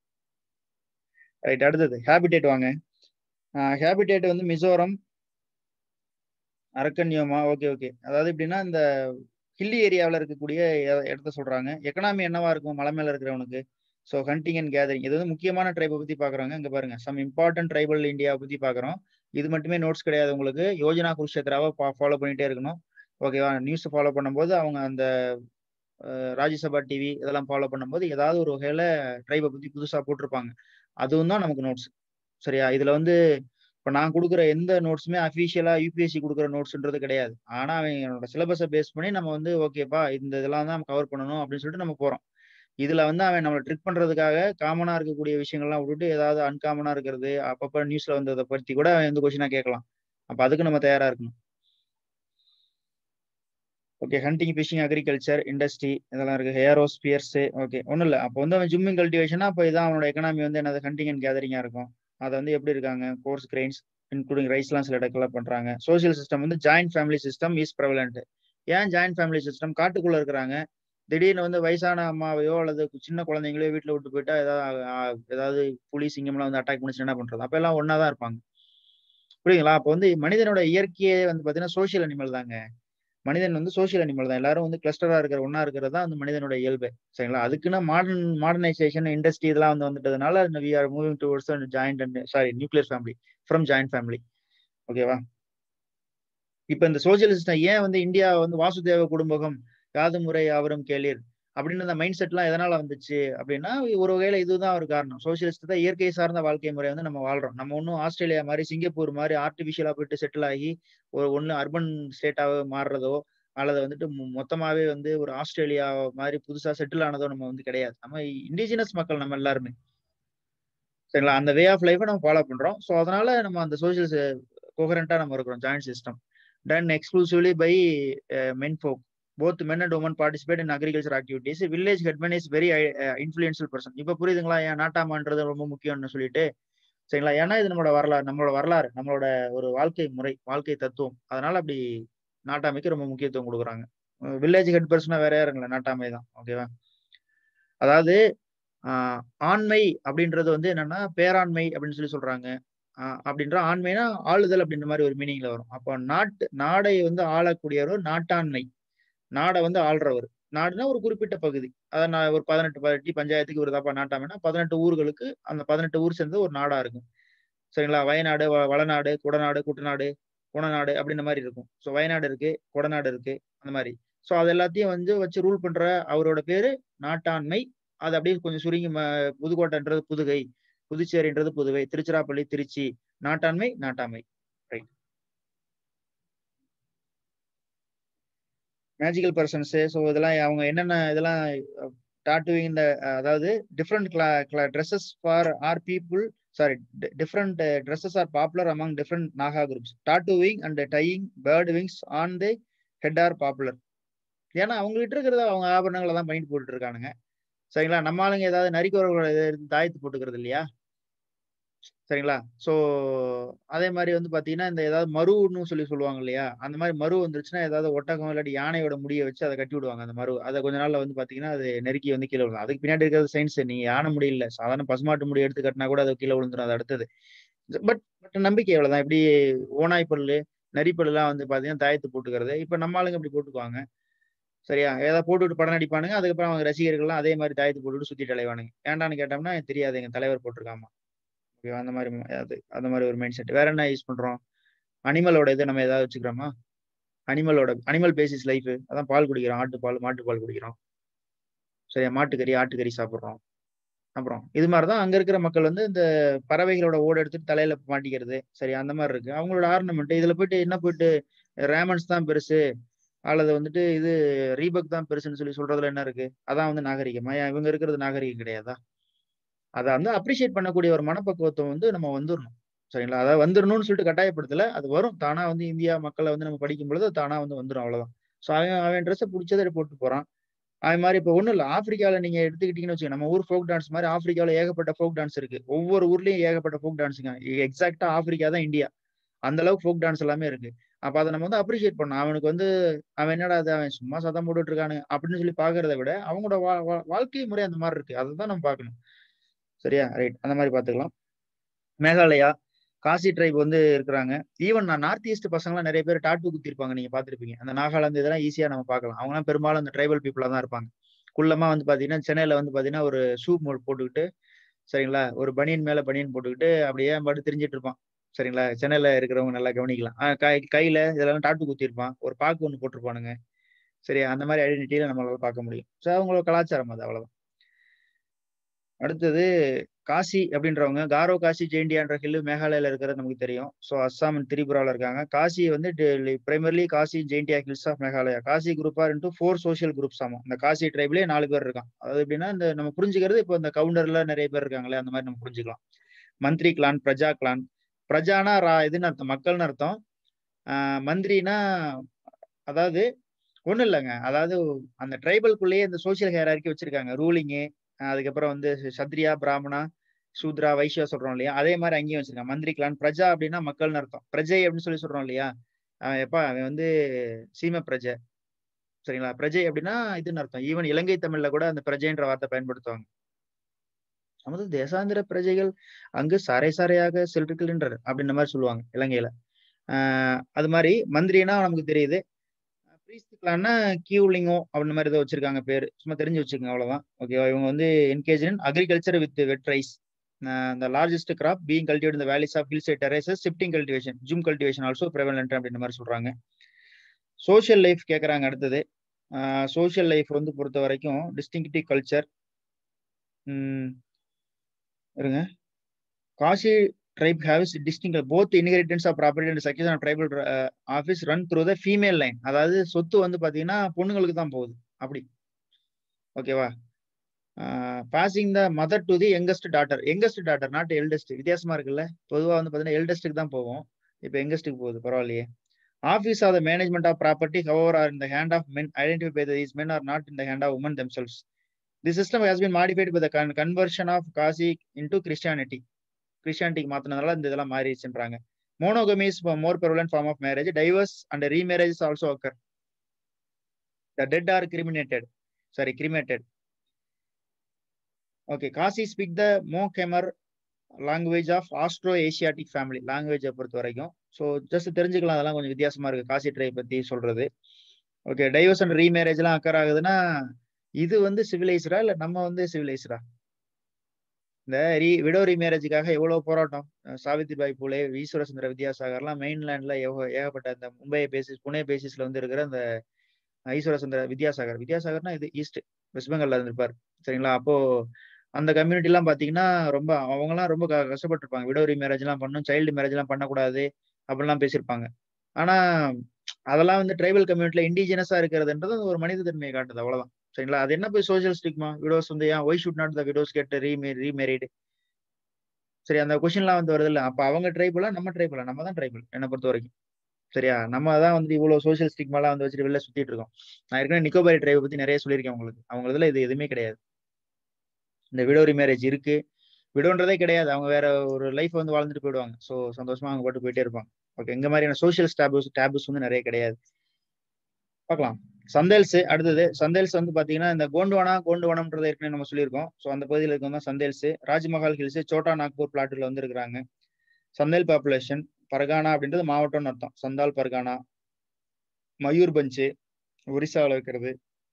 ரைட் அடுத்தது ஹேபிடேட் வாங்க ஹேபிடேட் வந்து மிசோரம் அரக்கன்யோமா ஓகே ஓகே அதாவது எப்படின்னா இந்த ஹில்லி ஏரியாவில் இருக்கக்கூடிய இட- இடத்த சொல்றாங்க எக்கனாமி என்னவா இருக்கும் மலை மேல இருக்கிறவனுக்கு ஸோ ஹண்டிங் அண்ட் கேதரிங் இது வந்து முக்கியமான ட்ரைபை பத்தி பாக்குறாங்க இங்க பாருங்க சம் இம்பார்ட்டன்ட் ட்ரைபல் இந்தியாவை பத்தி பாக்குறோம் இது மட்டுமே நோட்ஸ் கிடையாது உங்களுக்கு யோஜனா குருஷேத்ராவை ஃபாலோ பண்ணிட்டே இருக்கணும் ஓகேவா நியூஸ் ஃபாலோ பண்ணும்போது அவங்க அந்த அஹ், ராஜ்யசபா டிவி இதெல்லாம் ஃபாலோ பண்ணும்போது ஏதாவது ஒரு வகையில ட்ரைபை பத்தி புதுசா போட்டிருப்பாங்க அதுவும் தான் நமக்கு நோட்ஸ் சரியா இதுல வந்து இப்ப நான் கொடுக்குற எந்த நோட்ஸுமே அஃபிஷியலா யூபிஎஸ்சி கொடுக்குற நோட்ஸ்ன்றது கிடையாது ஆனா அவன் என்னோட சிலபஸை பேஸ் பண்ணி நம்ம வந்து ஓகேப்பா இந்த இதெல்லாம் தான் கவர் பண்ணணும் அப்படின்னு சொல்லிட்டு நம்ம போறோம் இதுல வந்து அவன் நம்மளை ட்ரிக் பண்றதுக்காக காமனா இருக்கக்கூடிய விஷயங்கள்லாம் விட்டுட்டு ஏதாவது அன்காமனா இருக்கிறது அப்பப்ப நியூஸ்ல வந்ததை பத்தி கூட அவன் எந்த கொஸ்டினா கேட்கலாம் அப்ப அதுக்கு நம்ம தயாரா இருக்கணும் okay hunting fishing agriculture industry இதெல்லாம் இருக்கு ஏரோஸ்பியர்ஸ் ஓகே ஒன்றும் இல்லை அப்போ வந்து அவன் ஜிம்மிங் கல்டிவேஷனா அப்போ இதான் அவனோட எக்கனாமி வந்து என்னது ஹண்டிங் அண்ட் கேதரிங்கா இருக்கும் அதை வந்து எப்படி இருக்காங்க கோர்ஸ் கிரெயின்ஸ் இன்க்ளூடிங் ரைஸ்லாம் சில இடத்துல பண்றாங்க சோசியல் சிஸ்டம் வந்து joint family system is prevalent ஏன் ஜாயிண்ட் ஃபேமிலி சிஸ்டம் காட்டுக்குள்ள இருக்கிறாங்க திடீர்னு வந்து வயசான அம்மாவையோ அல்லது சின்ன குழந்தைங்களையோ வீட்டில் விட்டு போயிட்டா ஏதாவது ஆ- ஏதாவது புலி சிங்கம்லாம் வந்து அட்டாக் பண்ணிச்சு என்ன பண்றது அப்ப எல்லாம் ஒன்னா தான் இருப்பாங்க புரியுங்களா அப்போ வந்து மனிதனோட இயற்கையே வந்து பாத்தீங்கன்னா சோஷியல் அனிமல் தாங்க மனிதன் வந்து சோஷியல் அனிமல் தான் எல்லாரும் வந்து கிளஸ்டரா இருக்கிற ஒன்னா இருக்கிறது தான் வந்து மனிதனோட இயல்பு சரிங்களா அதுக்குன்னா மாடர்ன் மாடர்னைசேஷன் இண்டஸ்ட்ரி இதெல்லாம் வந்து வந்துட்டதுனால we are moving towards joint and sorry nuclear family from joint family ஓகேவா இப்ப இந்த சோசியல் சிஸ்டம் ஏன் வந்து இந்தியா வந்து வாசுதேவ குடும்பகம் யாது முறை அவரும் கேளீர் அப்படின்னு அந்த மைண்ட் செட்லாம் எதனால வந்துச்சு அப்படின்னா ஒரு வகையில இதுதான் ஒரு காரணம் சோசியலிஸ்ட் தான் இயற்கை சார்ந்த வாழ்க்கை முறை வந்து நம்ம வாழ்றோம் நம்ம ஒன்றும் ஆஸ்திரேலியா மாதிரி சிங்கப்பூர் மாதிரி ஆர்டிபிஷியலா போயிட்டு செட்டில் ஆகி ஒரு ஒன்று அர்பன் ஸ்டேட்டாக மாறுறதோ அல்லது வந்துட்டு மொ- மொத்தமாவே வந்து ஒரு ஆஸ்திரேலியா மாதிரி புதுசா செட்டில் ஆனதோ நம்ம வந்து கிடையாது நம்ம இண்டிஜினஸ் மக்கள் நம்ம எல்லாருமே சரிங்களா அந்த வே ஆஃப் லைஃபை நம்ம ஃபாலோ பண்றோம் ஸோ அதனால நம்ம அந்த சோசியல் கோகரண்டா நம்ம இருக்கிறோம் joint system done exclusively by men folk both men and women participate in agriculture activities village headman is very influential person இப்போ புரியுதுங்களா ஏன் நாட்டாமான்றது ரொம்ப முக்கியம்னு சொல்லிட்டு சரிங்களா ஏன்னா இது நம்மளோட வரலாறு நம்மளோட வரலாறு நம்மளோட ஒரு வாழ்க்கை முறை வாழ்க்கை தத்துவம் அதனால அப்படி நாட்டாமைக்கு ரொம்ப முக்கியத்துவம் கொடுக்குறாங்க வில்லேஜ் ஹெட் பர்சனா வேற யாருங்களா நாட்டாமை தான் ஓகேவா அதாவது ஆஹ் ஆண்மை அப்படின்றது வந்து என்னன்னா பேராண்மை அப்படின்னு சொல்லி சொல்றாங்க ஆஹ் அப்படின்ற ஆண்மைனா ஆளுதல் அப்படின்ற மாதிரி ஒரு மீனிங்ல வரும் அப்போ நாட்டு நாடை வந்து ஆளக்கூடியவர் நாட்டாண்மை நாடை வந்து ஆள்றவர் நாடுனா ஒரு குறிப்பிட்ட பகுதி அதான் நான் ஒரு பதினெட்டு பதினெட்டு பஞ்சாயத்துக்கு ஒரு தாப்பா நாட்டாமைனா பதினெட்டு ஊர்களுக்கு அந்த பதினெட்டு ஊர் சேர்ந்து ஒரு நாடா இருக்கும் சரிங்களா வயநாடு வ- வளநாடு குடநாடு குட்டநாடு குணநாடு அப்படின்ற மாதிரி இருக்கும் ஸோ வயநாடு இருக்கு கொடநாடு இருக்கு அந்த மாதிரி ஸோ அது எல்லாத்தையும் வந்து வச்சு ரூல் பண்ற அவரோட பேரு நாட்டாண்மை அது அப்படியே கொஞ்சம் சுருங்கி ம- புதுக்கோட்டைன்றது புதுகை புதுச்சேரின்றது புதுவை திருச்சிராப்பள்ளி திருச்சி நாட்டாண்மை நாட்டாண்மை ரைட் மேஜிக்கல் பர்சன்ஸ் ஸோ இதெல்லாம் அவங்க என்னென்ன இதெல்லாம் டாட்டுவிங் இந்த அதாவது டிஃப்ரெண்ட் கிளா கிளா dresses for are people sorry different dresses are popular among different Naga groups tattooing and tying bird wings on the head are popular ஏன்னா அவங்ககிட்ட இருக்கிறத அவங்க ஆபரணங்களை தான் பண்ணிட்டு போட்டுட்டு இருக்கானுங்க சரிங்களா நம்ம ஆளுங்க ஏதாவது நரிக்குறவர்களோட இதை எடுத்து தாயத்து போட்டுக்கிறது இல்லையா சரிங்களா ஸோ அதே மாதிரி வந்து பாத்தீங்கன்னா இந்த ஏதாவது மருன்னு சொல்லி சொல்லுவாங்க இல்லையா அந்த மாதிரி மரு வந்துருச்சுன்னா ஏதாவது ஒட்டகம் இல்லாட்டி யானையோட முடியை வச்சு அதை கட்டி விடுவாங்க அந்த மரு அதை கொஞ்ச நாள்ல வந்து பாத்தீங்கன்னா அது நெருக்கி வந்து கீழே விழும் அதுக்கு பின்னாடி இருக்கிறது சயின்ஸ் நீங்க யானை முடி இல்ல சாதாரண பசுமாட்டு முடி எடுத்து கட்டினா கூட அது கீழே விழுந்துரும் அது அடுத்தது பட் பட் நம்பிக்கை அவ்வளவுதான் இப்படி ஓனாய் பல்லு நரிப்பல்லாம் வந்து பாத்தீங்கன்னா தாயத்து போட்டுக்கிறது இப்ப நம்ம ஆளுங்க இப்படி போட்டுக்குவாங்க சரியா ஏதாவது போட்டுவிட்டு படம் நடிப்பானுங்க அதுக்கப்புறம் அவங்க ரசிகர்கள்லாம் அதே மாதிரி தாயத்து போட்டுட்டு சுத்திட்டு அலைவானுங்க ஏன்டான்னு கேட்டோம்னா எனக்கு தெரியாது எங்க தலைவர் போட்டிருக்காமா ஓகேவா அந்த மாதிரி ம- அது அந்த மாதிரி ஒரு மைண்ட் செட் வேற என்ன யூஸ் பண்றோம் அனிமலோட இது நம்ம ஏதாவது வச்சுக்கிறோமா அனிமலோட அனிமல் பேசிஸ் லைஃப் அதான் பால் குடிக்கிறோம் ஆட்டு பால் மாட்டு பால் குடிக்கிறோம் சரியா மாட்டுக்கறி ஆட்டுக்கறி சாப்பிட்றோம் அப்புறம் இது மாதிரி தான் அங்க இருக்கிற மக்கள் வந்து இந்த பறவைகளோட ஓடு எடுத்துட்டு தலையில மாட்டிக்கிறது சரி அந்த மாதிரி இருக்கு அவங்களோட ஆர்னமெண்ட் இதுல போயிட்டு என்ன போயிட்டு ரேமன்ஸ் தான் பெருசு அல்லது வந்துட்டு இது ரீபக் தான் பெருசுன்னு சொல்லி சொல்றதுல என்ன இருக்கு அதான் வந்து நாகரிகமா ஏன் இவங்க இருக்கிறது நாகரிகம் கிடையாதா அதை வந்து அப்ரிஷியேட் பண்ணக்கூடிய ஒரு மனப்பக்குவத்தை வந்து நம்ம வந்துடணும் சரிங்களா அதாவது வந்துடணும்னு சொல்லிட்டு கட்டாயப்படுத்தல அது வரும் தானா வந்து இந்தியா மக்களை வந்து நம்ம படிக்கும் பொழுது அது தானா வந்து வந்துடும் அவ்வளவுதான் ஸோ அவன் அவன் ட்ரெஸ்ஸை பிடிச்சதை போட்டு போறான் அது மாதிரி இப்போ ஒன்றும் இல்லை ஆப்பிரிக்காவில் நீங்க எடுத்துக்கிட்டீங்கன்னு வச்சுக்கோங்க நம்ம ஊர் ஃபோக் டான்ஸ் மாதிரி ஆப்பிரிக்காவில் ஏகப்பட்ட ஃபோக் டான்ஸ் இருக்கு ஒவ்வொரு ஊர்லயும் ஏகப்பட்ட ஃபோக் டான்ஸுங்க எக்ஸாக்டா ஆப்பிரிக்கா தான் இந்தியா அந்த அளவுக்கு ஃபோக் டான்ஸ் எல்லாமே இருக்கு அப்ப அதை நம்ம வந்து அப்ரிஷியேட் பண்ணணும் அவனுக்கு வந்து அவன் என்னடா அது அவன் சும்மா சத்தம் போட்டுட்டு இருக்கானு அப்படின்னு சொல்லி பாக்குறத விட அவங்களோட வா வா- வாழ்க்கை முறை அந்த மாதிரி இருக்கு அதை தான் நம்ம பார்க்கணும் சரியா ரைட் அந்த மாதிரி பார்த்துக்கலாம் மேகாலயா காசி ட்ரைப் வந்து இருக்கிறாங்க ஈவன் நான் நார்த் ஈஸ்ட் பசங்களாம் நிறைய பேர் டாட்டு குத்திருப்பாங்க நீங்க பார்த்திருப்பீங்க அந்த நாகாலாந்து இதெல்லாம் ஈஸியா நம்ம பார்க்கலாம் அவங்கலாம் பெரும்பாலும் அந்த ட்ரைபல் பீப்புளா தான் இருப்பாங்க குள்ளமா வந்து பாத்தீங்கன்னா சென்னையில வந்து பாத்தீங்கன்னா ஒரு ஷூ மோட் போட்டுக்கிட்டு சரிங்களா ஒரு பனியன் மேல பனியன் போட்டுக்கிட்டு அப்படியே பாட்டு தெரிஞ்சிட்டு இருப்பான் சரிங்களா சென்னையில இருக்கிறவங்க நல்லா கவனிக்கலாம் ஆஹ் கை கையில இதெல்லாம் டாட்டு குத்திருப்பான் ஒரு பாக்கு ஒன்று போட்டிருப்பானுங்க சரி அந்த மாதிரி ஐடென்டிட்டியில நம்மளால பார்க்க முடியும் ஸோ அவங்களோட கலாச்சாரம் அது அவ்வளவுதான் அடுத்தது காசி அப்படின்றவங்க காரோ காசி ஜெயிண்டியான்ற ஹில்லு மேகாலயில இருக்கிறது நமக்கு தெரியும் ஸோ அஸ்ஸாம் and திரிபுராவில் இருக்காங்க காசி வந்து primarily Khasi Jaintia hills of Meghalaya Khasi group are into four social groups ஆமாம் இந்த காசி ட்ரைப்லேயே நாலு பேர் இருக்கான் அதாவது எப்படின்னா இந்த நம்ம புரிஞ்சுக்கிறது இப்போ இந்த கவுண்டர்ல நிறைய பேர் இருக்காங்களே அந்த மாதிரி நம்ம புரிஞ்சுக்கலாம் மந்திரி கிளான் பிரஜா கிளான் பிரஜானா ரா இதுன்னு அர்த்தம் மக்கள்னு அர்த்தம் ஆஹ் மந்திரினா அதாவது ஒண்ணும் இல்லைங்க அதாவது அந்த ட்ரைபல்குள்ளேயே இந்த சோசியல் ஹேரார்கி வச்சிருக்காங்க ரூலிங்கு அதுக்கப்புறம் வந்து சத்ரியா பிராமணா சூத்ரா வைஷ்யா சொல்றோம் இல்லையா அதே மாதிரி அங்கேயும் வச்சிருக்காங்க மந்திரி கிளான் பிரஜா அப்படின்னா மக்கள்னு அர்த்தம் பிரஜை அப்படின்னு சொல்லி சொல்றோம் இல்லையா அவன் எப்பா அவன் வந்து சீம பிரஜை சரிங்களா பிரஜை அப்படின்னா இதுன்னு அர்த்தம் ஈவன் இலங்கை தமிழ்ல கூட அந்த பிரஜைன்ற வார்த்தை பயன்படுத்துவாங்க நமது தேசாந்திர பிரஜைகள் அங்கு சாரை சாரையாக செல்றிருக்கின்றனர் அப்படின்ற மாதிரி சொல்லுவாங்க இலங்கையில ஆஹ் அது மாதிரி மந்திரினா நமக்கு தெரியுது பிரீஸ்துக்கலான்னா கியூலிங்கோ அப்படின்ற மாதிரி ஏதோ வச்சிருக்காங்க பேர் சும்மா தெரிஞ்சு வச்சுக்கோங்க அவ்வளவுதான் ஓகேவா இவங்க வந்து engage in agriculture with wet rice the largest crop being cultivated in the valleys of hillside terraces shifting cultivation zoom cultivation also prevalent அப்படின்ற மாதிரி சொல்றாங்க சோஷியல் லைஃப் கேக்குறாங்க அடுத்தது சோஷியல் லைஃப் வந்து பொறுத்த வரைக்கும் டிஸ்டிங்டிவ் கல்ச்சர் இருங்க Kashi tribe has distinct both inheritance of property and succession of tribal uh, office run through the female line அதாவது சொத்து வந்து பாத்தீங்கன்னா பொண்ணுங்களுக்கு தான் போகுது அப்படி ஓகேவா passing the mother to the youngest daughter youngest daughter not eldest வித்தியாசமா இருக்குல்ல பொதுவா வந்து பாத்தீங்கன்னா எல்டஸ்ட்டுக்கு தான் போவோம் இப்போ யங்கஸ்ட்டுக்கு போகுது பரவாயில்லையே office of the management of property however are in the hand of men identify by these men are not in the hand of women themselves the system has been modified by the conversion of Khasi into Christianity கிறிஸ்டியானிட்டிக்கு மாத்தினதால இந்த இதெல்லாம் மாறிடுச்சுன்றாங்க monogamy is more prevalent form of marriage divorce and remarriage also occur the dead are criminated sorry cremated okay Khasi speak the Mon Khmer language of Austro Asiatic family லாங்குவேஜை பொறுத்த வரைக்கும் ஸோ ஜஸ்ட் தெரிஞ்சுக்கலாம் அதெல்லாம் கொஞ்சம் வித்தியாசமா இருக்கு காசி ட்ரை பத்தி சொல்றது ஓகே டைவர்ஸ் அண்ட் ரீமேரேஜ்லாம் அக்கர் ஆகுதுன்னா இது வந்து சிவிலைஸ்டா இல்லை நம்ம வந்து சிவிலைஸ்டா இந்த ரீ விடோ ரீமேரேஜுக்காக எவ்வளவு போராட்டம் சாவித்ரிபாய் பூலே ஈஸ்வர சுந்தர வித்யாசாகர்லாம் மெயின்லேண்ட்ல ஏகப்பட்ட இந்த மும்பை பேசிஸ் புனே பேசிஸ்ல வந்து இருக்கிற அந்த ஈஸ்வர சுந்தர வித்யாசாகர் வித்யாசாகர்னா இது ஈஸ்ட் வெஸ்ட் பெங்கால்ல இருந்திருப்பார் சரிங்களா அப்போ அந்த கம்யூனிட்டி எல்லாம் பாத்தீங்கன்னா ரொம்ப அவங்கலாம் ரொம்ப கஷ்டப்பட்டிருப்பாங்க விடோ ரீமேரேஜ் எல்லாம் பண்ணும் சைல்டு மேரேஜ் எல்லாம் பண்ணக்கூடாது அப்படிலாம் பேசியிருப்பாங்க ஆனா அதெல்லாம் வந்து ட்ரைபல் கம்யூனிட்டில இண்டிஜினஸா இருக்கிறதுன்றது ஒரு மனித தன்மையை காட்டுது அவ்வளவுதான் சரிங்களா அது என்ன போய் சோசியல் ஸ்டிக்மா விடோஸ் வந்து ஏன் why should not the widows get ரீமே ரீமேரிடு சரி அந்த கொஸ்டின்லாம் வந்து வருது இல்ல அப்ப அவங்க ட்ரைபிளா நம்ம ட்ரைபிளா நம்ம தான் ட்ரைபிள் என்னை பொறுத்த வரைக்கும் சரியா நம்ம தான் வந்து இவ்வளவு சோசியல் ஸ்டிக்மாலாம் வந்து வச்சுட்டு வெளில சுத்திட்டு இருக்கோம் நான் ஏற்கனவே நிக்கோபாரி ட்ரைபை பத்தி நிறைய சொல்லியிருக்கேன் உங்களுக்கு அவங்க இதுல இது எதுவுமே கிடையாது இந்த விடோ மேரேஜ் இருக்கு விடோன்றதே கிடையாது அவங்க வேற ஒரு லைஃப் வந்து வாழ்ந்துட்டு போயிடுவாங்க ஸோ சந்தோஷமா அவங்க பாட்டு போயிட்டே இருப்பாங்க ஓகே எங்க மாதிரியான சோசியல் ஸ்டாபுஸ் டேபுஸ் வந்து நிறைய கிடையாது பார்க்கலாம் சந்தேல்ஸ் அடுத்தது சந்தேல்ஸ் வந்து பாத்தீங்கன்னா இந்த கோண்டுவானா கோண்டுவானம்ன்றது ஏற்கனவே நம்ம சொல்லியிருக்கோம் ஸோ அந்த பகுதியில் இருக்கவங்க தான் சந்தேல்ஸ் ராஜ்மஹால் ஹில்ஸ் சோட்டா நாக்பூர் பிளாட்டில் வந்து இருக்கிறாங்க சந்தேல் பாப்புலேஷன் பர்கானா அப்படின்றது மாவட்டம்னு அர்த்தம் சந்தால் பர்கானா மயூர் பஞ்சு ஒரிசாவில் இருக்கிறது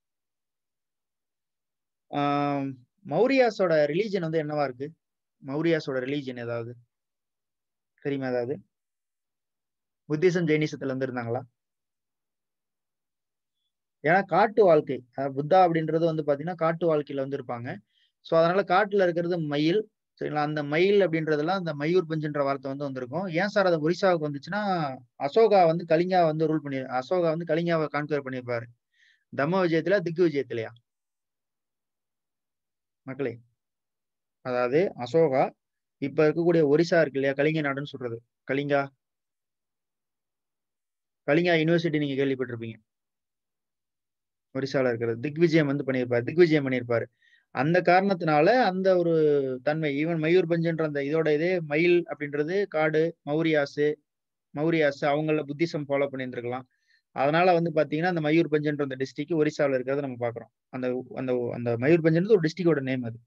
மௌரியாஸோட ரிலீஜன் வந்து என்னவா இருக்கு மௌரியாஸோட ரிலீஜன் ஏதாவது தெரியுமா ஏதாவது புத்திசம் ஜெயினிசத்துல வந்து இருந்தாங்களா ஏன்னா காட்டு வாழ்க்கை புத்தா அப்படின்றது வந்து பாத்தீங்கன்னா காட்டு வாழ்க்கையில வந்து இருப்பாங்க ஸோ அதனால காட்டுல இருக்கிறது மயில் சரிங்களா அந்த மயில் அப்படின்றதெல்லாம் அந்த மயூர் பஞ்சுன்ற வார்த்தை வந்து வந்திருக்கும் ஏன் சார் அது ஒரிசாவுக்கு வந்துச்சுன்னா அசோகா வந்து கலிங்கா வந்து ரூல் பண்ணி அசோகா வந்து கலிங்காவை கான்கர் பண்ணியிருப்பாரு தம்ம விஜயத்துல திக்கு விஜயத்திலயா மக்களே அதாவது அசோகா இப்ப இருக்கக்கூடிய ஒரிசா இருக்கு இல்லையா கலிங்க நாடுன்னு சொல்றது கலிங்கா கலிங்கா யூனிவர்சிட்டி நீங்க கேள்விப்பட்டிருப்பீங்க ஒரிசால இருக்கிறது திக்விஜயம் வந்து பண்ணியிருப்பாரு திக்விஜயம் பண்ணியிருப்பாரு அந்த காரணத்தினால அந்த ஒரு தன்மை ஈவன் மயூர்பஞ்சுன்ற அந்த இதோட இதே மயில் அப்படின்றது காடு மௌரியாசு மௌரியாசு அவங்கள புத்திசம் ஃபாலோ பண்ணியிருந்திருக்கலாம் அதனால வந்து பாத்தீங்கன்னா அந்த மயூர்பஞ்சுன்ற அந்த டிஸ்ட்ரிக்ட் ஒரிசாவில் இருக்கிறத நம்ம பாக்குறோம் அந்த அந்த அந்த மயூர்பஞ்சுன்றது ஒரு டிஸ்ட்ரிக்டோட நேம் அது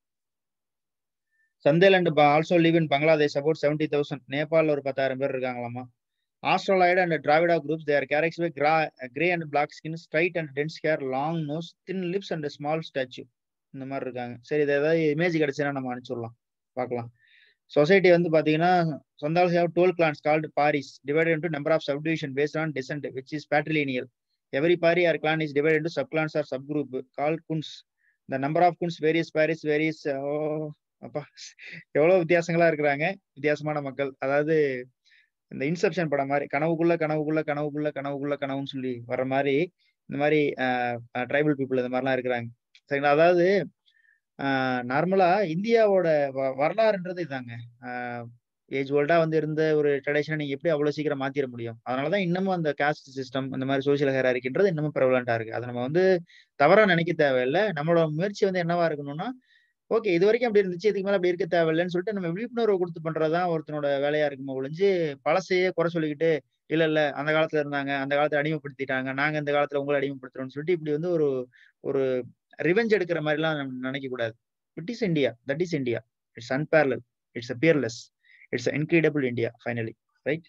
Santhal and also live in Bangladesh about seventy thousand நேபாளில் ஒரு பத்தாயிரம் பேர் இருக்காங்களாமா Australoid and Dravida groups their characters by கிரா grey and black skin straight and dense hair long nose thin lips and small stature இந்த மாதிரி இருக்காங்க சரி இது ஏதாவது இமேஜ் கிடைச்சுன்னா நம்ம அனுப்பிச்சுடலாம் பார்க்கலாம் சொசைட்டி வந்து பாத்தீங்கன்னா Santhal have twelve clans called paris divide into number of subdivision based on descent which is patrilineal every pari or clan is divide into sub clans or sub group call kuns the number of kuns various paris various ஓ அப்பா எவ்வளவு வித்தியாசங்களா இருக்கிறாங்க வித்தியாசமான மக்கள் அதாவது இந்த இன்செப்ஷன் படம் மாதிரி கனவுக்குள்ள கனவுக்குள்ள கனவுக்குள்ள கனவுக்குள்ள கனவுன்னு சொல்லி வர்ற மாதிரி இந்த மாதிரி ட்ரைபல் பீப்புள் இந்த மாதிரிலாம் இருக்கிறாங்க சரிங்களா அதாவது நார்மலா இந்தியாவோட வரலாறுன்றது இதாங்க ஏஜ் ஓல்டா வந்து இருந்த ஒரு ட்ரெடிஷனை நீங்க எப்படி அவ்வளவு சீக்கிரம் மாத்திர முடியும் அதனாலதான் இன்னமும் அந்த காஸ்ட் சிஸ்டம் இந்த மாதிரி சோசியல் ஹேராரிக்கின்றது இன்னமும் ப்ரெவலண்டா இருக்கு அதை நம்ம வந்து தவறா நினைக்க தேவையில்லை நம்மளோட முயற்சி வந்து என்னவா இருக்கணும்னா ஓகே இது வரைக்கும் அப்படி இருந்துச்சு இதுக்கு மேல அப்படி இருக்க தேவையில்லைன்னு சொல்லிட்டு நம்ம விழிப்புணர்வு கொடுத்து பண்றதுதான் ஒருத்தனோட வேலையா இருக்குமோ ஒழிஞ்சு பழசையே குறை சொல்லிக்கிட்டு இல்ல இல்ல அந்த காலத்துல இருந்தாங்க அந்த காலத்துல அடிமைப்படுத்திட்டாங்க நாங்க இந்த காலத்துல உங்களை அடிமைப்படுத்துறோம்னு சொல்லிட்டு இப்படி வந்து ஒரு ஒரு ரிவெஞ்ச் எடுக்கிற மாதிரி எல்லாம் நம்ம நினைக்க கூடாது it is India that is India it's unparallel it's a peerless it's incredible India finally right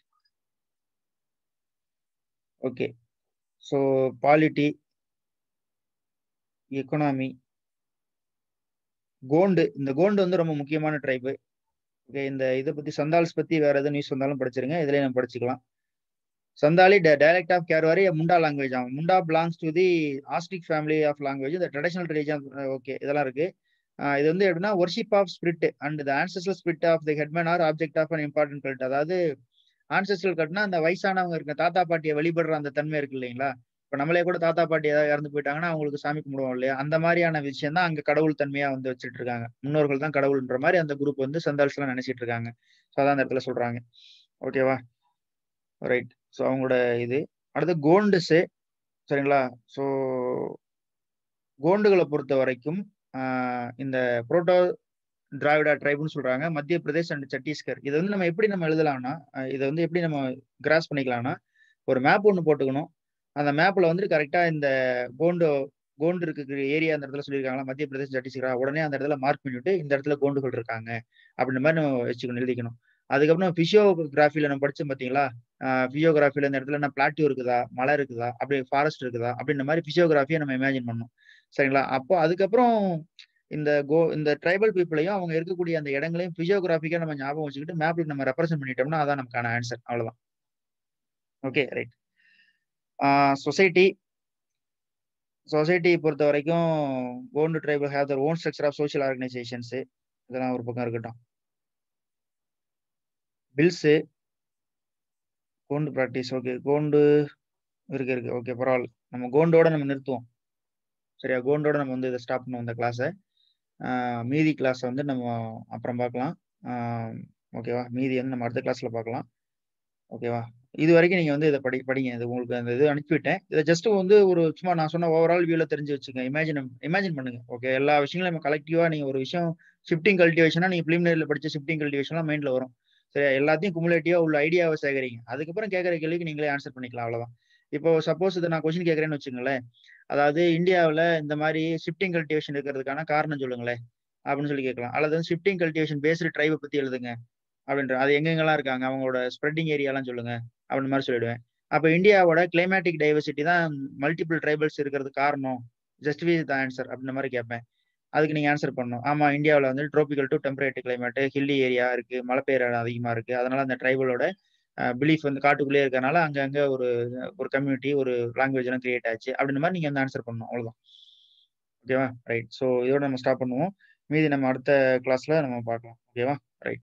okay so polity economy Gond இந்த கோண்டு வந்து ரொம்ப முக்கியமான ட்ரைபு ஓகே இந்த இதை பத்தி சந்தால்ஸ் பத்தி வேற எதுவும் நியூஸ் வந்தாலும் படிச்சிருங்க இதுலயே நம்ம படிச்சுக்கலாம் Santhali dialect of Kherwari Munda language ஆகும் Munda belongs to the Austric family of language இந்த ட்ரெடிஷனல் ரிலீஜன் ஓகே இதெல்லாம் இருக்கு இது வந்து எப்படின்னா worship of spirit and the ancestral spirit of the headman are object of an important cult அதாவது ஆன்சஸ்டல் கல்ட்னா அந்த வயசானவங்க இருக்க தாத்தா பாட்டியை வழிபடுற அந்த தன்மை இருக்கு இல்லைங்களா இப்ப நம்மளே கூட தாத்தா பாட்டி ஏதாவது இறந்து போயிட்டாங்கன்னா அவங்களுக்கு சாமி கும்பிடுவோம் இல்லையா அந்த மாதிரியான விஷயம் தான் அங்க கடவுள் தன்மையா வந்து வச்சுட்டு இருக்காங்க முன்னோர்கள் தான் கடவுள்ன்ற மாதிரி அந்த குரூப் வந்து சந்தால்ஸ் எல்லாம் நினைச்சிட்டு இருக்காங்க ஸோ அதான் அந்த இடத்துல சொல்றாங்க ஓகேவா ரைட் ஸோ அவங்களோட இது அடுத்து கோண்டுஸு சரிங்களா ஸோ கோண்டுகளை பொறுத்த வரைக்கும் இந்த புரோட்டோ திராவிடா ட்ரைப்னு சொல்றாங்க மத்திய பிரதேஷ் அண்ட் சத்தீஸ்கர் இதை வந்து நம்ம எப்படி நம்ம எழுதலாம்னா இதை வந்து எப்படி நம்ம கிராஸ் பண்ணிக்கலாம்னா ஒரு மேப் ஒன்று போட்டுக்கணும் அந்த மேப்ல வந்து கரெக்டா இந்த கோண்டு கோண்டு இருக்கு ஏரியா அந்த இடத்துல சொல்லியிருக்காங்களா மத்திய பிரதேஷ் சத்தீஸ்கரா உடனே அந்த இடத்துல மார்க் பண்ணிவிட்டு இந்த இடத்துல கோண்டுகள் இருக்காங்க அப்படின்ற மாதிரி நம்ம வச்சுக்கணும் எழுதிக்கணும் அதுக்கப்புறம் பிசியோகிராஃபில நம்ம படிச்சோம் பாத்தீங்களா பிசியோகிராஃபில இந்த இடத்துல என்ன பிளாட்டியூ இருக்குதா மலை இருக்குதா அப்படி ஃபாரஸ்ட் இருக்குதா அப்படின்ற மாதிரி பிசியோகிராஃபியை நம்ம இமேஜின் பண்ணணும் சரிங்களா அப்போ அதுக்கப்புறம் இந்த கோ இந்த ட்ரைபல் பீப்புளையும் அவங்க இருக்கக்கூடிய அந்த இடங்களையும் பிசியோகிராஃபிக்கா நம்ம ஞாபகம் வச்சுக்கிட்டு மேப்ல நம்ம ரெப்ரசென்ட் பண்ணிட்டோம்னா அதான் நமக்கான ஆன்சர் அவ்வளவுதான் ஓகே ரைட் சொசைட்டி சொசைட்டி பொறுத்த வரைக்கும் Gond tribal have their own structure of social organisations இதெல்லாம் ஒரு பக்கம் இருக்கட்டும் பில்ஸு கோண்டு ப்ராக்டிஸ் ஓகே கோண்டு இருக்கு இருக்கு ஓகே பரவாயில்ல நம்ம கோண்டோட நம்ம நிறுத்துவோம் சரியா கோண்டோட நம்ம வந்து இதை ஸ்டாப் பண்ணுவோம் இந்த கிளாஸை மீதி கிளாஸை வந்து நம்ம அப்புறம் பார்க்கலாம் ஓகேவா மீதி வந்து நம்ம அடுத்த கிளாஸ்ல பார்க்கலாம் ஓகேவா இது வரைக்கும் நீங்க வந்து இதை படி படிங்க இது உங்களுக்கு அந்த இது அனுப்பிவிட்டேன் இதை ஜஸ்ட் வந்து ஒரு சும்மா நான் சொன்ன ஓவரால் வியூல தெரிஞ்சு வச்சுங்க இமேஜின் இமேஜின் பண்ணுங்க ஓகே எல்லா விஷயங்களும் நம்ம கலெக்டிவா நீங்க ஒரு விஷயம் ஷிஃப்டிங் கல்டிவேஷனா நீங்க பிலிமினரியில் படிச்ச ஷிஃப்டிங் கல்டிவேஷன்லாம் மைண்ட்ல வரும் சரியா எல்லாத்தையும் குமுலேட்டிவா உள்ள ஐடியாவை சேகரிங்க அதுக்கப்புறம் கேட்கற கேள்விக்கு நீங்களே ஆன்சர் பண்ணிக்கலாம் அவ்வளவுதான் இப்போ சப்போஸ் இதை நான் கொஸ்டின் கேட்கறேன்னு வச்சுங்களேன் அதாவது இந்தியாவில் இந்த மாதிரி ஷிஃப்டிங் கல்டிவேஷன் இருக்கிறதுக்கான காரணம் சொல்லுங்களேன் அப்படின்னு சொல்லி கேட்கலாம் அல்லது வந்து ஷிஃப்டிங் கல்டிவேஷன் பேஸ்டு ட்ரைபை பத்தி எழுதுங்க அப்படின்ற அது எங்கெங்கெல்லாம் இருக்காங்க அவங்களோட ஸ்ப்ரெட்டிங் ஏரியாலாம் சொல்லுங்க அப்படின்னு மாதிரி சொல்லிடுவேன் அப்போ இந்தியாவோட கிளைமேட்டிக் டைவர்சிட்டி தான் மல்டிபிள் ட்ரைபல்ஸ் இருக்கிறது காரணம் ஜஸ்டிஃபை த ஆன்சர் அப்படின்ற மாதிரி கேட்பேன் அதுக்கு நீங்க ஆன்சர் பண்ணணும் ஆமா இந்தியாவில் வந்து tropical to temperate climate hilly area இருக்கு மழை பெய்யற இடம் அதிகமா இருக்கு அதனால அந்த ட்ரைபலோட பிலீஃப் வந்து காட்டுக்குள்ளே இருக்கறனால அங்கங்க ஒரு ஒரு கம்யூனிட்டி ஒரு லாங்குவேஜ் எல்லாம் கிரியேட் ஆச்சு அப்படின்ற மாதிரி நீங்க வந்து ஆன்சர் பண்ணணும் அவ்வளவுதான் ஓகேவா ரைட் ஸோ இதோட நம்ம ஸ்டாப் பண்ணுவோம் மீதி நம்ம அடுத்த கிளாஸ்ல நம்ம பார்க்கலாம் ஓகேவா ரைட்